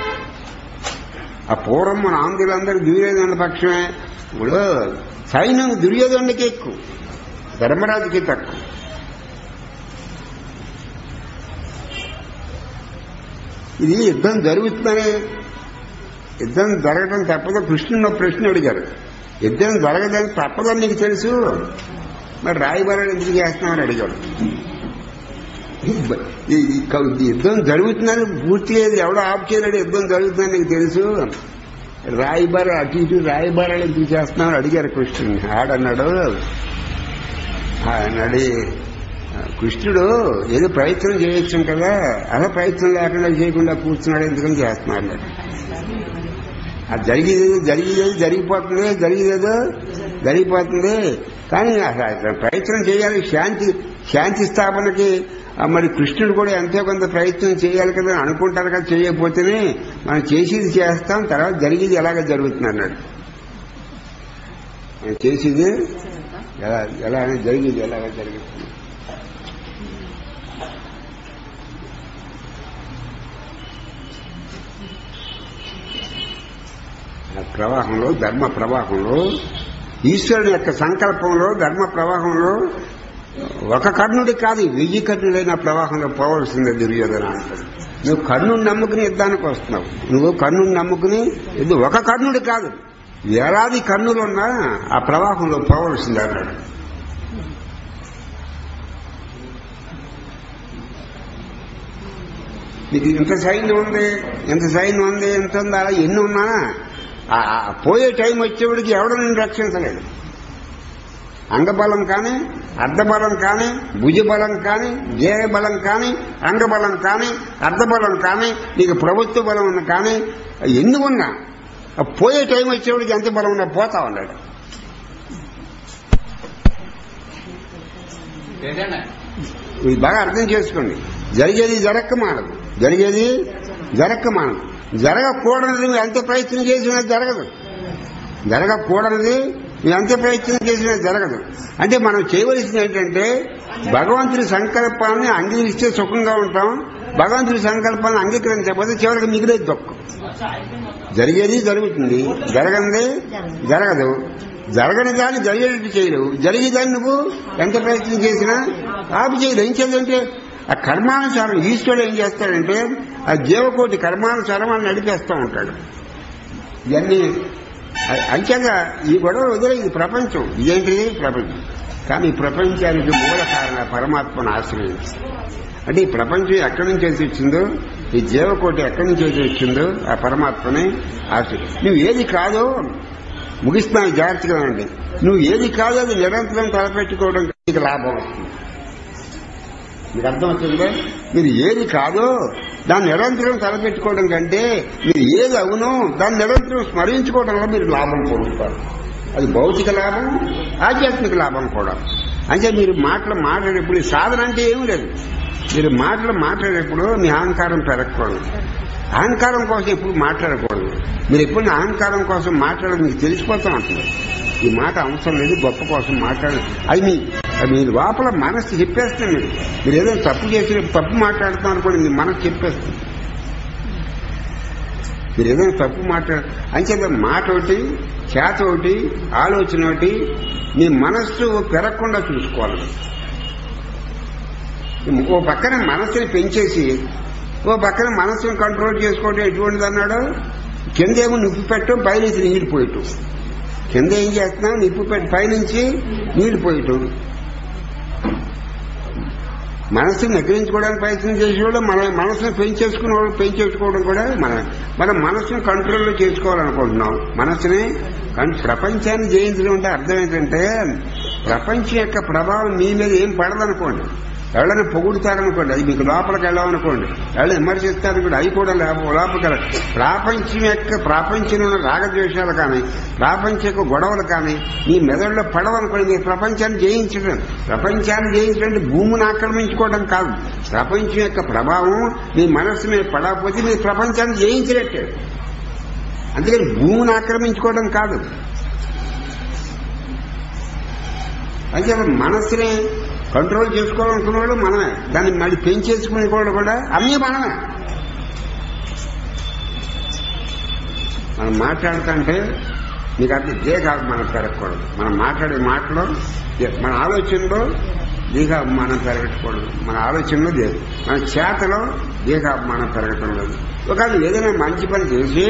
ఆ పూర్వం మన ఆంధ్రులందరూ దుర్యోధనుడి పక్షమే ఇప్పుడు సైన్యం దుర్యోధనుడికి ఎక్కువ ధర్మరాజుకి తక్కువ ఇది యుద్ధం జరుగుతుందనే యుద్ధం జరగడం తప్పదు కృష్ణుని ఒక ప్రశ్న అడిగారు యుద్ధం జరగదని తప్పదని నీకు తెలుసు మరి రాయబారాలు ఎందుకు చేస్తున్నామని అడిగాడు ఈ ఈ క- ఈ యుద్ధం జరుగుతుందని పూర్తిగా ఇది ఎవడో ఆఫ్ చేయలేడు యుద్ధం జరుగుతుందని నీకు తెలుసు రాయబార అటు ఇటు రాయబారాలు ఎందుకు చేస్తున్నామని అడిగారు కృష్ణుని ఆడన్నాడు అన్నాడు కృష్ణుడు ఏదో ప్రయత్నం చేయొచ్చు కదా అలా ప్రయత్నం లేకుండా చేయకుండా కూర్చున్నాడు ఎందుకని చేస్తున్నాడు అన్నాడు. అది జరిగేదేదో జరిగేదేదో జరిగిపోతుంది జరిగేదేదో జరిగిపోతుంది కానీ అసలు అసలు ప్రయత్నం చేయాలి శాంతి శాంతి స్థాపనకి ఆ, మరి కృష్ణుడు కూడా ఎంతో కొంత ప్రయత్నం చేయాలి కదా అని అనుకుంటారు కదా చేయకపోతేనే మనం చేసేది చేస్తాం తర్వాత జరిగేది ఎలాగ జరుగుతుంది అన్నాడు నేను చేసేది ఎలా ఎలా అని జరిగేది ఎలాగ జరిగిస్తుంది ఆ ప్రవాహంలో ధర్మ ప్రవాహంలో ఈశ్వరుని యొక్క సంకల్పంలో ధర్మ ప్రవాహంలో ఒక కర్ణుడి కాదు వెయ్యి కర్ణుడైన ప్రవాహంలో పోవలసిందే దుర్యోధన అంటాడు నువ్వు కర్ణుని నమ్ముకుని యుద్ధానికి వస్తున్నావు నువ్వు కర్ణుని నమ్ముకుని ఇది ఒక కర్ణుడు కాదు వేలాది కర్ణులున్నా ఆ ప్రవాహంలో పోవలసిందే అన్నాడు మీకు ఇంత సైన్యం ఉంది ఇంత సైన్యం ఉంది ఎంత ఉందా ఎన్ని ఉన్నా ఆ ఆ పోయే టైం వచ్చేవాడికి ఎవడు నేను రక్షించలేడు అంగబలం కానీ అర్ధబలం కానీ భుజబలం కానీ దేహ బలం కానీ అంగబలం కానీ అర్ధబలం కానీ నీకు ప్రభుత్వ బలం ఉన్న కానీ ఎన్ని ఉన్నా ఆ పోయే టైం వచ్చేవాడికి ఎంత బలం ఉన్నా పోతా ఉన్నాడు ఇది బాగా అర్థం చేసుకోండి జరిగేది జరక్క మానదు జరిగేది జరక్క మానదు జరగకూడనిది నువ్వు ఎంత ప్రయత్నం చేసినా జరగదు జరగకూడనిది నువ్వు ఎంత ప్రయత్నం చేసినా జరగదు అంటే మనం చేయవలసింది ఏంటంటే భగవంతుడి సంకల్పాన్ని అంగీకరిస్తే సుఖంగా ఉంటాం భగవంతుడి సంకల్పాన్ని అంగీకరించకపోతే చివరికి మిగిలేదు దుఃఖం జరిగేది జరుగుతుంది జరగనిది జరగదు జరగని దాన్ని జరిగేటట్టు చేయలేవు జరిగేదాన్ని నువ్వు ఎంత ప్రయత్నం చేసినా ఆపి చేయలేవు ఏం చేయాలంటే ఆ కర్మానుసారం ఈశ్వరుడు ఏం చేస్తాడంటే ఆ జీవకోటి కర్మానుసారం అని నడిపేస్తూ ఉంటాడు ఇవన్నీ అ- అంచేత ఈ గొడవ వదిలే ఇది ప్రపంచం ఇదేంటిది ప్రపంచం కానీ ఈ ప్రపంచానికి మూల కారణ పరమాత్మను ఆశ్రయించి అంటే ఈ ప్రపంచం ఎక్కడి నుంచి వచ్చి వచ్చిందో ఈ జీవకోటి ఎక్కడి నుంచి వచ్చి వచ్చిందో ఆ పరమాత్మని ఆశ్రయి నువ్వు ఏది కాదో ముగిస్తున్నావు జాగ్రత్తగా ఉండి నువ్వు ఏది కాదో అది నిరంతరం తలపెట్టుకోవడం నీకు లాభం వస్తుంది మీకు అర్థమవుతుందా మీరు ఏది కాదో దాన్ని నిరంతరం తలపెట్టుకోవడం కంటే మీరు ఏది అవునో దాన్ని నిరంతరం స్మరించుకోవడంలో మీరు లాభం పొందుతారు అది భౌతిక లాభం ఆధ్యాత్మిక లాభం కూడా అంటే మీరు మాటలు మాట్లాడేప్పుడు ఈ సాధన అంటే ఏమీ లేదు మీరు మాటలు మాట్లాడేప్పుడు మీ అహంకారం పెరగకూడదు అహంకారం కోసం ఎప్పుడు మాట్లాడకూడదు మీరు ఎప్పుడు అహంకారం కోసం మాట్లాడదు మీకు తెలిసిపోతా ఉంటుంది ఈ మాట అవసరం లేదు గొప్ప కోసం మాట్లాడదు అది మీ అది మీ లోపల మనసు చెప్పేస్తుంది మీరు మీరు ఏదో తప్పు చేసిన తప్పు మాట్లాడుతాం అనుకోండి మీ మనసు చెప్పేస్తుంది మీరు ఏదైనా తప్పు మాట్లాడ అంచేత మాట ఒకటి చేత ఒకటి ఆలోచన ఒకటి మీ మనస్సు పెరగకుండా చూసుకోవాలి ఓ పక్కన మనస్సుని పెంచేసి ఓ పక్కన మనస్సుని కంట్రోల్ చేసుకోవడం ఎటువంటిది అన్నాడు కిందేమో నిప్పు పెట్టడం పైనుంచి నీళ్లు పోయటం కింద ఏం చేస్తున్నావు నిప్పు పెట్టి పైనుంచి నీళ్లు పోయటం మనసుని నిగ్రహించుకోవడానికి ప్రయత్నం చేసేవాడు మన మనసును పెంచేసుకునేవాడు పెంచేసుకోవడం కూడా మన మన మనసును కంట్రోల్లో చేసుకోవాలనుకుంటున్నాం మనసుని కన్- ప్రపంచాన్ని జయించడం అంటే అర్థం ఏంటంటే ప్రపంచం యొక్క ప్రభావం మీ మీద ఏం పడదనుకోండి ఎవరైనా పొగుడుతారనుకోండి అది మీకు లోపలికి వెళ్ళామనుకోండి ఎవరైనా విమర్శిస్తారనుకోండి అవి కూడా లోప- లోపలికి వెళ్ళ- ప్రాపంచం యొక్క ప్రాపంచంలో ఉన్న రాగద్వేషాలు కానీ ప్రాపంచ యొక్క గొడవలు కానీ మీ మెదడులో పడవనుకోండి మీరు ప్రపంచాన్ని జయించడం ప్రపంచాన్ని జయించడం అంటే భూమిని ఆక్రమించుకోవడం కాదు ప్రపంచం యొక్క ప్రభావం మీ మనస్సు మీద పడకపోతే మీరు ప్రపంచాన్ని జయించినట్టే అందుకని భూమిని ఆక్రమించుకోవడం కాదు అయితే మనస్సుని కంట్రోల్ చేసుకోవాలనుకున్న వాళ్ళు మనమే దాన్ని మళ్ళీ పెంచేసుకునే వాళ్ళు కూడా అన్నీ మనమే మనం మాట్లాడుతుంటే మీకు అర్థం దేహాభిమానం పెరగకూడదు మనం మాట్లాడే మాటలో మన ఆలోచనలో దేహాభిమానం పెరగకూడదు మన ఆలోచనలో దేహం మన చేతలో దేహాభిమానం పెరగటం లేదు ఒకవేళ ఏదైనా మంచి పని చేసి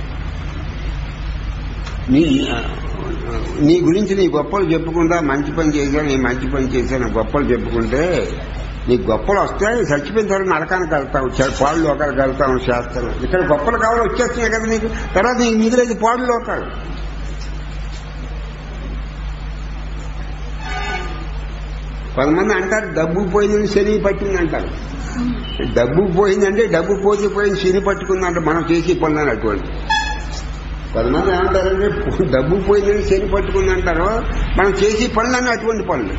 నీ నీ గురించి నీ గొప్పలు చెప్పుకుంటా మంచి పని చేశాను నీ మంచి పని చేశాను గొప్పలు చెప్పుకుంటే నీ గొప్పలు వస్తాయి చచ్చిపోయిన తర్వాత నరకానికి వెళ్తావు చె- పాడు లోకాలకు వెళ్తావు చేస్తాను ఇక్కడ గొప్పలు కావాలి వచ్చేస్తున్నాయి కదా నీకు తర్వాత నీకు మిగిలేదు పాడు లోకాలు కొంతమంది అంటారు డబ్బు పోయిందని శని పట్టింది అంటారు డబ్బు పోయిందంటే డబ్బు పోతే పోయింది శని పట్టుకుందంటే మనం చేసే పనులని అటువంటి కొంతమంది ఏమంటారంటే డబ్బు పోయిందని శని పట్టుకుంది అంటారు మనం చేసే పనులన్నీ అటువంటి పనులు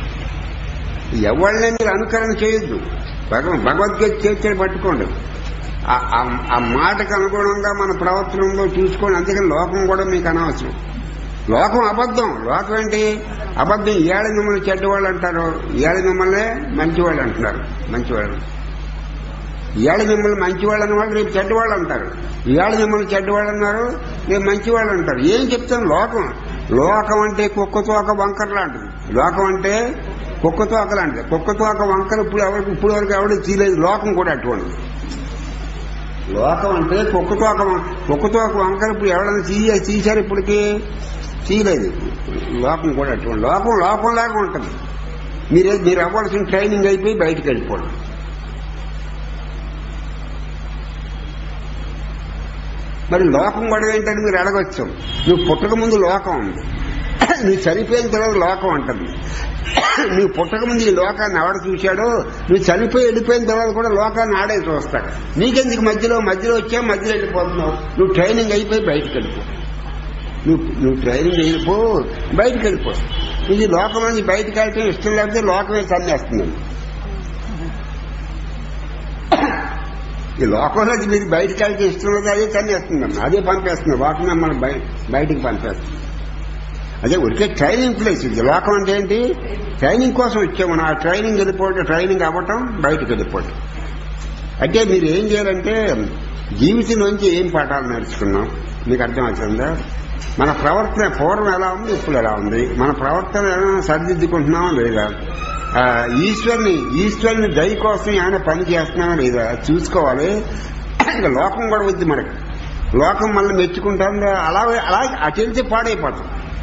ఎవరినే మీరు అనుకరణ చేయొద్దు భగవ భగవద్గీత చేర్చని పట్టుకోండి ఆ- ఆ- ఆ మాటకు అనుగుణంగా మన ప్రవర్తన ఉందో చూసుకోండి అందుకని లోకం కూడా మీకు అనవసరం లోకం అబద్ధం లోకం ఏంటి అబద్ధం ఇవాళ మిమ్మల్ని చెడ్డవాళ్ళు అంటారు ఇవాళ మిమ్మల్ని మంచివాళ్ళు అంటున్నారు మంచివాళ్ళు ఇవాళ మిమ్మల్ని మంచివాళ్ళు అన్నవాళ్ళు రేపు చెడ్డవాళ్ళు అంటారు ఇవాళ మిమ్మల్ని చెడ్డవాళ్ళు అన్నారు రేపు మంచివాళ్ళు అంటారు ఏం చెప్తాను లోకం లోకం అంటే కుక్క తోక వంకర లాంటిది లోకం అంటే కుక్క తోక లాంటిది కుక్క తోక వంకర ఇప్పుడు ఎవరికి ఇప్పుడు వరకు ఎవరికి తీయలేదు లోకం కూడా అటువంటిది లోకం అంటే కుక్క తోక వం- కుక్క తోక వంకర ఇప్పుడు ఎవరైనా తీయ తీశారు ఇప్పటికి తీయలేదు లోకం కూడా అటువంటి లోకం లోకంలాగా ఉంటుంది మీరు మీరు అవ్వాల్సిన ట్రైనింగ్ అయిపోయి బయటకు వెళ్ళిపోవడం మరి లోకం గొడవ ఏంటని మీరు అడగచ్చు నువ్వు పుట్టక ముందు లోకం ఉంది నువ్వు చనిపోయిన తర్వాత లోకం అంటుంది నువ్వు పుట్టక ముందు ఈ లోకాన్ని ఎవడ చూశాడో నువ్వు చనిపోయి వెళ్ళిపోయిన తర్వాత కూడా లోకాన్ని ఆడే చూస్తాడు నీకెందుకు మధ్యలో మధ్యలో వచ్చా మధ్యలో వెళ్ళిపోతున్నావు నువ్వు ట్రైనింగ్ అయిపోయి బయటకు వెళ్ళిపో నువ్వు నువ్వు ట్రైనింగ్ వెళ్ళిపో బయటకు వెళ్ళిపో ఇది లోకం నుంచి బయటకు వెళ్ళటం ఇష్టం లేకపోతే లోకమే సన్నేస్తుంది ఈ లోకంలో మీరు బయటకు వెళ్తే ఇష్టం లేదు అదే తన్నేస్తుందమ్మా అదే పంపేస్తుంది లోకం మిమ్మల్ని బయ- బయటికి పంపేస్తుంది అదే ఉడికే ట్రైనింగ్ ప్లేస్ ఇది లోకం అంటే ఏంటి ట్రైనింగ్ కోసం వచ్చాము ఆ ట్రైనింగ్ వెళ్ళిపోవటం ట్రైనింగ్ అవ్వటం బయటకు వెళ్ళిపోవటం అంటే మీరు ఏం చేయాలంటే జీవితం నుంచి ఏం పాఠాలు నేర్చుకున్నాం మీకు అర్థమవుతుందా మన ప్రవర్తన పూర్వం ఎలా ఉంది ఇప్పుడు ఎలా ఉంది మన ప్రవర్తన ఏమైనా సరిదిద్దుకుంటున్నామా లేదా ఆ, ఈశ్వరుని ఈశ్వరుని దయ కోసం ఏమైనా పని చేస్తున్నామా లేదా చూసుకోవాలి ఇంకా లోకం కూడా ఉంది మనకి లోకం మళ్ళీ మెచ్చుకుంటుందా అలా అలా అటు వెళ్తే పాడైపోతాం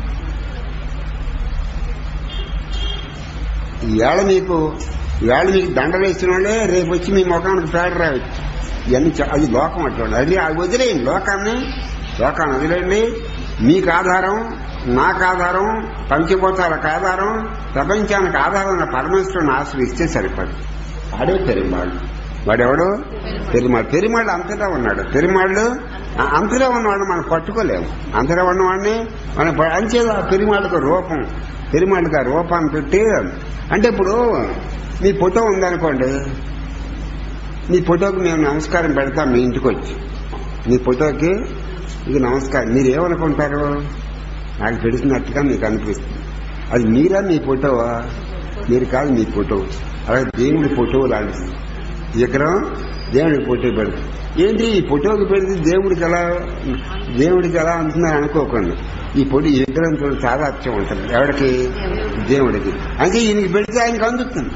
ఈవేళ మీకు ఈవేళ మీకు దండ వేసిన వాళ్ళే రేపు వచ్చి మీ ముఖానికి పేడ రావచ్చు ఇవన్నీ చ- అది లోకం అటువంటి అది అది వదిలేయండి లోకాన్ని లోకాన్ని వదిలేయండి మీకు ఆధారం నాకు ఆధారం పంచభూతాలకు ఆధారం ప్రపంచానికి ఆధారం ఉన్న పరమేశ్వరుని ఆశ్రయిస్తే సరిపడు ఆడే పెరిమాళ్ళు వాడెవడు పెరిమాళ్ళు పెరిమాళ్ళు అంతటా ఉన్నాడు పెరిమాళ్ళు ఆ అంతలో ఉన్నవాడిని మనం పట్టుకోలేము అంతలో ఉన్నవాడిని మనం ప- అంచేది ఆ పెరిమాళ్ళకు రూపం పెరిమాళ్ళకి ఆ రూపాన్ని పెట్టి అంటే ఇప్పుడు మీ ఫోటో ఉందనుకోండి మీ ఫోటోకి మేము నమస్కారం పెడతాం మీ ఇంటికి వచ్చి మీ ఫోటోకి ఇది నమస్కారం మీరు ఏమనుకుంటారు నాకు పెడుతున్నట్టుగా మీకు అనిపిస్తుంది అది మీరా మీ ఫోటోవా మీరు కాదు మీ ఫోటో అలాగే దేవుడి ఫోటో లాంటిది విగ్రహం దేవుడి ఫోటో పెడుతుంది ఏంటి ఈ ఫోటోకి పెడితే దేవుడికి ఎలా దేవుడికి ఎలా అంటున్నారు అనుకోకండి ఈ ఫోటో ఈ విగ్రహం చూడ చాలా అర్థం ఉంటుంది ఎవరికి దేవుడికి అంటే ఈయనకి పెడితే ఆయనకి అందుతుంది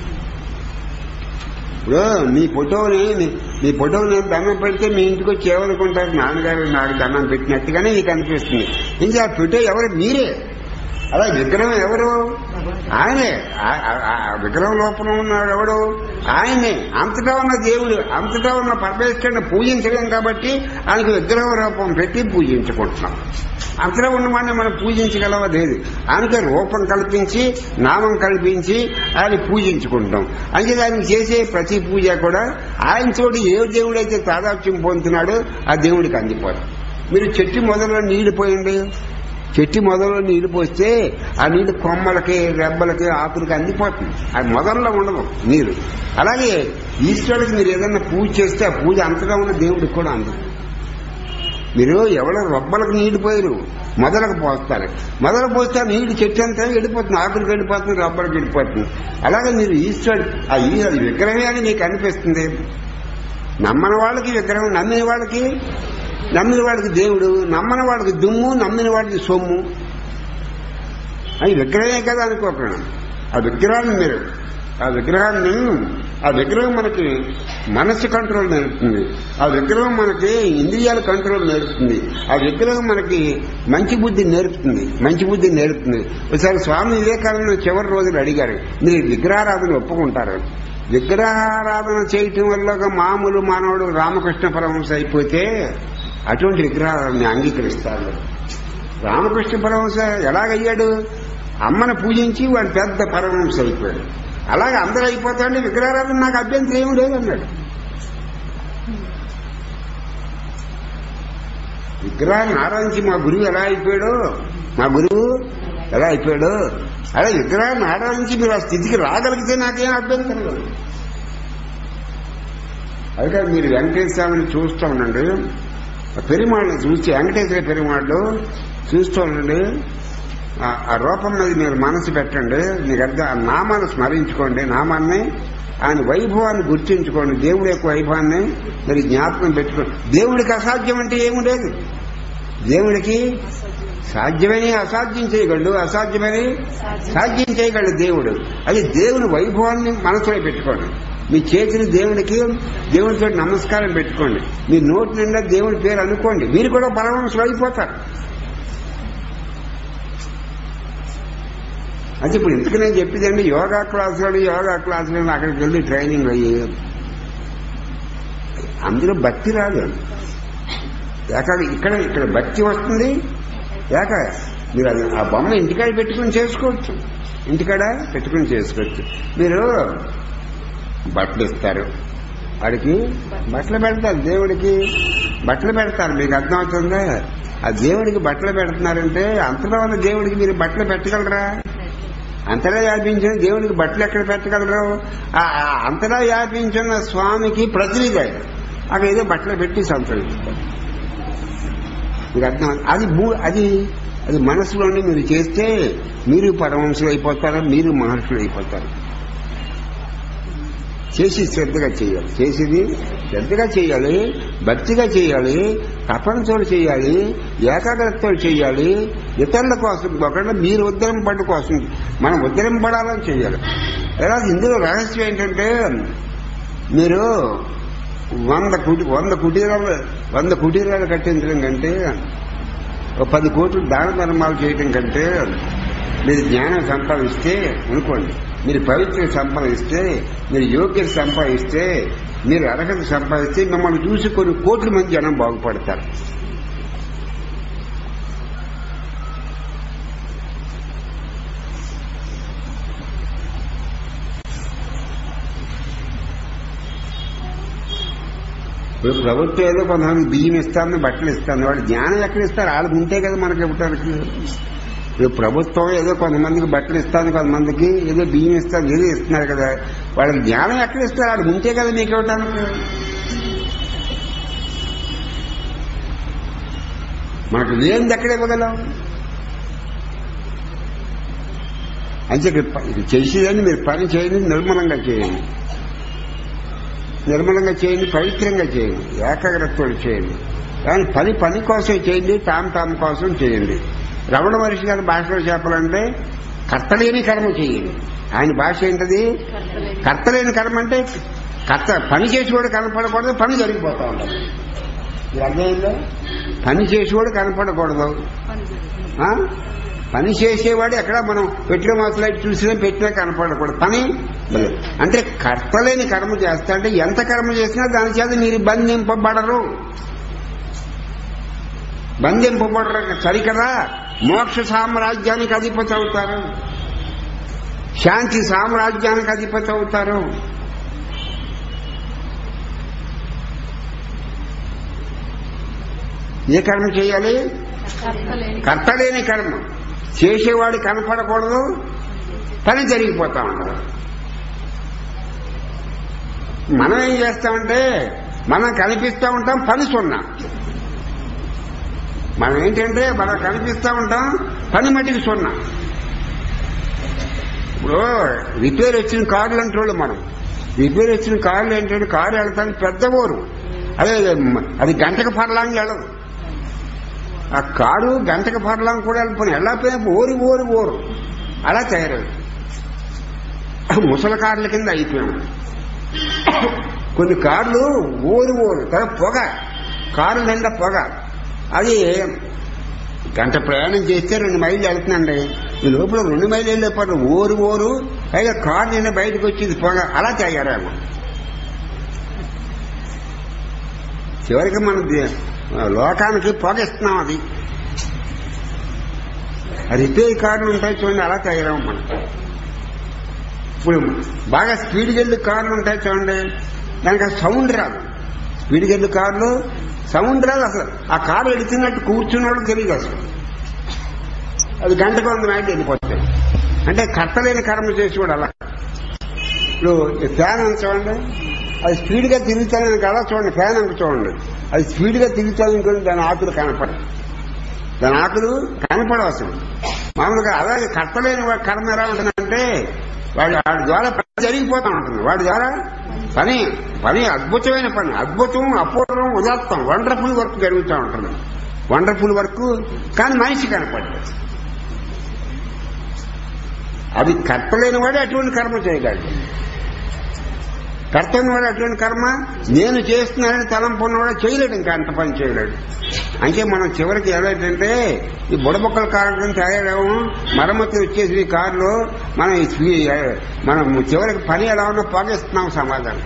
ఇప్పుడు మీ ఫోటోని మీ- మీ ఫోటోని నేను దండం పెడితే మీ ఇంటికి వచ్చి ఏమనుకుంటారు నాన్నగారు నాకు దండం పెట్టినట్టుగానే మీకు అనిపిస్తుంది ఇంకా ఆ ఫోటో ఎవరు మీరే అలా విగ్రహం ఎవరు ఆయనే ఆ- ఆ- ఆ విగ్రహం లోపల ఉన్నాడు ఎవడు ఆయనే అంతటా ఉన్న దేవుడు అంతటా ఉన్న పరమేశ్వరుని పూజించలేం కాబట్టి ఆయనకు విగ్రహం రూపం పెట్టి పూజించుకుంటున్నాం అంతలో ఉన్నవాడిని మనం పూజించగలవా లేదు ఆయనకి రూపం కల్పించి నామం కల్పించి ఆయన పూజించుకుంటాం అంటే దానికి చేసే ప్రతి పూజ కూడా ఆయన చోటు ఏ దేవుడైతే తాదాత్యం పొందుతున్నాడో ఆ దేవుడికి అందిపోతుంది మీరు చెట్టు మొదల్లో నీళ్లు పోయండి చెట్టు మొదల్లో నీళ్లు పోస్తే ఆ నీళ్లు కొమ్మలకి రెబ్బలకి ఆకులకి అందిపోతుంది అది మొదల్లో ఉండదు నీరు అలాగే ఈశ్వరుడికి మీరు ఏదైనా పూజ చేస్తే ఆ పూజ అంతగా ఉన్న దేవుడికి కూడా అందదు మీరు ఎవరో రొబ్బలకు నీళ్లు పోయారు మొదలకు పోస్తారు మొదలకు పోస్తే ఆ నీళ్లు చెట్టు అంతా వెళ్ళిపోతుంది ఆకులకు వెళ్ళిపోతుంది రబ్బలకు వెళ్ళిపోతుంది అలాగే మీరు ఈశ్వరుడు ఆ ఈ అది విగ్రహమే అని మీకు అనిపిస్తుంది నమ్మని వాళ్ళకి విగ్రహం నమ్మిన వాళ్ళకి నమ్మిన వాడికి దేవుడు నమ్మని వాడికి దుమ్ము నమ్మిన వాడికి సొమ్ము అది విగ్రహమే కదా అనుకోకుండా ఆ విగ్రహాన్ని మీరు ఆ విగ్రహాన్ని ఆ విగ్రహం మనకి మనస్సు కంట్రోల్ నేర్పుతుంది ఆ విగ్రహం మనకి ఇంద్రియాల కంట్రోల్ నేర్పుతుంది ఆ విగ్రహం మనకి మంచి బుద్ధి నేర్పుతుంది మంచి బుద్ధి నేర్పుతుంది ఒకసారి స్వామి వివేకానంద చివరి రోజులు అడిగారు మీరు విగ్రహారాధన ఒప్పుకుంటారు విగ్రహారాధన చేయటం వల్ల ఒక మామూలు మానవుడు రామకృష్ణ పరమహంస అయిపోతే అటువంటి విగ్రహాలను అంగీకరిస్తారు రామకృష్ణ పరమహంస ఎలాగయ్యాడు అమ్మను పూజించి వాడు పెద్ద పరమహంస అయిపోయాడు అలాగే అందరూ అయిపోతాండి విగ్రహారాధన నాకు అభ్యంతరం ఏమి లేదన్నాడు విగ్రహాన్ని ఆరాధించి మా గురువు ఎలా అయిపోయాడో మా గురువు ఎలా అయిపోయాడో అలా విగ్రహాన్ని ఆరాధించి మీరు ఆ స్థితికి రాగలిగితే నాకేం అభ్యంతరం లేదు విగ్రహాన్ని ఆరాధించి మీరు ఆ స్థితికి రాగలిగితే నాకేం అభ్యంతరం లేదు విగ్రహాన్ని ఆరాధించి మీరు ఆ స్థితికి రాగలిగితే నాకేం అభ్యంతరం లేదు అది కాదు మీరు వెంకటేశ్వర స్వామిని చూస్తూ ఉండండి పెరుమాళ్ళని చూసి వెంకటేశ్వర పెరుమాళ్ళు చూస్తూ ఉండండి ఆ- ఆ రూపం మీద మీరు మనసు పెట్టండి మీకు అర్థం ఆ నామాన్ని స్మరించుకోండి నామాన్ని ఆయన వైభవాన్ని గుర్తించుకోండి దేవుడి యొక్క వైభవాన్ని మీరు జ్ఞాపకం పెట్టుకోండి దేవుడికి అసాధ్యం అంటే ఏమి లేదు దేవుడికి సాధ్యమని అసాధ్యం చేయగలడు అసాధ్యమని సాధ్యం చేయగలడు దేవుడు అది దేవుని వైభవాన్ని మనసులో పెట్టుకోండి మీ చేతిని దేవునికి దేవునితో నమస్కారం పెట్టుకోండి మీ నోటి నిండా దేవుని పేరు అనుకోండి మీరు కూడా పరమహంసులు అయిపోతారు అంటే ఇప్పుడు ఇంతకు నేను చెప్పిందండి యోగా క్లాసులు యోగా క్లాసులు అక్కడికి వెళ్ళి ట్రైనింగ్ అయ్యి అందులో భక్తి రాదు ఏకాక ఇక్కడ ఇక్కడ భక్తి వస్తుంది ఏక మీరు అది ఆ బొమ్మ ఇంటికాడ పెట్టుకుని చేసుకోవచ్చు ఇంటికాడ పెట్టుకుని చేసుకోవచ్చు మీరు బట్టలు ఇస్తారు వాడికి బట్టలు పెడతారు దేవుడికి బట్టలు పెడతారు మీకు అర్థమవుతుందా ఆ దేవుడికి బట్టలు పెడుతున్నారంటే అంతలో ఉన్న దేవుడికి మీరు బట్టలు పెట్టగలరా అంతలా వ్యాపించిన దేవుడికి బట్టలు ఎక్కడ పెట్టగలరు ఆ ఆ అంతలా వ్యాపించిన స్వామికి ప్రతినిధి ఆయన అక్కడ ఏదో బట్టలు పెట్టి సంతోషిస్తారు మీకు అర్థం అది భూ అది అది మనసులోనే మీరు చేస్తే మీరు పరమంశులు అయిపోతారు మీరు మహర్షులు అయిపోతారు చేసి శ్రద్ధగా చేయాలి చేసేది శ్రద్ధగా చేయాలి భక్తిగా చేయాలి తపనతో చేయాలి ఏకాగ్రతతో చేయాలి ఇతరుల కోసం కాకుండా మీరు ఉద్ధరింపడ కోసం మనం ఉద్ధరింపడాలని చేయాలి ఎలా ఇందులో రహస్యం ఏంటంటే మీరు వంద కుటి వంద కుటీరాలు వంద కుటీరాలు కట్టించడం కంటే ఒక పది కోట్లు దాన ధర్మాలు చేయడం కంటే మీరు జ్ఞానం సంపాదిస్తే అనుకోండి మీరు పవిత్ర సంపాదిస్తే మీరు యోగ్యత సంపాదిస్తే మీరు అర్హత సంపాదిస్తే మిమ్మల్ని చూసి కొన్ని కోట్ల మంది జనం బాగుపడతారు ఇప్పుడు ప్రభుత్వం ఏదో కొంతమంది బియ్యం ఇస్తాను బట్టలు ఇస్తాను వాళ్ళు జ్ఞానం ఎక్కడ ఇస్తారు వాళ్ళకి ఉంటే కదా మనకి ఇవ్వటానికి ఇప్పుడు ప్రభుత్వం ఏదో కొంతమందికి బట్టలు ఇస్తాను కొంతమందికి ఏదో బియ్యం ఇస్తాను ఏదో ఇస్తున్నారు కదా వాళ్ళకి జ్ఞానం ఎక్కడ ఇస్తారు వాళ్ళకి ఉంటే కదా మీకు ఇవ్వటానికి మనకు లేనిది ఎక్కడ ఇవ్వగలం అంటే ఇక్కడ ప- ఇది చేసేదని మీరు పని చేయండి నిర్మలంగా చేయండి నిర్మలంగా చేయండి పవిత్రంగా చేయండి ఏకాగ్రతతో చేయండి కానీ పని పని కోసం చేయండి తాము తాము కోసం చేయండి రమణ మహర్షి గారి భాషలో చెప్పాలంటే కర్తలేని కర్మ చేయండి ఆయన భాష ఏంటది కర్తలేని కర్మ అంటే కర్త పని చేసేవాడు కనపడకూడదు పని జరిగిపోతా ఉంటుంది ఇది అర్థమైందా పని చేసేవాడు కనపడకూడదు ఆ? పని చేసేవాడు ఎక్కడ మనం పెట్టిన మాసలైట్ చూసినా పెట్టినా కనపడకూడదు పని లేదు. అంటే కర్తలేని కర్మ చేస్తా అంటే ఎంత కర్మ చేసినా దాని చేత మీరు బంధింపబడరు బంధింపబడరు సరికదా మోక్ష సామ్రాజ్యానికి అధిపతి అవుతారు శాంతి సామ్రాజ్యానికి అధిపతి అవుతారు ఏ కర్మ చేయాలి కర్తలేని కర్మ చేసేవాడు కనపడకూడదు పని జరిగిపోతా ఉండదు మనం ఏం చేస్తామంటే మనం కనిపిస్తూ ఉంటాం పని సున్నా మనం ఏంటంటే మనం కనిపిస్తూ ఉంటాం పని మట్టికి సున్నా ఇప్పుడు రిపేర్ వచ్చిన కార్లు అంటోళ్ళు మనం రిపేర్ వచ్చిన కార్లు ఏంటంటే కారు వెళ్తానికి పెద్ద ఊరు అదే అది గంటకు పర్లాంగి వెళ్ళదు ఆ కారు గంటకు పర్లాంగి కూడా వెళ్ళిపోయి వెళ్ళకపోయినా ఓరి ఓరి ఓరు అలా తయారయ్యారు ముసలి కార్ల కింద అయిపోయాం కొన్ని కార్లు ఓరి ఓరు తర్వాత పొగ కారు నిండా పొగ అది గంట ప్రయాణం చేస్తే రెండు మైళ్ళు వెళ్తుందండి ఈ లోపల రెండు మైళ్ళు వెళ్ళేపాటు ఓరు ఓరు పైగా కారు నిండా బయటకు వచ్చింది పొగ అలా తయారాము చివరికి మన దే- లోకానికి పొగ ఇస్తున్నాం అది రిపేర్ కార్లు ఉంటాయి చూడండి అలా తయారాము మనం ఇప్పుడు బాగా స్పీడ్కి వెళ్ళి కార్లు ఉంటాయి చూడండి దానికి ఆ సౌండ్ రాదు స్పీడ్కి వెళ్ళి కార్లు సౌండ్ రాదు అసలు ఆ కారు వెళుతున్నట్టు కూర్చున్నాడు తెలియదు అసలు అది గంటకు వంద మైళ్ళు వెళ్ళిపోతాయి అంటే కట్టలేని కర్మ చేసి కూడా అలా ఇప్పుడు ఈ ఫ్యాన్ ఉంది చూడండి అది స్పీడ్ గా తిరుగుతానని కదా చూడండి ఫ్యాన్ అంక చూడండి అది స్పీడ్ గా తిరుగుతాననుకుని దాని ఆకులు కనపడదు దాని ఆకులు కనపడవు అసలు మామూలుగా అలాగే కట్టలేని వాడి కర్మ ఎలా ఉంటుందంటే వాడి వాడి ద్వారా పని జరిగిపోతా ఉంటుంది వాడి ద్వారా పని పని అద్భుతమైన పని అద్భుతం అపూర్వం ఉదాత్తం వండర్ఫుల్ వర్క్ జరుగుతూ ఉంటుంది వండర్ఫుల్ వర్క్ కానీ మనిషి కనపడదు అది కట్టలేని వాడు అటువంటి కర్మ చేయగలడు కర్తని వాడు అటువంటి కర్మ నేను చేస్తున్నానని తలంపు ఉన్నవాడు చేయలేడు ఇంకా అంత పని చేయలేడు అంటే మనం చివరికి ఏదైతే ఈ బుడబొక్కల కారణం తయారాము మరమ్మతులు వచ్చేసి ఈ కారులో మనం ఈ స్వీ- మనం చివరికి పని ఎలా ఉన్నా పోగేస్తున్నాం సమాధానం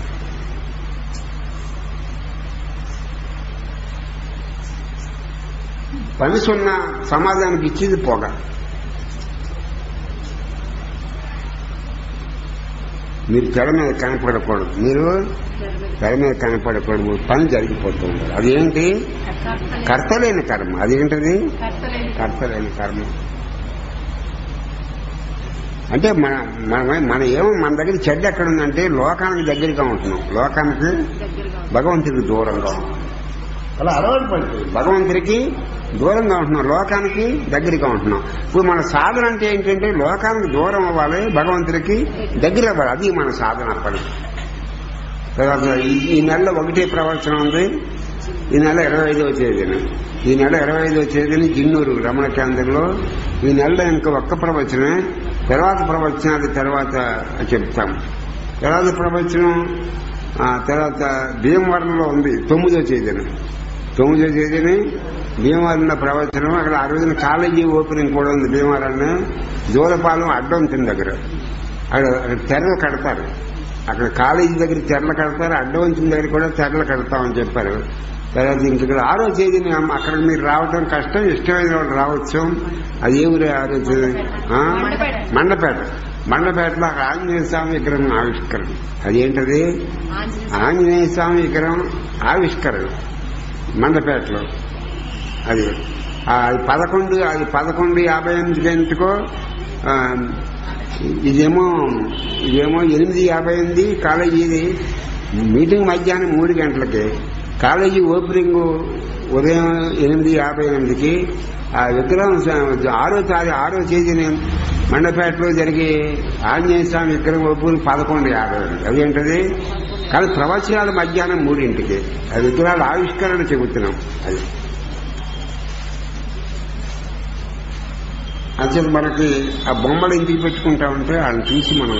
పని సున్న సమాధానానికి ఇచ్చేది పొగ మీరు తెర మీద కనపడకూడదు మీరు తెర మీద కనపడకూడదు పని జరిగిపోతూ ఉండాలి అదేంటి కర్తలేని కర్మ అదేంటిది కర్తలేని కర్మ అంటే మన మన మన ఏమో మన దగ్గర చెడ్డ ఎక్కడ ఉందంటే లోకానికి దగ్గరగా ఉంటున్నాం లోకానికి భగవంతుడికి దూరంగా ఉంటున్నాం అలా అలవాటు పడుతుంది భగవంతుడికి దూరంగా ఉంటున్నాం లోకానికి దగ్గరగా ఉంటున్నాం ఇప్పుడు మన సాధన అంటే ఏంటంటే లోకానికి దూరం అవ్వాలి భగవంతుడికి దగ్గర అవ్వాలి అది మన సాధన పని తర్వాత ఈ- ఈ నెలలో ఒకటే ప్రవచనం ఉంది ఈ నెల ఇరవై ఐదవ తేదీన ఈ నెల ఇరవై ఐదవ తేదీని జిన్నూరు రమణ కేంద్రంలో ఈ నెలలో ఇంకా ఒక్క ప్రవచనమే తర్వాత ప్రవచనాలు తర్వాత చెప్తాం తర్వాత ప్రవచనం ఆ తర్వాత భీమవరంలో ఉంది తొమ్మిదో తేదీన తొమ్మిదో తేదీని భీమవరంలో ప్రవచనం అక్కడ ఆ రోజున కాలేజీ ఓపెనింగ్ కూడా ఉంది భీమవరాన్ని దూరపాలెం అడ్డంతిన దగ్గర అక్కడ అక్కడ తెరలు కడతారు అక్కడ కాలేజీ దగ్గర తెరలు కడతారు అడ్డవంచిన దగ్గర కూడా తెరలు కడతామని చెప్పారు తర్వాత ఇంక ఇక్కడ ఆరో తేదీని అమ్మ అక్కడికి మీరు రావడం కష్టం ఇష్టమైన వాళ్ళు రావచ్చు అది ఏ ఊరే ఆరో తేదీ ఆ? మండపేట మండపేటలో అక్కడ ఆంజనేయ స్వామి విగ్రహం ఆవిష్కరణ అదేంటది ఆంజనేయ స్వామి విగ్రహం ఆవిష్కరణ మండపేటలో అది ఆ, అది పదకొండు అది పదకొండు యాభై ఎనిమిది గంటకో ఆ, ఇదేమో ఇదేమో ఎనిమిది యాభై ఎనిమిది కాలేజీది మీటింగ్ మధ్యాహ్నం మూడు గంటలకి కాలేజీ ఓపెనింగ్ ఉదయం ఎనిమిది యాభై ఎనిమిదికి ఆ విగ్రహం స- ఆరో తారీఖు ఆరో తేదీని మండపేటలో జరిగే ఆంజనేయ స్వామి విగ్రహం ఓపెనింగ్ పదకొండు యాభై ఎనిమిది అదేంటది కానీ ప్రవచనాలు మధ్యాహ్నం మూడింటికి ఆ విగ్రహాల ఆవిష్కరణ చెబుతున్నాం అది అసలు మనకి ఆ బొమ్మలు ఎందుకు పెట్టుకుంటామంటే వాళ్ళని చూసి మనం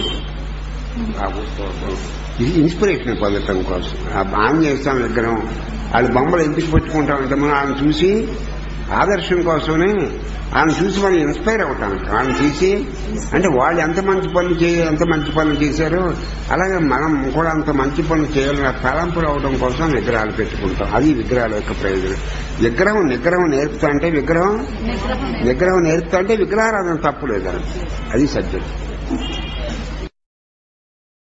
ఇది ఇన్స్పిరేషన్ పొందటం కోసం ఆ ఆంజనేయ స్వామి విగ్రహం వాళ్ళ బొమ్మలు ఎందుకు పెట్టుకుంటామంటే మనం వాళ్ళని చూసి ఆదర్శం కోసమే వాళ్ళని చూసి మనం ఇన్స్పైర్ అవుతాం వాళ్ళని చూసి అంటే వాళ్ళు ఎంత మంచి పనులు చేయ ఎంత మంచి పనులు చేశారో అలాగే మనం కూడా అంత మంచి పనులు చేయాలని తలంపులు అవడం కోసం విగ్రహాలు పెట్టుకుంటాం అది విగ్రహాల యొక్క ప్రయోజనం విగ్రహం నిగ్రహం నేర్పుతా అంటే విగ్రహం విగ్రహం నేర్పుతా అంటే విగ్రహారాధన తప్పు లేదని అది సబ్జెక్ట్